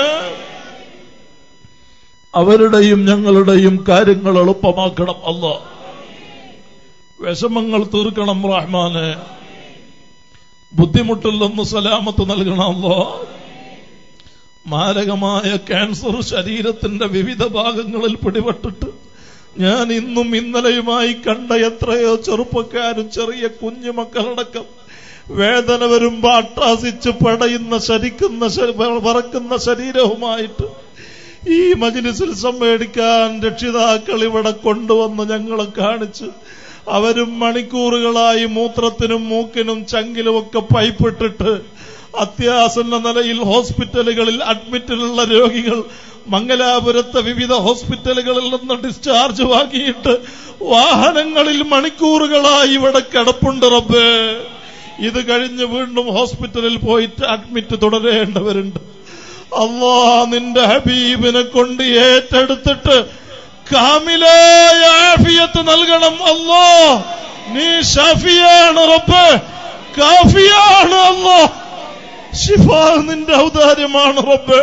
അവരുടെയും ഞങ്ങളുടെയും കാര്യങ്ങൾ എളുപ്പമാക്കണം അല്ല വിഷമങ്ങൾ തീർക്കണം റഹ്മാന് ബുദ്ധിമുട്ടിൽ നിന്ന് സലാമത്ത് നൽകണം അല്ലോ മാരകമായ ക്യാൻസർ ശരീരത്തിന്റെ വിവിധ ഭാഗങ്ങളിൽ പിടിപെട്ടിട്ട് ഞാൻ ഇന്നും ഇന്നലെയുമായി കണ്ട എത്രയോ ചെറുപ്പക്കാരും ചെറിയ കുഞ്ഞുമക്കളടക്കം വേദന വരുമ്പോ അട്ടാസിച്ച് പടയുന്ന ശരിക്കുന്ന വറക്കുന്ന ശരീരവുമായിട്ട് ഈ മജിലിസിൽ സമ്മേടിക്കാൻ രക്ഷിതാക്കൾ ഇവിടെ കൊണ്ടുവന്ന് ഞങ്ങളെ കാണിച്ച് അവരും മണിക്കൂറുകളായി മൂത്രത്തിനും മൂക്കിനും ചങ്കിലുമൊക്കെ പൈപ്പിട്ടിട്ട് അത്യാസന്ന നിലയിൽ ഹോസ്പിറ്റലുകളിൽ അഡ്മിറ്റിലുള്ള രോഗികൾ മംഗലാപുരത്തെ വിവിധ ഹോസ്പിറ്റലുകളിൽ നിന്ന് ഡിസ്ചാർജ് വാങ്ങിയിട്ട് വാഹനങ്ങളിൽ മണിക്കൂറുകളായി ഇവിടെ കിടപ്പുണ്ട് റബ്ബേ ഇത് കഴിഞ്ഞ് വീണ്ടും ഹോസ്പിറ്റലിൽ പോയിട്ട് അഡ്മിറ്റ് തുടരേണ്ടവരുണ്ട് അള്ളാ നിന്റെ ഹബീബിനെ കൊണ്ട് ഏറ്റെടുത്തിട്ട് കാമിലായ ആഫിയത്ത് നൽകണം അല്ലോ നീ ഷാഫിയാണ് റബ്ബ് കാഫിയാണ് അല്ലോ ഷിഫ നിന്റെ ഔദാര്യമാണ് റബ്ബ്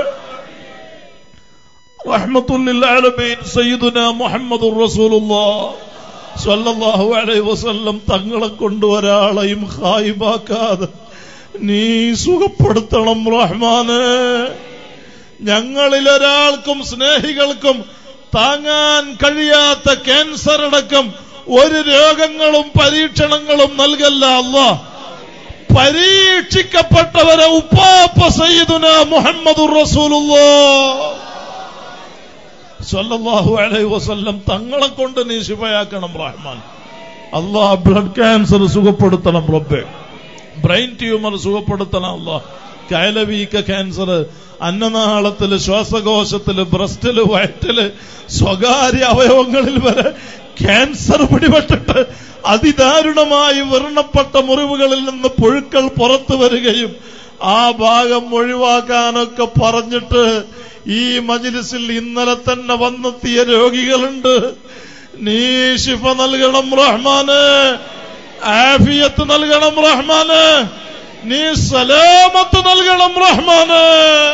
റഹ്മത്തുല്ലിൽ ആലമീൻ സയ്യിദുന മുഹമ്മദുർ റസൂലുള്ളാഹ് സല്ലല്ലാഹു അലൈഹി വസല്ലം തങ്ങളെ കൊണ്ട് ഒരാളെയും ഹായിബാക്കാതെ നീ സുഖപ്പെടുത്തണം റഹ്മാന് ഞങ്ങളിൽ ഒരാൾക്കും സ്നേഹികൾക്കും താങ്ങാൻ കഴിയാത്ത ക്യാൻസർ അടക്കം ഒരു രോഗങ്ങളും പരീക്ഷണങ്ങളും നൽകല്ല അല്ല പരീക്ഷിക്കപ്പെട്ടവരെ ഉപ്പാപ്പ സയ്യിദുന മുഹമ്മദുർ റസൂലുള്ളാഹ് സല്ലല്ലാഹു അലൈഹി വസല്ലം തങ്ങളെ കൊണ്ട് നീ ശിവയാക്കണം റഹ്മാൻ അള്ളാഹ് ബ്ലഡ് ക്യാൻസർ സുഖപ്പെടുത്തണം റബ്ബെ ബ്രെയിൻ ട്യൂമർ സുഖപ്പെടുത്തണം അള്ളാഹ് കയലവീക്ക ക്യാൻസർ അന്നനാളത്തില് ശ്വാസകോശത്തില് ബ്രസ്റ്റില് വയറ്റില് സ്വകാര്യ അവയവങ്ങളിൽ വരെ ക്യാൻസർ പിടിപെട്ടിട്ട് അതിദാരുണമായി വർണ്ണപ്പെട്ട മുറിവുകളിൽ നിന്ന് പുഴുക്കൾ പുറത്തു വരികയും ആ ഭാഗം ഒഴിവാക്കാനൊക്കെ പറഞ്ഞിട്ട് ഈ മജിലിസിൽ ഇന്നലെ തന്നെ വന്നെത്തിയ രോഗികളുണ്ട് നീ ശിഫ നൽകണം റഹ്മാന് ആഫിയത്ത് നൽകണം റഹ്മാന് നീ സലാമത്ത് നൽകണം റഹ്മാന്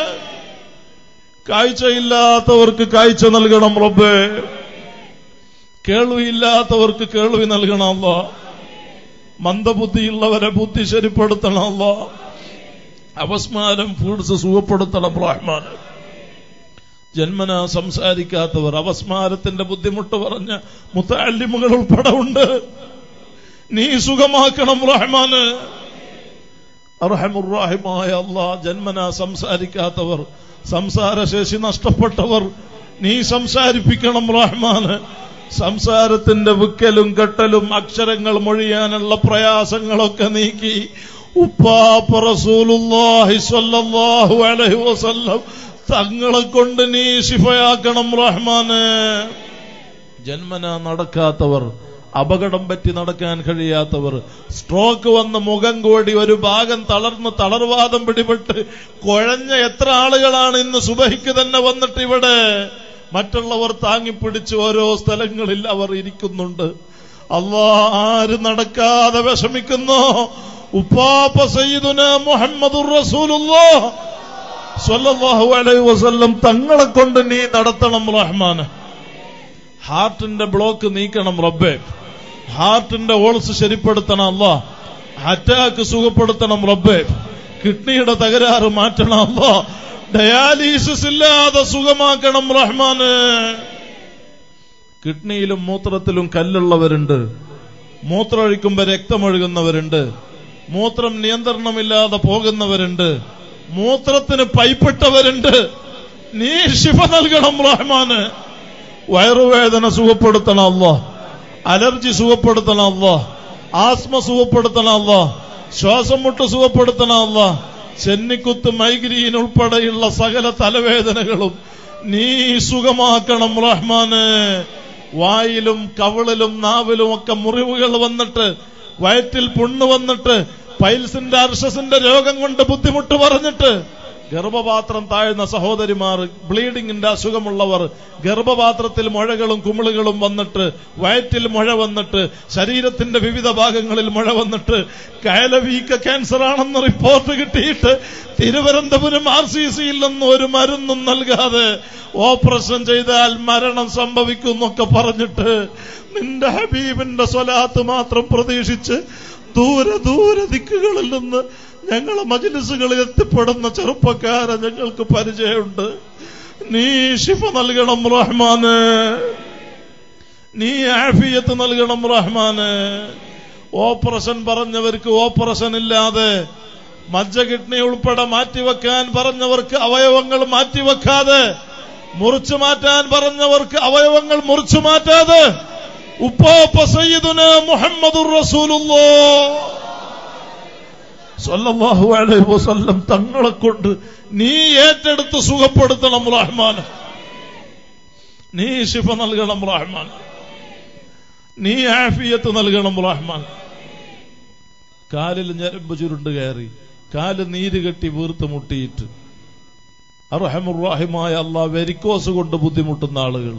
കാഴ്ചയില്ലാത്തവർക്ക് കാഴ്ച നൽകണം റബ്ബേ കേൾവിയില്ലാത്തവർക്ക് കേൾവി നൽകണമല്ലോ മന്ദബുദ്ധിയുള്ളവരെ ബുദ്ധി ശരിപ്പെടുത്തണമല്ലോ അപസ്മാരം ഫുഡ്സ് സുഖപ്പെടുത്തണം റഹ്മാൻ ജന്മന സംസാരിക്കാത്തവർ അപസ്മാരത്തിന്റെ ബുദ്ധിമുട്ട് പറഞ്ഞ മുത്തല്ലിമുകൾ ഉൾപ്പെടെ ഉണ്ട് നീ സുഖമാക്കണം റഹ്മാന് അർഹമുറാഹിമായ അള്ളാ ജന്മന സംസാരിക്കാത്തവർ സംസാരശേഷി നഷ്ടപ്പെട്ടവർ നീ സംസാരിപ്പിക്കണം റഹ്മാന് സംസാരത്തിന്റെ വിക്കലും കെട്ടലും അക്ഷരങ്ങൾ മൊഴിയാനുള്ള പ്രയാസങ്ങളൊക്കെ നീക്കി ഉപ്പാപ്പ റസൂലുള്ളാഹി സ്വല്ലല്ലാഹു അലൈഹി വസല്ലം തങ്ങളെ കൊണ്ട് നീ ശിഫയാക്കണം റഹ്മാന് ജന്മന നടക്കാത്തവർ അപകടം പറ്റി നടക്കാൻ കഴിയാത്തവർ സ്ട്രോക്ക് വന്ന് മുഖം കോടി ഒരു ഭാഗം തളർന്ന് തളർവാദം പിടിപെട്ട് കുഴഞ്ഞ എത്ര ആളുകളാണ് ഇന്ന് സുബഹിക്ക് തന്നെ വന്നിട്ട് ഇവിടെ മറ്റുള്ളവർ താങ്ങിപ്പിടിച്ച് ഓരോ സ്ഥലങ്ങളിൽ അവർ ഇരിക്കുന്നുണ്ട് അള്ളാ ആര് നടക്കാതെ വിഷമിക്കുന്നു ഉപ്പാപ്പ സയ്യിദുന മുഹമ്മദുർ റസൂലുള്ളാഹ് സ്വല്ലല്ലാഹു അലൈഹി വസല്ലം തങ്ങളെ കൊണ്ട് നീ നടത്തണം റഹ്മാന് ഹാർട്ടിന്റെ ബ്ലോക്ക് നീക്കണം റബ്ബേ ഹാർട്ടിന്റെ ഓൾസ് ശരിപ്പെടുത്തണം അല്ല അറ്റാക്ക് സുഖപ്പെടുത്തണം റബ്ബേ കിഡ്നിയുടെ തകരാറ് മാറ്റണം അല്ല ഡയാലിസിസ് ഇല്ലാതെ സുഖമാക്കണം റഹ്മാന് കിഡ്നിയിലും മൂത്രത്തിലും കല്ലുള്ളവരുണ്ട് മൂത്രമൊഴിക്കുമ്പോ രക്തമൊഴുകുന്നവരുണ്ട് മൂത്രം നിയന്ത്രണമില്ലാതെ പോകുന്നവരുണ്ട് മൂത്രത്തിന് പൈപ്പിട്ടവരുണ്ട് നീ ശിഫ നൽകണം റഹ്മാന് വയറുവേദന സുഖപ്പെടുത്തണം അല്ലോ അലർജി സുഖപ്പെടുത്തണം അല്ലോ ആസ്മ സുഖപ്പെടുത്തണം അല്ലോ ശ്വാസം മുട്ട് സുഖപ്പെടുത്തണം അല്ലോ ചെന്നിക്കുത്ത് മൈഗ്രീൻ ഉൾപ്പെടെയുള്ള സകല തലവേദനകളും നീ സുഖമാക്കണം റഹ്മാന് വായിലും കവിളിലും നാവിലും ഒക്കെ മുറിവുകൾ വന്നിട്ട് വയറ്റിൽ പുണ്ണ് വന്നിട്ട് പൈൽസിന്റെ അർഷസിന്റെ രോഗം കൊണ്ട് ബുദ്ധിമുട്ട് പറഞ്ഞിട്ട് ഗർഭപാത്രം താഴ്ന്ന സഹോദരിമാർ ബ്ലീഡിങ്ങിന്റെ അസുഖമുള്ളവർ ഗർഭപാത്രത്തിൽ മുഴകളും കുമിളുകളും വന്നിട്ട് വയറ്റിൽ മുഴ വന്നിട്ട് ശരീരത്തിന്റെ വിവിധ ഭാഗങ്ങളിൽ മുഴ വന്നിട്ട് കയലവീക്ക ക്യാൻസർ ആണെന്ന് റിപ്പോർട്ട് കിട്ടിയിട്ട് തിരുവനന്തപുരം ആർ സി സിയിൽ നിന്ന് ഒരു മരുന്നും നൽകാതെ ഓപ്പറേഷൻ ചെയ്താൽ മരണം സംഭവിക്കും എന്നൊക്കെ പറഞ്ഞിട്ട് നിന്റെ ഹബീബിന്റെ സ്വലാത്ത് മാത്രം പ്രതീക്ഷിച്ച് ദൂരെ ദൂരെ ദിക്കുകളിൽ നിന്ന് ഞങ്ങളെ മജിലിസുകളിൽ എത്തിപ്പെടുന്ന ചെറുപ്പക്കാരെ ഞങ്ങൾക്ക് പരിചയമുണ്ട് നീ ശിഫ നൽകണം റഹ്മാന് നീ ആഫിയത്ത് നൽകണം റഹ്മാന് ഓപ്പറേഷൻ പറഞ്ഞവർക്ക് ഓപ്പറേഷൻ ഇല്ലാതെ മജ്ജ കിഡ്നി ഉൾപ്പെടെ മാറ്റിവെക്കാൻ പറഞ്ഞവർക്ക് അവയവങ്ങൾ മാറ്റിവെക്കാതെ മുറിച്ചു മാറ്റാൻ പറഞ്ഞവർക്ക് അവയവങ്ങൾ മുറിച്ചു മാറ്റാതെ ഉപ്പാപ്പ സയ്യിദുന മുഹമ്മദുർ റസൂലുള്ളാഹ് സല്ലല്ലാഹു അലൈഹി വസല്ലം തങ്ങളെ കൊണ്ട് നീ ഏറ്റെടുത്ത് സുഖപ്പെടുത്തണം റഹ്മാൻ നീ ശിഫ നൽകണം റഹ്മാൻ നീ ആഫിയത്ത് നൽകണം റഹ്മാൻ കാലിൽ ഞരമ്പ് ചുരുണ്ട് കയറി കാല് നീര് കെട്ടി വീർത്ത് മുട്ടിയിട്ട് അർഹമുറാഹിമായ അള്ളാ വെരിക്കോസ് കൊണ്ട് ബുദ്ധിമുട്ടുന്ന ആളുകൾ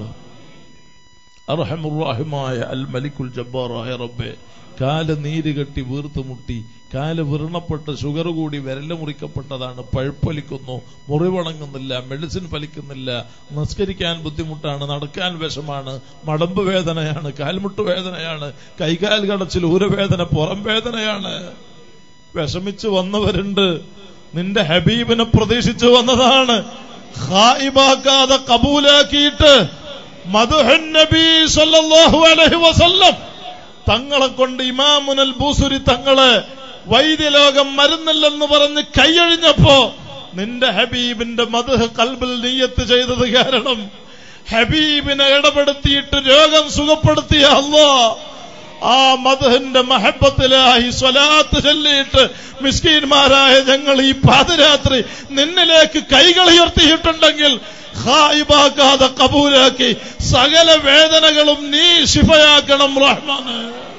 അർഹമുറാഹിമായ അൽ മലിക്കുൽ ജബ്ബാറായ റബ്ബെ കാല് നീര് കെട്ടി വീർത്ത് മുട്ടി കാല് വിറണപ്പെട്ട് ഷുഗർ കൂടി വിരല് മുറിക്കപ്പെട്ടതാണ് പഴുപ്പൊലിക്കുന്നു മുറിവണങ്ങുന്നില്ല മെഡിസിൻ ഫലിക്കുന്നില്ല നിസ്കരിക്കാൻ ബുദ്ധിമുട്ടാണ് നടക്കാൻ വിഷമാണ് മടമ്പ് വേദനയാണ് കാൽമുട്ട് വേദനയാണ് കൈകാൽ കടച്ചിൽ ഊരവേദന പുറം വേദനയാണ് വിഷമിച്ച് വന്നവരുണ്ട് നിന്റെ ഹബീബിനെ പ്രതീക്ഷിച്ചു വന്നതാണ് ഹായിബാക്കാതെ കബൂലാക്കിയിട്ട് മധുഹൻ നബി സല്ലല്ലാഹു അലൈഹി വസല്ലം തങ്ങളെ കൊണ്ട് ഇമാമുനൽ ബൂസുരി തങ്ങളെ വൈദ്യലോകം മരുന്നില്ലെന്ന് പറഞ്ഞ് കൈയൊഴിഞ്ഞപ്പോ നിന്റെ ഹബീബിന്റെ മധുഹ് കൽബിൽ നീയത്ത് ചെയ്തത് കാരണം ഹബീബിനെ ഇടപെടുത്തിയിട്ട് രോഗം സുഖപ്പെടുത്തിയ അല്ലോ ആ മധുഹിന്റെ മഹബത്തിലായി സ്വലാത്ത് ചൊല്ലിയിട്ട് മിസ്കീന്മാരായ ഞങ്ങൾ ഈ പാതിരാത്രി നിന്നിലേക്ക് കൈകൾ ഉയർത്തിയിട്ടുണ്ടെങ്കിൽ ഹായിബാക്കാതെ കബൂലാക്കി സകല വേദനകളും നീ ശിഫയാക്കണം റഹ്മാന്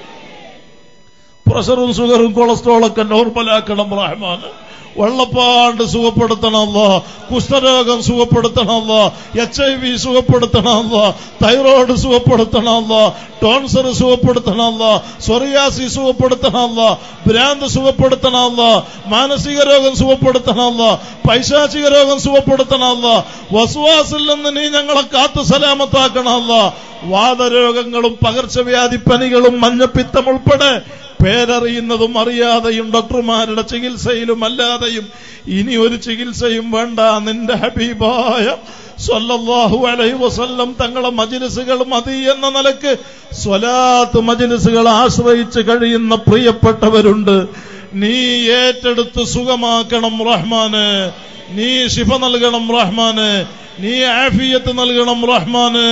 പ്രഷറും ഷുഗറും കൊളസ്ട്രോളൊക്കെ നോർമലാക്കണം റഹ്മാന് വെള്ളപ്പാണ്ട് സുഖപ്പെടുത്തണമല്ല കുഷ്ഠരോഗം സുഖപ്പെടുത്തണമല്ല എച്ച് ഐ വി സുഖപ്പെടുത്തണമല്ല തൈറോയ്ഡ് സുഖപ്പെടുത്തണമല്ല ടോൺസർ സുഖപ്പെടുത്തണമല്ല സൊറിയാസി സുഖപ്പെടുത്തണമല്ല ഭ്രാന്ത് സുഖപ്പെടുത്തണമല്ല മാനസിക രോഗം സുഖപ്പെടുത്തണമല്ല പൈശാചിക രോഗം സുഖപ്പെടുത്തണമല്ല വസുവാസിൽ നിന്ന് നീ ഞങ്ങളെ കാത്തു സലാമത്താക്കണമല്ല വാദരോഗങ്ങളും പകർച്ചവ്യാധി പനികളും മഞ്ഞപ്പിത്തം ഉൾപ്പെടെ പേരറിയുന്നതും അറിയാതെയും ഡോക്ടർമാരുടെ ചികിത്സയിലും അല്ലാതെയും ഇനി ഒരു ചികിത്സയും വേണ്ട നിന്റെ ഹബീബായ സ്വല്ലല്ലാഹു അലൈഹി വസല്ലം തങ്ങളെ മജിലിസുകൾ മതി എന്ന നിലക്ക് സ്വലാത്ത് മജിലിസുകൾ ആശ്രയിച്ച് കഴിയുന്ന പ്രിയപ്പെട്ടവരുണ്ട് നീ ഏറ്റെടുത്ത് സുഖമാക്കണം റഹ്മാന് നീ ശിഫ നൽകണം റഹ്മാന് നീ ആഫിയത്ത് നൽകണം റഹ്മാന്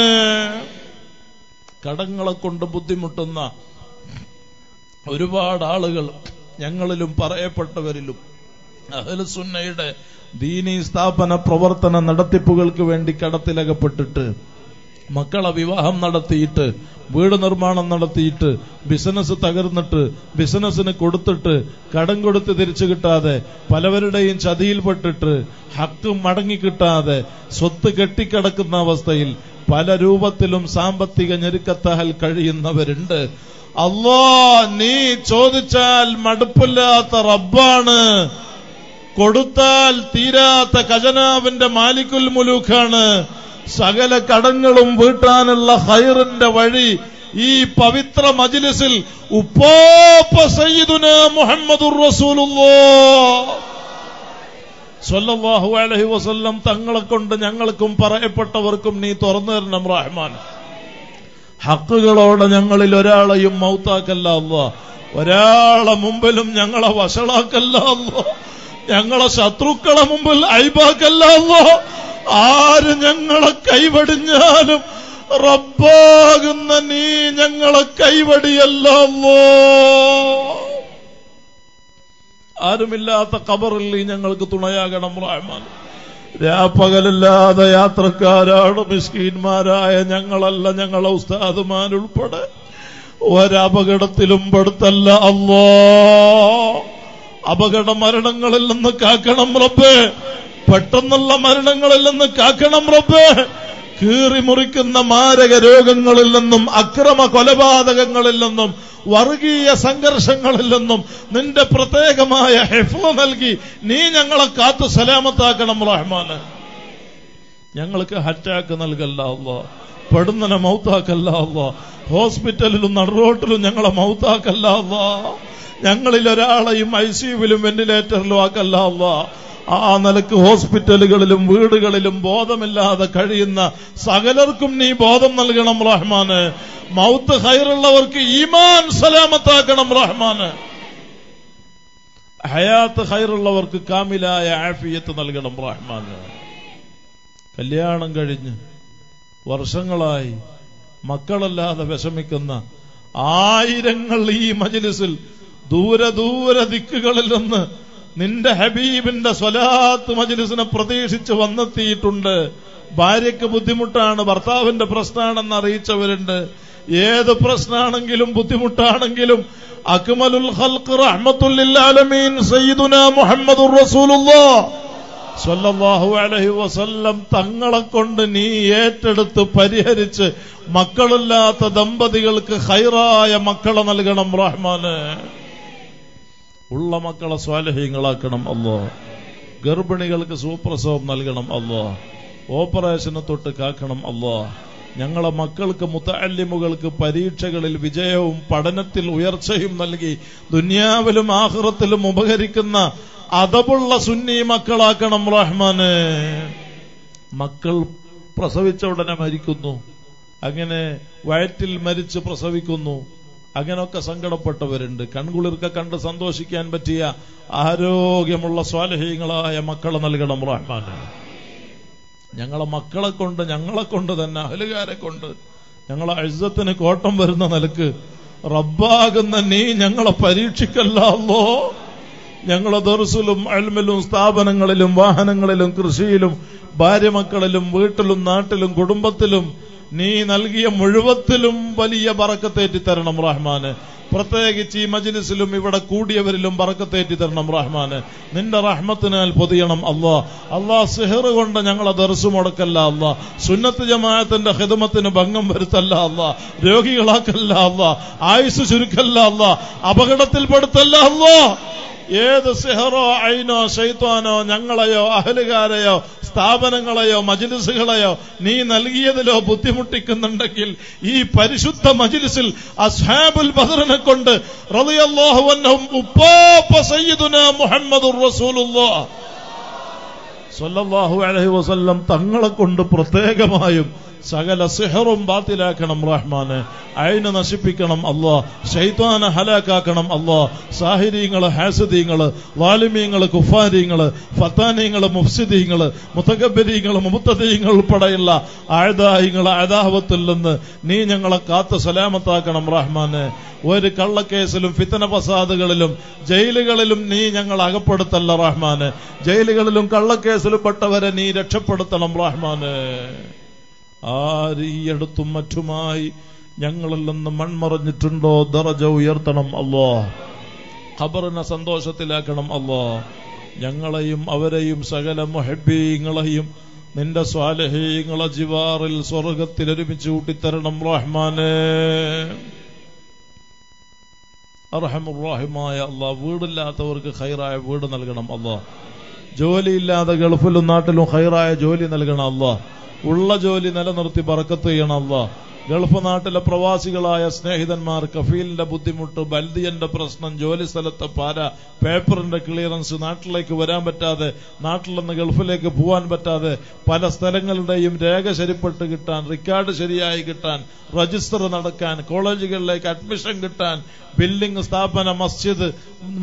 കടങ്ങളെ കൊണ്ട് ബുദ്ധിമുട്ടുന്ന ഒരുപാട് ആളുകൾ ഞങ്ങളിലും പറയപ്പെട്ടവരിലും അഹ്ലുസുന്നയുടെ ദീനീ സ്ഥാപന പ്രവർത്തന നടത്തിപ്പുകൾക്ക് വേണ്ടി കടത്തിലകപ്പെട്ടിട്ട് മക്കളെ വിവാഹം നടത്തിയിട്ട് വീട് നിർമ്മാണം നടത്തിയിട്ട് ബിസിനസ് തകർന്നിട്ട് ബിസിനസ്സിന് കൊടുത്തിട്ട് കടം കൊടുത്ത് തിരിച്ചു കിട്ടാതെ പലവരുടെയും ചതിയിൽപ്പെട്ടിട്ട് ഹക്ക് മടങ്ങി കിട്ടാതെ സ്വത്ത് കെട്ടിക്കിടക്കുന്ന അവസ്ഥയിൽ പല രൂപത്തിലും സാമ്പത്തിക ഞെരുക്കത്താൽ കഴിയുന്നവരുണ്ട് അല്ലോ നീ ചോദിച്ചാൽ മടുപ്പില്ലാത്ത റബ്ബാണ് കൊടുത്താൽ തീരാത്ത ഖജനാവിന്റെ മാലിക്കുൽ മുലൂക്കാണ് സകല കടങ്ങളും വീട്ടാനുള്ള ഹൈറിന്റെ വഴി ഈ പവിത്ര മജിലിസിൽ ഉപ്പോപ്പ സയ്യിദുന മുഹമ്മദുർ റസൂലുള്ളാഹ് സ്വല്ലല്ലാഹു അലൈഹി വസല്ലം തങ്ങളെ കൊണ്ട് ഞങ്ങൾക്കും പറയപ്പെട്ടവർക്കും നീ തുറന്നു തരണം റഹ്മാൻ ഹക്കുകളോടെ ഞങ്ങളിൽ ഒരാളെയും മൗത്താക്കല്ല അല്ലോ ഒരാളെ മുമ്പിലും ഞങ്ങളെ വഷളാക്കല്ല അല്ലോ ഞങ്ങളെ ശത്രുക്കളെ മുമ്പിൽ ഐബാക്കല്ല അല്ലോ ആര് ഞങ്ങളെ കൈവടിഞ്ഞാലും റബ്ബാകുന്ന നീ ഞങ്ങളെ കൈവടിയല്ല അല്ലോ ആരുമില്ലാത്ത കബറിൽ നീ ഞങ്ങൾക്ക് തുണയാകണം റഹ്മാൻ രാപ്പകലില്ലാതെ യാത്രക്കാരാണ് മിസ്കീന്മാരായ ഞങ്ങളല്ല ഞങ്ങളെ ഉസ്താദുമാരുൾപ്പെടെ ഒരപകടത്തിലും പെടുത്തല്ല അല്ലോ അപകട മരണങ്ങളിൽ നിന്ന് കാക്കണം റബ്ബേ പെട്ടെന്നുള്ള മരണങ്ങളിൽ നിന്ന് കാക്കണം റബ്ബേ കീറി മുറിക്കുന്ന മാരക രോഗങ്ങളിൽ നിന്നും അക്രമ കൊലപാതകങ്ങളിൽ നിന്നും വർഗീയ സംഘർഷങ്ങളിൽ നിന്നും നിന്റെ പ്രത്യേകമായ ഹെഫ്ല നൽകി നീ ഞങ്ങളെ കാത്തു സലാമത്താക്കണം റഹ്മാന് ഞങ്ങൾക്ക് അറ്റാക്ക് നൽകല്ല അല്ലോ പെടുന്നനെ മൗത്താക്കല്ല അല്ലോ ഹോസ്പിറ്റലിലും നടുറോട്ടിലും ഞങ്ങളെ മൗത്താക്കല്ല അല്ലോ ഞങ്ങളിൽ ഒരാളെയും ഐ സിയുവിലും വെന്റിലേറ്ററിലും ആക്കല്ല അല്ലോ ആ നിലക്ക് ഹോസ്പിറ്റലുകളിലും വീടുകളിലും ബോധമില്ലാതെ കഴിയുന്ന സകലർക്കും നീ ബോധം നൽകണം റഹ്മാന് മൗത്ത് ഹൈറുള്ളവർക്ക് ഈമാൻ സലാമത്താക്കണം റഹ്മാന് ഹയാത്ത് ഹൈറുള്ളവർക്ക് കാമിലായ ആഫിയത്ത് നൽകണം റഹ്മാന് കല്യാണം കഴിഞ്ഞ് വർഷങ്ങളായി മക്കളല്ലാതെ വിഷമിക്കുന്ന ആയിരങ്ങൾ ഈ മജിലിസിൽ ദൂര ദൂര ദിക്കുകളിൽ നിന്ന് നിന്റെ ഹബീബിന്റെ സ്വലാത്ത് മജിലിസിനെ പ്രതീക്ഷിച്ച് വന്നെത്തിയിട്ടുണ്ട് ഭാര്യയ്ക്ക് ബുദ്ധിമുട്ടാണ് ഭർത്താവിന്റെ പ്രശ്നമാണെന്ന് അറിയിച്ചവരുണ്ട് ഏത് പ്രശ്നമാണെങ്കിലും ബുദ്ധിമുട്ടാണെങ്കിലും അക്മലുൽ ഖൽഖ് റഹ്മത്തുല്ലാലമീൻ സയ്യിദുന മുഹമ്മദുർ റസൂലുള്ളാഹ് സ്വല്ലല്ലാഹു അലൈഹി വസല്ലം തങ്ങളെ കൊണ്ട് നീ ഏറ്റെടുത്ത് പരിഹരിച്ച് മക്കളില്ലാത്ത ദമ്പതികൾക്ക് ഹൈറായ മക്കളെ നൽകണം റഹ്മാന് ഉള്ള മക്കളെ സ്വാലഹ്യങ്ങളാക്കണം അല്ലോ ഗർഭിണികൾക്ക് സുപ്രസവം നൽകണം അല്ലോ ഓപ്പറേഷന് തൊട്ട് കാക്കണം അല്ലോ ഞങ്ങളെ മക്കൾക്ക് മുത്തല്ലിമുകൾക്ക് പരീക്ഷകളിൽ വിജയവും പഠനത്തിൽ ഉയർച്ചയും നൽകി ദുനിയാവിലും ആഹ്റത്തിലും ഉപകരിക്കുന്ന അതവുള്ള സുന്നി മക്കളാക്കണം റഹ്മാന് മക്കൾ പ്രസവിച്ച ഉടനെ മരിക്കുന്നു അങ്ങനെ വയറ്റിൽ മരിച്ച് പ്രസവിക്കുന്നു അങ്ങനെയൊക്കെ സങ്കടപ്പെട്ടവരുണ്ട് കൺകുളിർക്ക കണ്ട് സന്തോഷിക്കാൻ പറ്റിയ ആരോഗ്യമുള്ള സ്വാലഹീങ്ങളായ മക്കളെ നൽകണം റഹ്മാന് ഞങ്ങളെ മക്കളെ കൊണ്ട് ഞങ്ങളെ കൊണ്ട് തന്നെ അഹലുകാരെ കൊണ്ട് ഞങ്ങളെ അഴുസത്തിന് കോട്ടം വരുന്ന നിലക്ക് റബ്ബാകുന്ന നീ ഞങ്ങളെ പരീക്ഷിക്കല്ലോ ഞങ്ങളെ ദർസിലും അൽമിലും സ്ഥാപനങ്ങളിലും വാഹനങ്ങളിലും കൃഷിയിലും ഭാര്യമക്കളിലും വീട്ടിലും നാട്ടിലും കുടുംബത്തിലും നീ നൽകിയ മുഴുവത്തിലും വലിയ പറക്കത്തേറ്റി തരണം റഹ്മാന് പ്രത്യേകിച്ച് ഈ മജിലിസിലും ഇവിടെ കൂടിയവരിലും പറക്കത്തേറ്റി തരണം റഹ്മാന് നിന്റെ റഹ്മത്തിനാൽ പൊതിയണം അള്ളാ അള്ളാ സിഹർ കൊണ്ട് ഞങ്ങളെ ദർശു മുടക്കല്ല അള്ളാ സുന്നത്ത് ജമാഅത്തിന്റെ ഹിദമത്തിന് ഭംഗം വരുത്തല്ല അള്ളാ രോഗികളാക്കല്ല അള്ളാ ആയുസ് ചുരുക്കല്ല അള്ളാ അപകടത്തിൽപ്പെടുത്തല്ല അള്ളാ ഏത് സിഹറോ ഐനോ ശൈത്വാനോ ഞങ്ങളെയോ അഹലുകാരെയോ സ്ഥാപനങ്ങളെയോ മജിലിസുകളെയോ നീ നൽകിയതിലോ ബുദ്ധിമുട്ടിക്കുന്നുണ്ടെങ്കിൽ ഈ പരിശുദ്ധ മജിലിസിൽ അസ്ഹാബുൽ ബദറിനെ കൊണ്ട് റളിയല്ലാഹുവന്നഹും ഉപ്പാപ്പ സയ്യിദുന മുഹമ്മദുർ റസൂലുള്ളാഹ് സല്ലല്ലാഹു അലൈഹി വസല്ലം തങ്ങളെ കൊണ്ട് പ്രത്യേകമായും സകല സിഹറും ബാത്തിലാക്കണം റഹ്മാന് അയിന് നശിപ്പിക്കണം അല്ലാ ഷൈത്വാനെ ഹലാക്കാക്കണം അല്ലാ സാഹിര്യങ്ങള് ഹാസദീങ്ങള് വാലിമീങ്ങള് കുഫാരിങ്ങള് ഫത്താനീങ്ങള് മുഫ്സിദീങ്ങള് മുത്തകബരീങ്ങള് മുത്തദീങ്ങൾ ഉൾപ്പെടെയുള്ള ആഴദാഹിങ്ങള് അദാഹവത്തിൽ നിന്ന് നീ ഞങ്ങളെ കാത്ത് സലാമത്താക്കണം റഹ്മാന് ഒരു കള്ളക്കേസിലും ഫിത്തന ഫസാദുകളിലും ജയിലുകളിലും നീ ഞങ്ങൾ അകപ്പെടുത്തല്ല റഹ്മാന് ജയിലുകളിലും കള്ളക്കേസിലും പെട്ടവരെ നീ രക്ഷപ്പെടുത്തണം റഹ്മാന് ആര് ഈ അടുത്തും മറ്റുമായി ഞങ്ങളിൽ നിന്ന് മൺമറഞ്ഞിട്ടുണ്ടോ ദറജ ഉയർത്തണം അല്ലോ ഖബറിനെ സന്തോഷത്തിലാക്കണം അല്ലോ ഞങ്ങളെയും അവരെയും സകല മുഹബീങ്ങളെയും നിന്റെ സ്വാലഹീങ്ങളെ ജിവാറിൽ സ്വർഗത്തിൽ ഒരുമിച്ച് കൂട്ടിത്തരണം റഹ്മാനേ അർഹമുറാഹിമായ അള്ളാഹ് വീടില്ലാത്തവർക്ക് ഹൈറായ വീട് നൽകണം അള്ളാഹ് ജോലിയില്ലാതെ ഗൾഫിലും നാട്ടിലും ഹൈറായ ജോലി നൽകണം അള്ളാഹ് ഉള്ള ജോലി നിലനിർത്തി പറക്കത്ത് ചെയ്യണം അള്ളാഹ് ഗൾഫ് നാട്ടിലെ പ്രവാസികളായ സ്നേഹിതന്മാർ കഫീലിന്റെ ബുദ്ധിമുട്ട് ബൽദിയന്റെ പ്രശ്നം ജോലി സ്ഥലത്തെ പാര പേപ്പറിന്റെ ക്ലിയറൻസ് നാട്ടിലേക്ക് വരാൻ പറ്റാതെ നാട്ടിൽ നിന്ന് ഗൾഫിലേക്ക് പോകാൻ പറ്റാതെ പല സ്ഥലങ്ങളുടെയും രേഖ ശരിപ്പെട്ട് കിട്ടാൻ റെക്കോർഡ് ശരിയായി കിട്ടാൻ രജിസ്റ്റർ നടക്കാൻ കോളേജുകളിലേക്ക് അഡ്മിഷൻ കിട്ടാൻ ബിൽഡിംഗ് സ്ഥാപന മസ്ജിദ്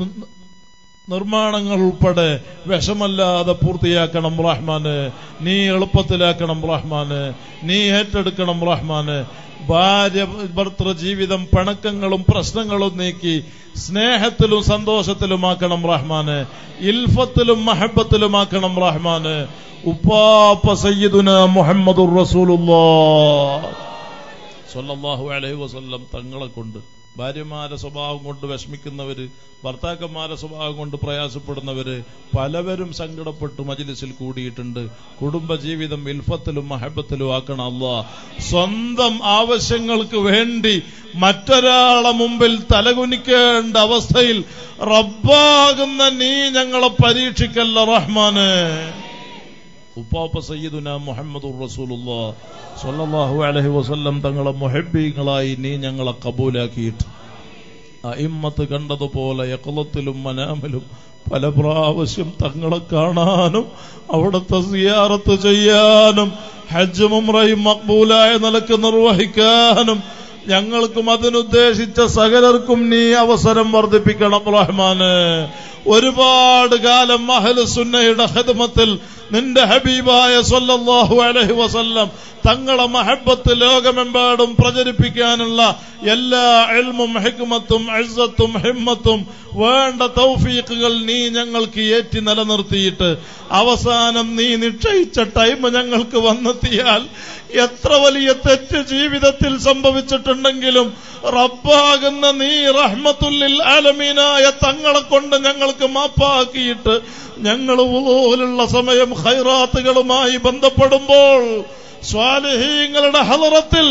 നിർമ്മാണങ്ങൾ ഉൾപ്പെടെ വിഷമല്ലാതെ പൂർത്തിയാക്കണം റഹ്മാന് നീ എളുപ്പത്തിലാക്കണം റഹ്മാന് നീ ഏറ്റെടുക്കണം റഹ്മാന് ഭാര്യ ഭർത്തൃ ജീവിതം പിണക്കങ്ങളും പ്രശ്നങ്ങളും നീക്കി സ്നേഹത്തിലും സന്തോഷത്തിലുമാക്കണം റഹ്മാന് ഇൽഫത്തിലും മഹബത്തിലുമാക്കണം റഹ്മാന് ഉപ്പാപ്പ സയ്യിദുന മുഹമ്മദുർ റസൂലുള്ളാഹ് സല്ലല്ലാഹു അലൈഹി വസല്ലം തങ്ങളെ കൊണ്ട് ഭാര്യമാരെ സ്വഭാവം കൊണ്ട് വിഷമിക്കുന്നവര് ഭർത്താക്കന്മാരെ സ്വഭാവം കൊണ്ട് പ്രയാസപ്പെടുന്നവര് പലവരും സങ്കടപ്പെട്ട് മജിലിസിൽ കൂടിയിട്ടുണ്ട് കുടുംബജീവിതം ഇൽഫത്തിലും മഹബത്തിലും ആക്കണം അല്ല സ്വന്തം ആവശ്യങ്ങൾക്ക് വേണ്ടി മറ്റൊരാളെ മുമ്പിൽ തലകുനിക്കേണ്ട അവസ്ഥയിൽ റബ്ബാകുന്ന നീ ഞങ്ങളെ പരീക്ഷിക്കല്ല റഹ്മാന് ഉപ്പാപ്പ സയ്യിദുന മുഹമ്മദ് റസൂലുള്ള സല്ലല്ലാഹു അലൈഹി വസല്ലം തങ്ങളെ മുഹബ്ബീങ്ങളായി നീ ഞങ്ങളെ കബൂലാക്കിയിട്ട് അയിമ്മത്ത് കണ്ടതുപോലെ യക്കളത്തിലും മനാമിലും പല പ്രാവശ്യം തങ്ങളെ കാണാനും അവിടുത്തെ സിയാറത്ത് ചെയ്യാനും ഹജ്ജ് മുംറയും മക്ബൂലായ നിലക്ക് നിർവഹിക്കാനും ഞങ്ങൾക്കും അതിനുദ്ദേശിച്ച സകലർക്കും നീ അവസരം വർദ്ധിപ്പിക്കണം റഹ്മാന് ഒരുപാട് കാലം അഹ്ലു സുന്നയുടെ ഹിദ്മത്തിൽ നിന്റെ ഹബീബായ സല്ലല്ലാഹു അലൈഹി വസല്ലം തങ്ങളെ മഹബത്ത് ലോകമെമ്പാടും പ്രചരിപ്പിക്കാനുള്ള എല്ലാ എൽമും ഹിക്മത്തും അഴ്സത്തും ഹിമ്മത്തും വേണ്ട തൗഫീഖുകൾ നീ ഞങ്ങൾക്ക് ഏറ്റി നിലനിർത്തിയിട്ട് അവസാനം നീ നിശ്ചയിച്ച ടൈം ഞങ്ങൾക്ക് വന്നെത്തിയാൽ എത്ര വലിയ തെറ്റ് ജീവിതത്തിൽ സംഭവിച്ചിട്ടുണ്ടെങ്കിലും റബ്ബാകുന്ന നീ റഹ്മത്തുല്ലിൽ ആലമീനായ തങ്ങളെ കൊണ്ട് ഞങ്ങൾക്ക് മാപ്പാക്കിയിട്ട് ഞങ്ങൾ പോലുള്ള സമയം ഖൈറാത്തുകളുമായി ബന്ധപ്പെടുമ്പോൾ സ്വാലിഹീങ്ങളുടെ ഹലറത്തിൽ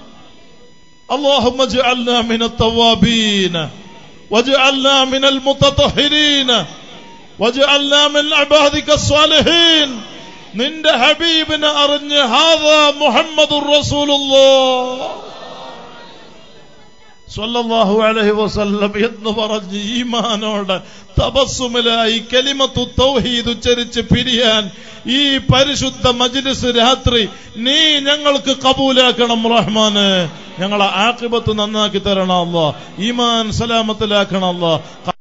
اللهم اجعلنا من التوابين واجعلنا من المتطهرين واجعلنا من عبادك الصالحين നിന്റെ ഹബീബിനെ അറിഞ്ഞ് ഹാദാ മുഹമ്മദുർ റസൂലുള്ളാഹ് സ്വല്ലല്ലാഹു അലൈഹി വസല്ലം എന്ന് പറഞ്ഞ് ഈമാനോടെ തപസ്സുമിലായി കലിമത്തു തൗഹീദ് ഉച്ചരിച്ച് പിരിയാൻ ഈ പരിശുദ്ധ മജ്ലിസ് രാത്രി നീ ഞങ്ങൾക്ക് കബൂലാക്കണം റഹ്മാന് ഞങ്ങളെ ആക്കിബത്ത് നന്നാക്കി തരണം അല്ലാ ഈമാൻ സലാമത്തിലാക്കണം അല്ലാ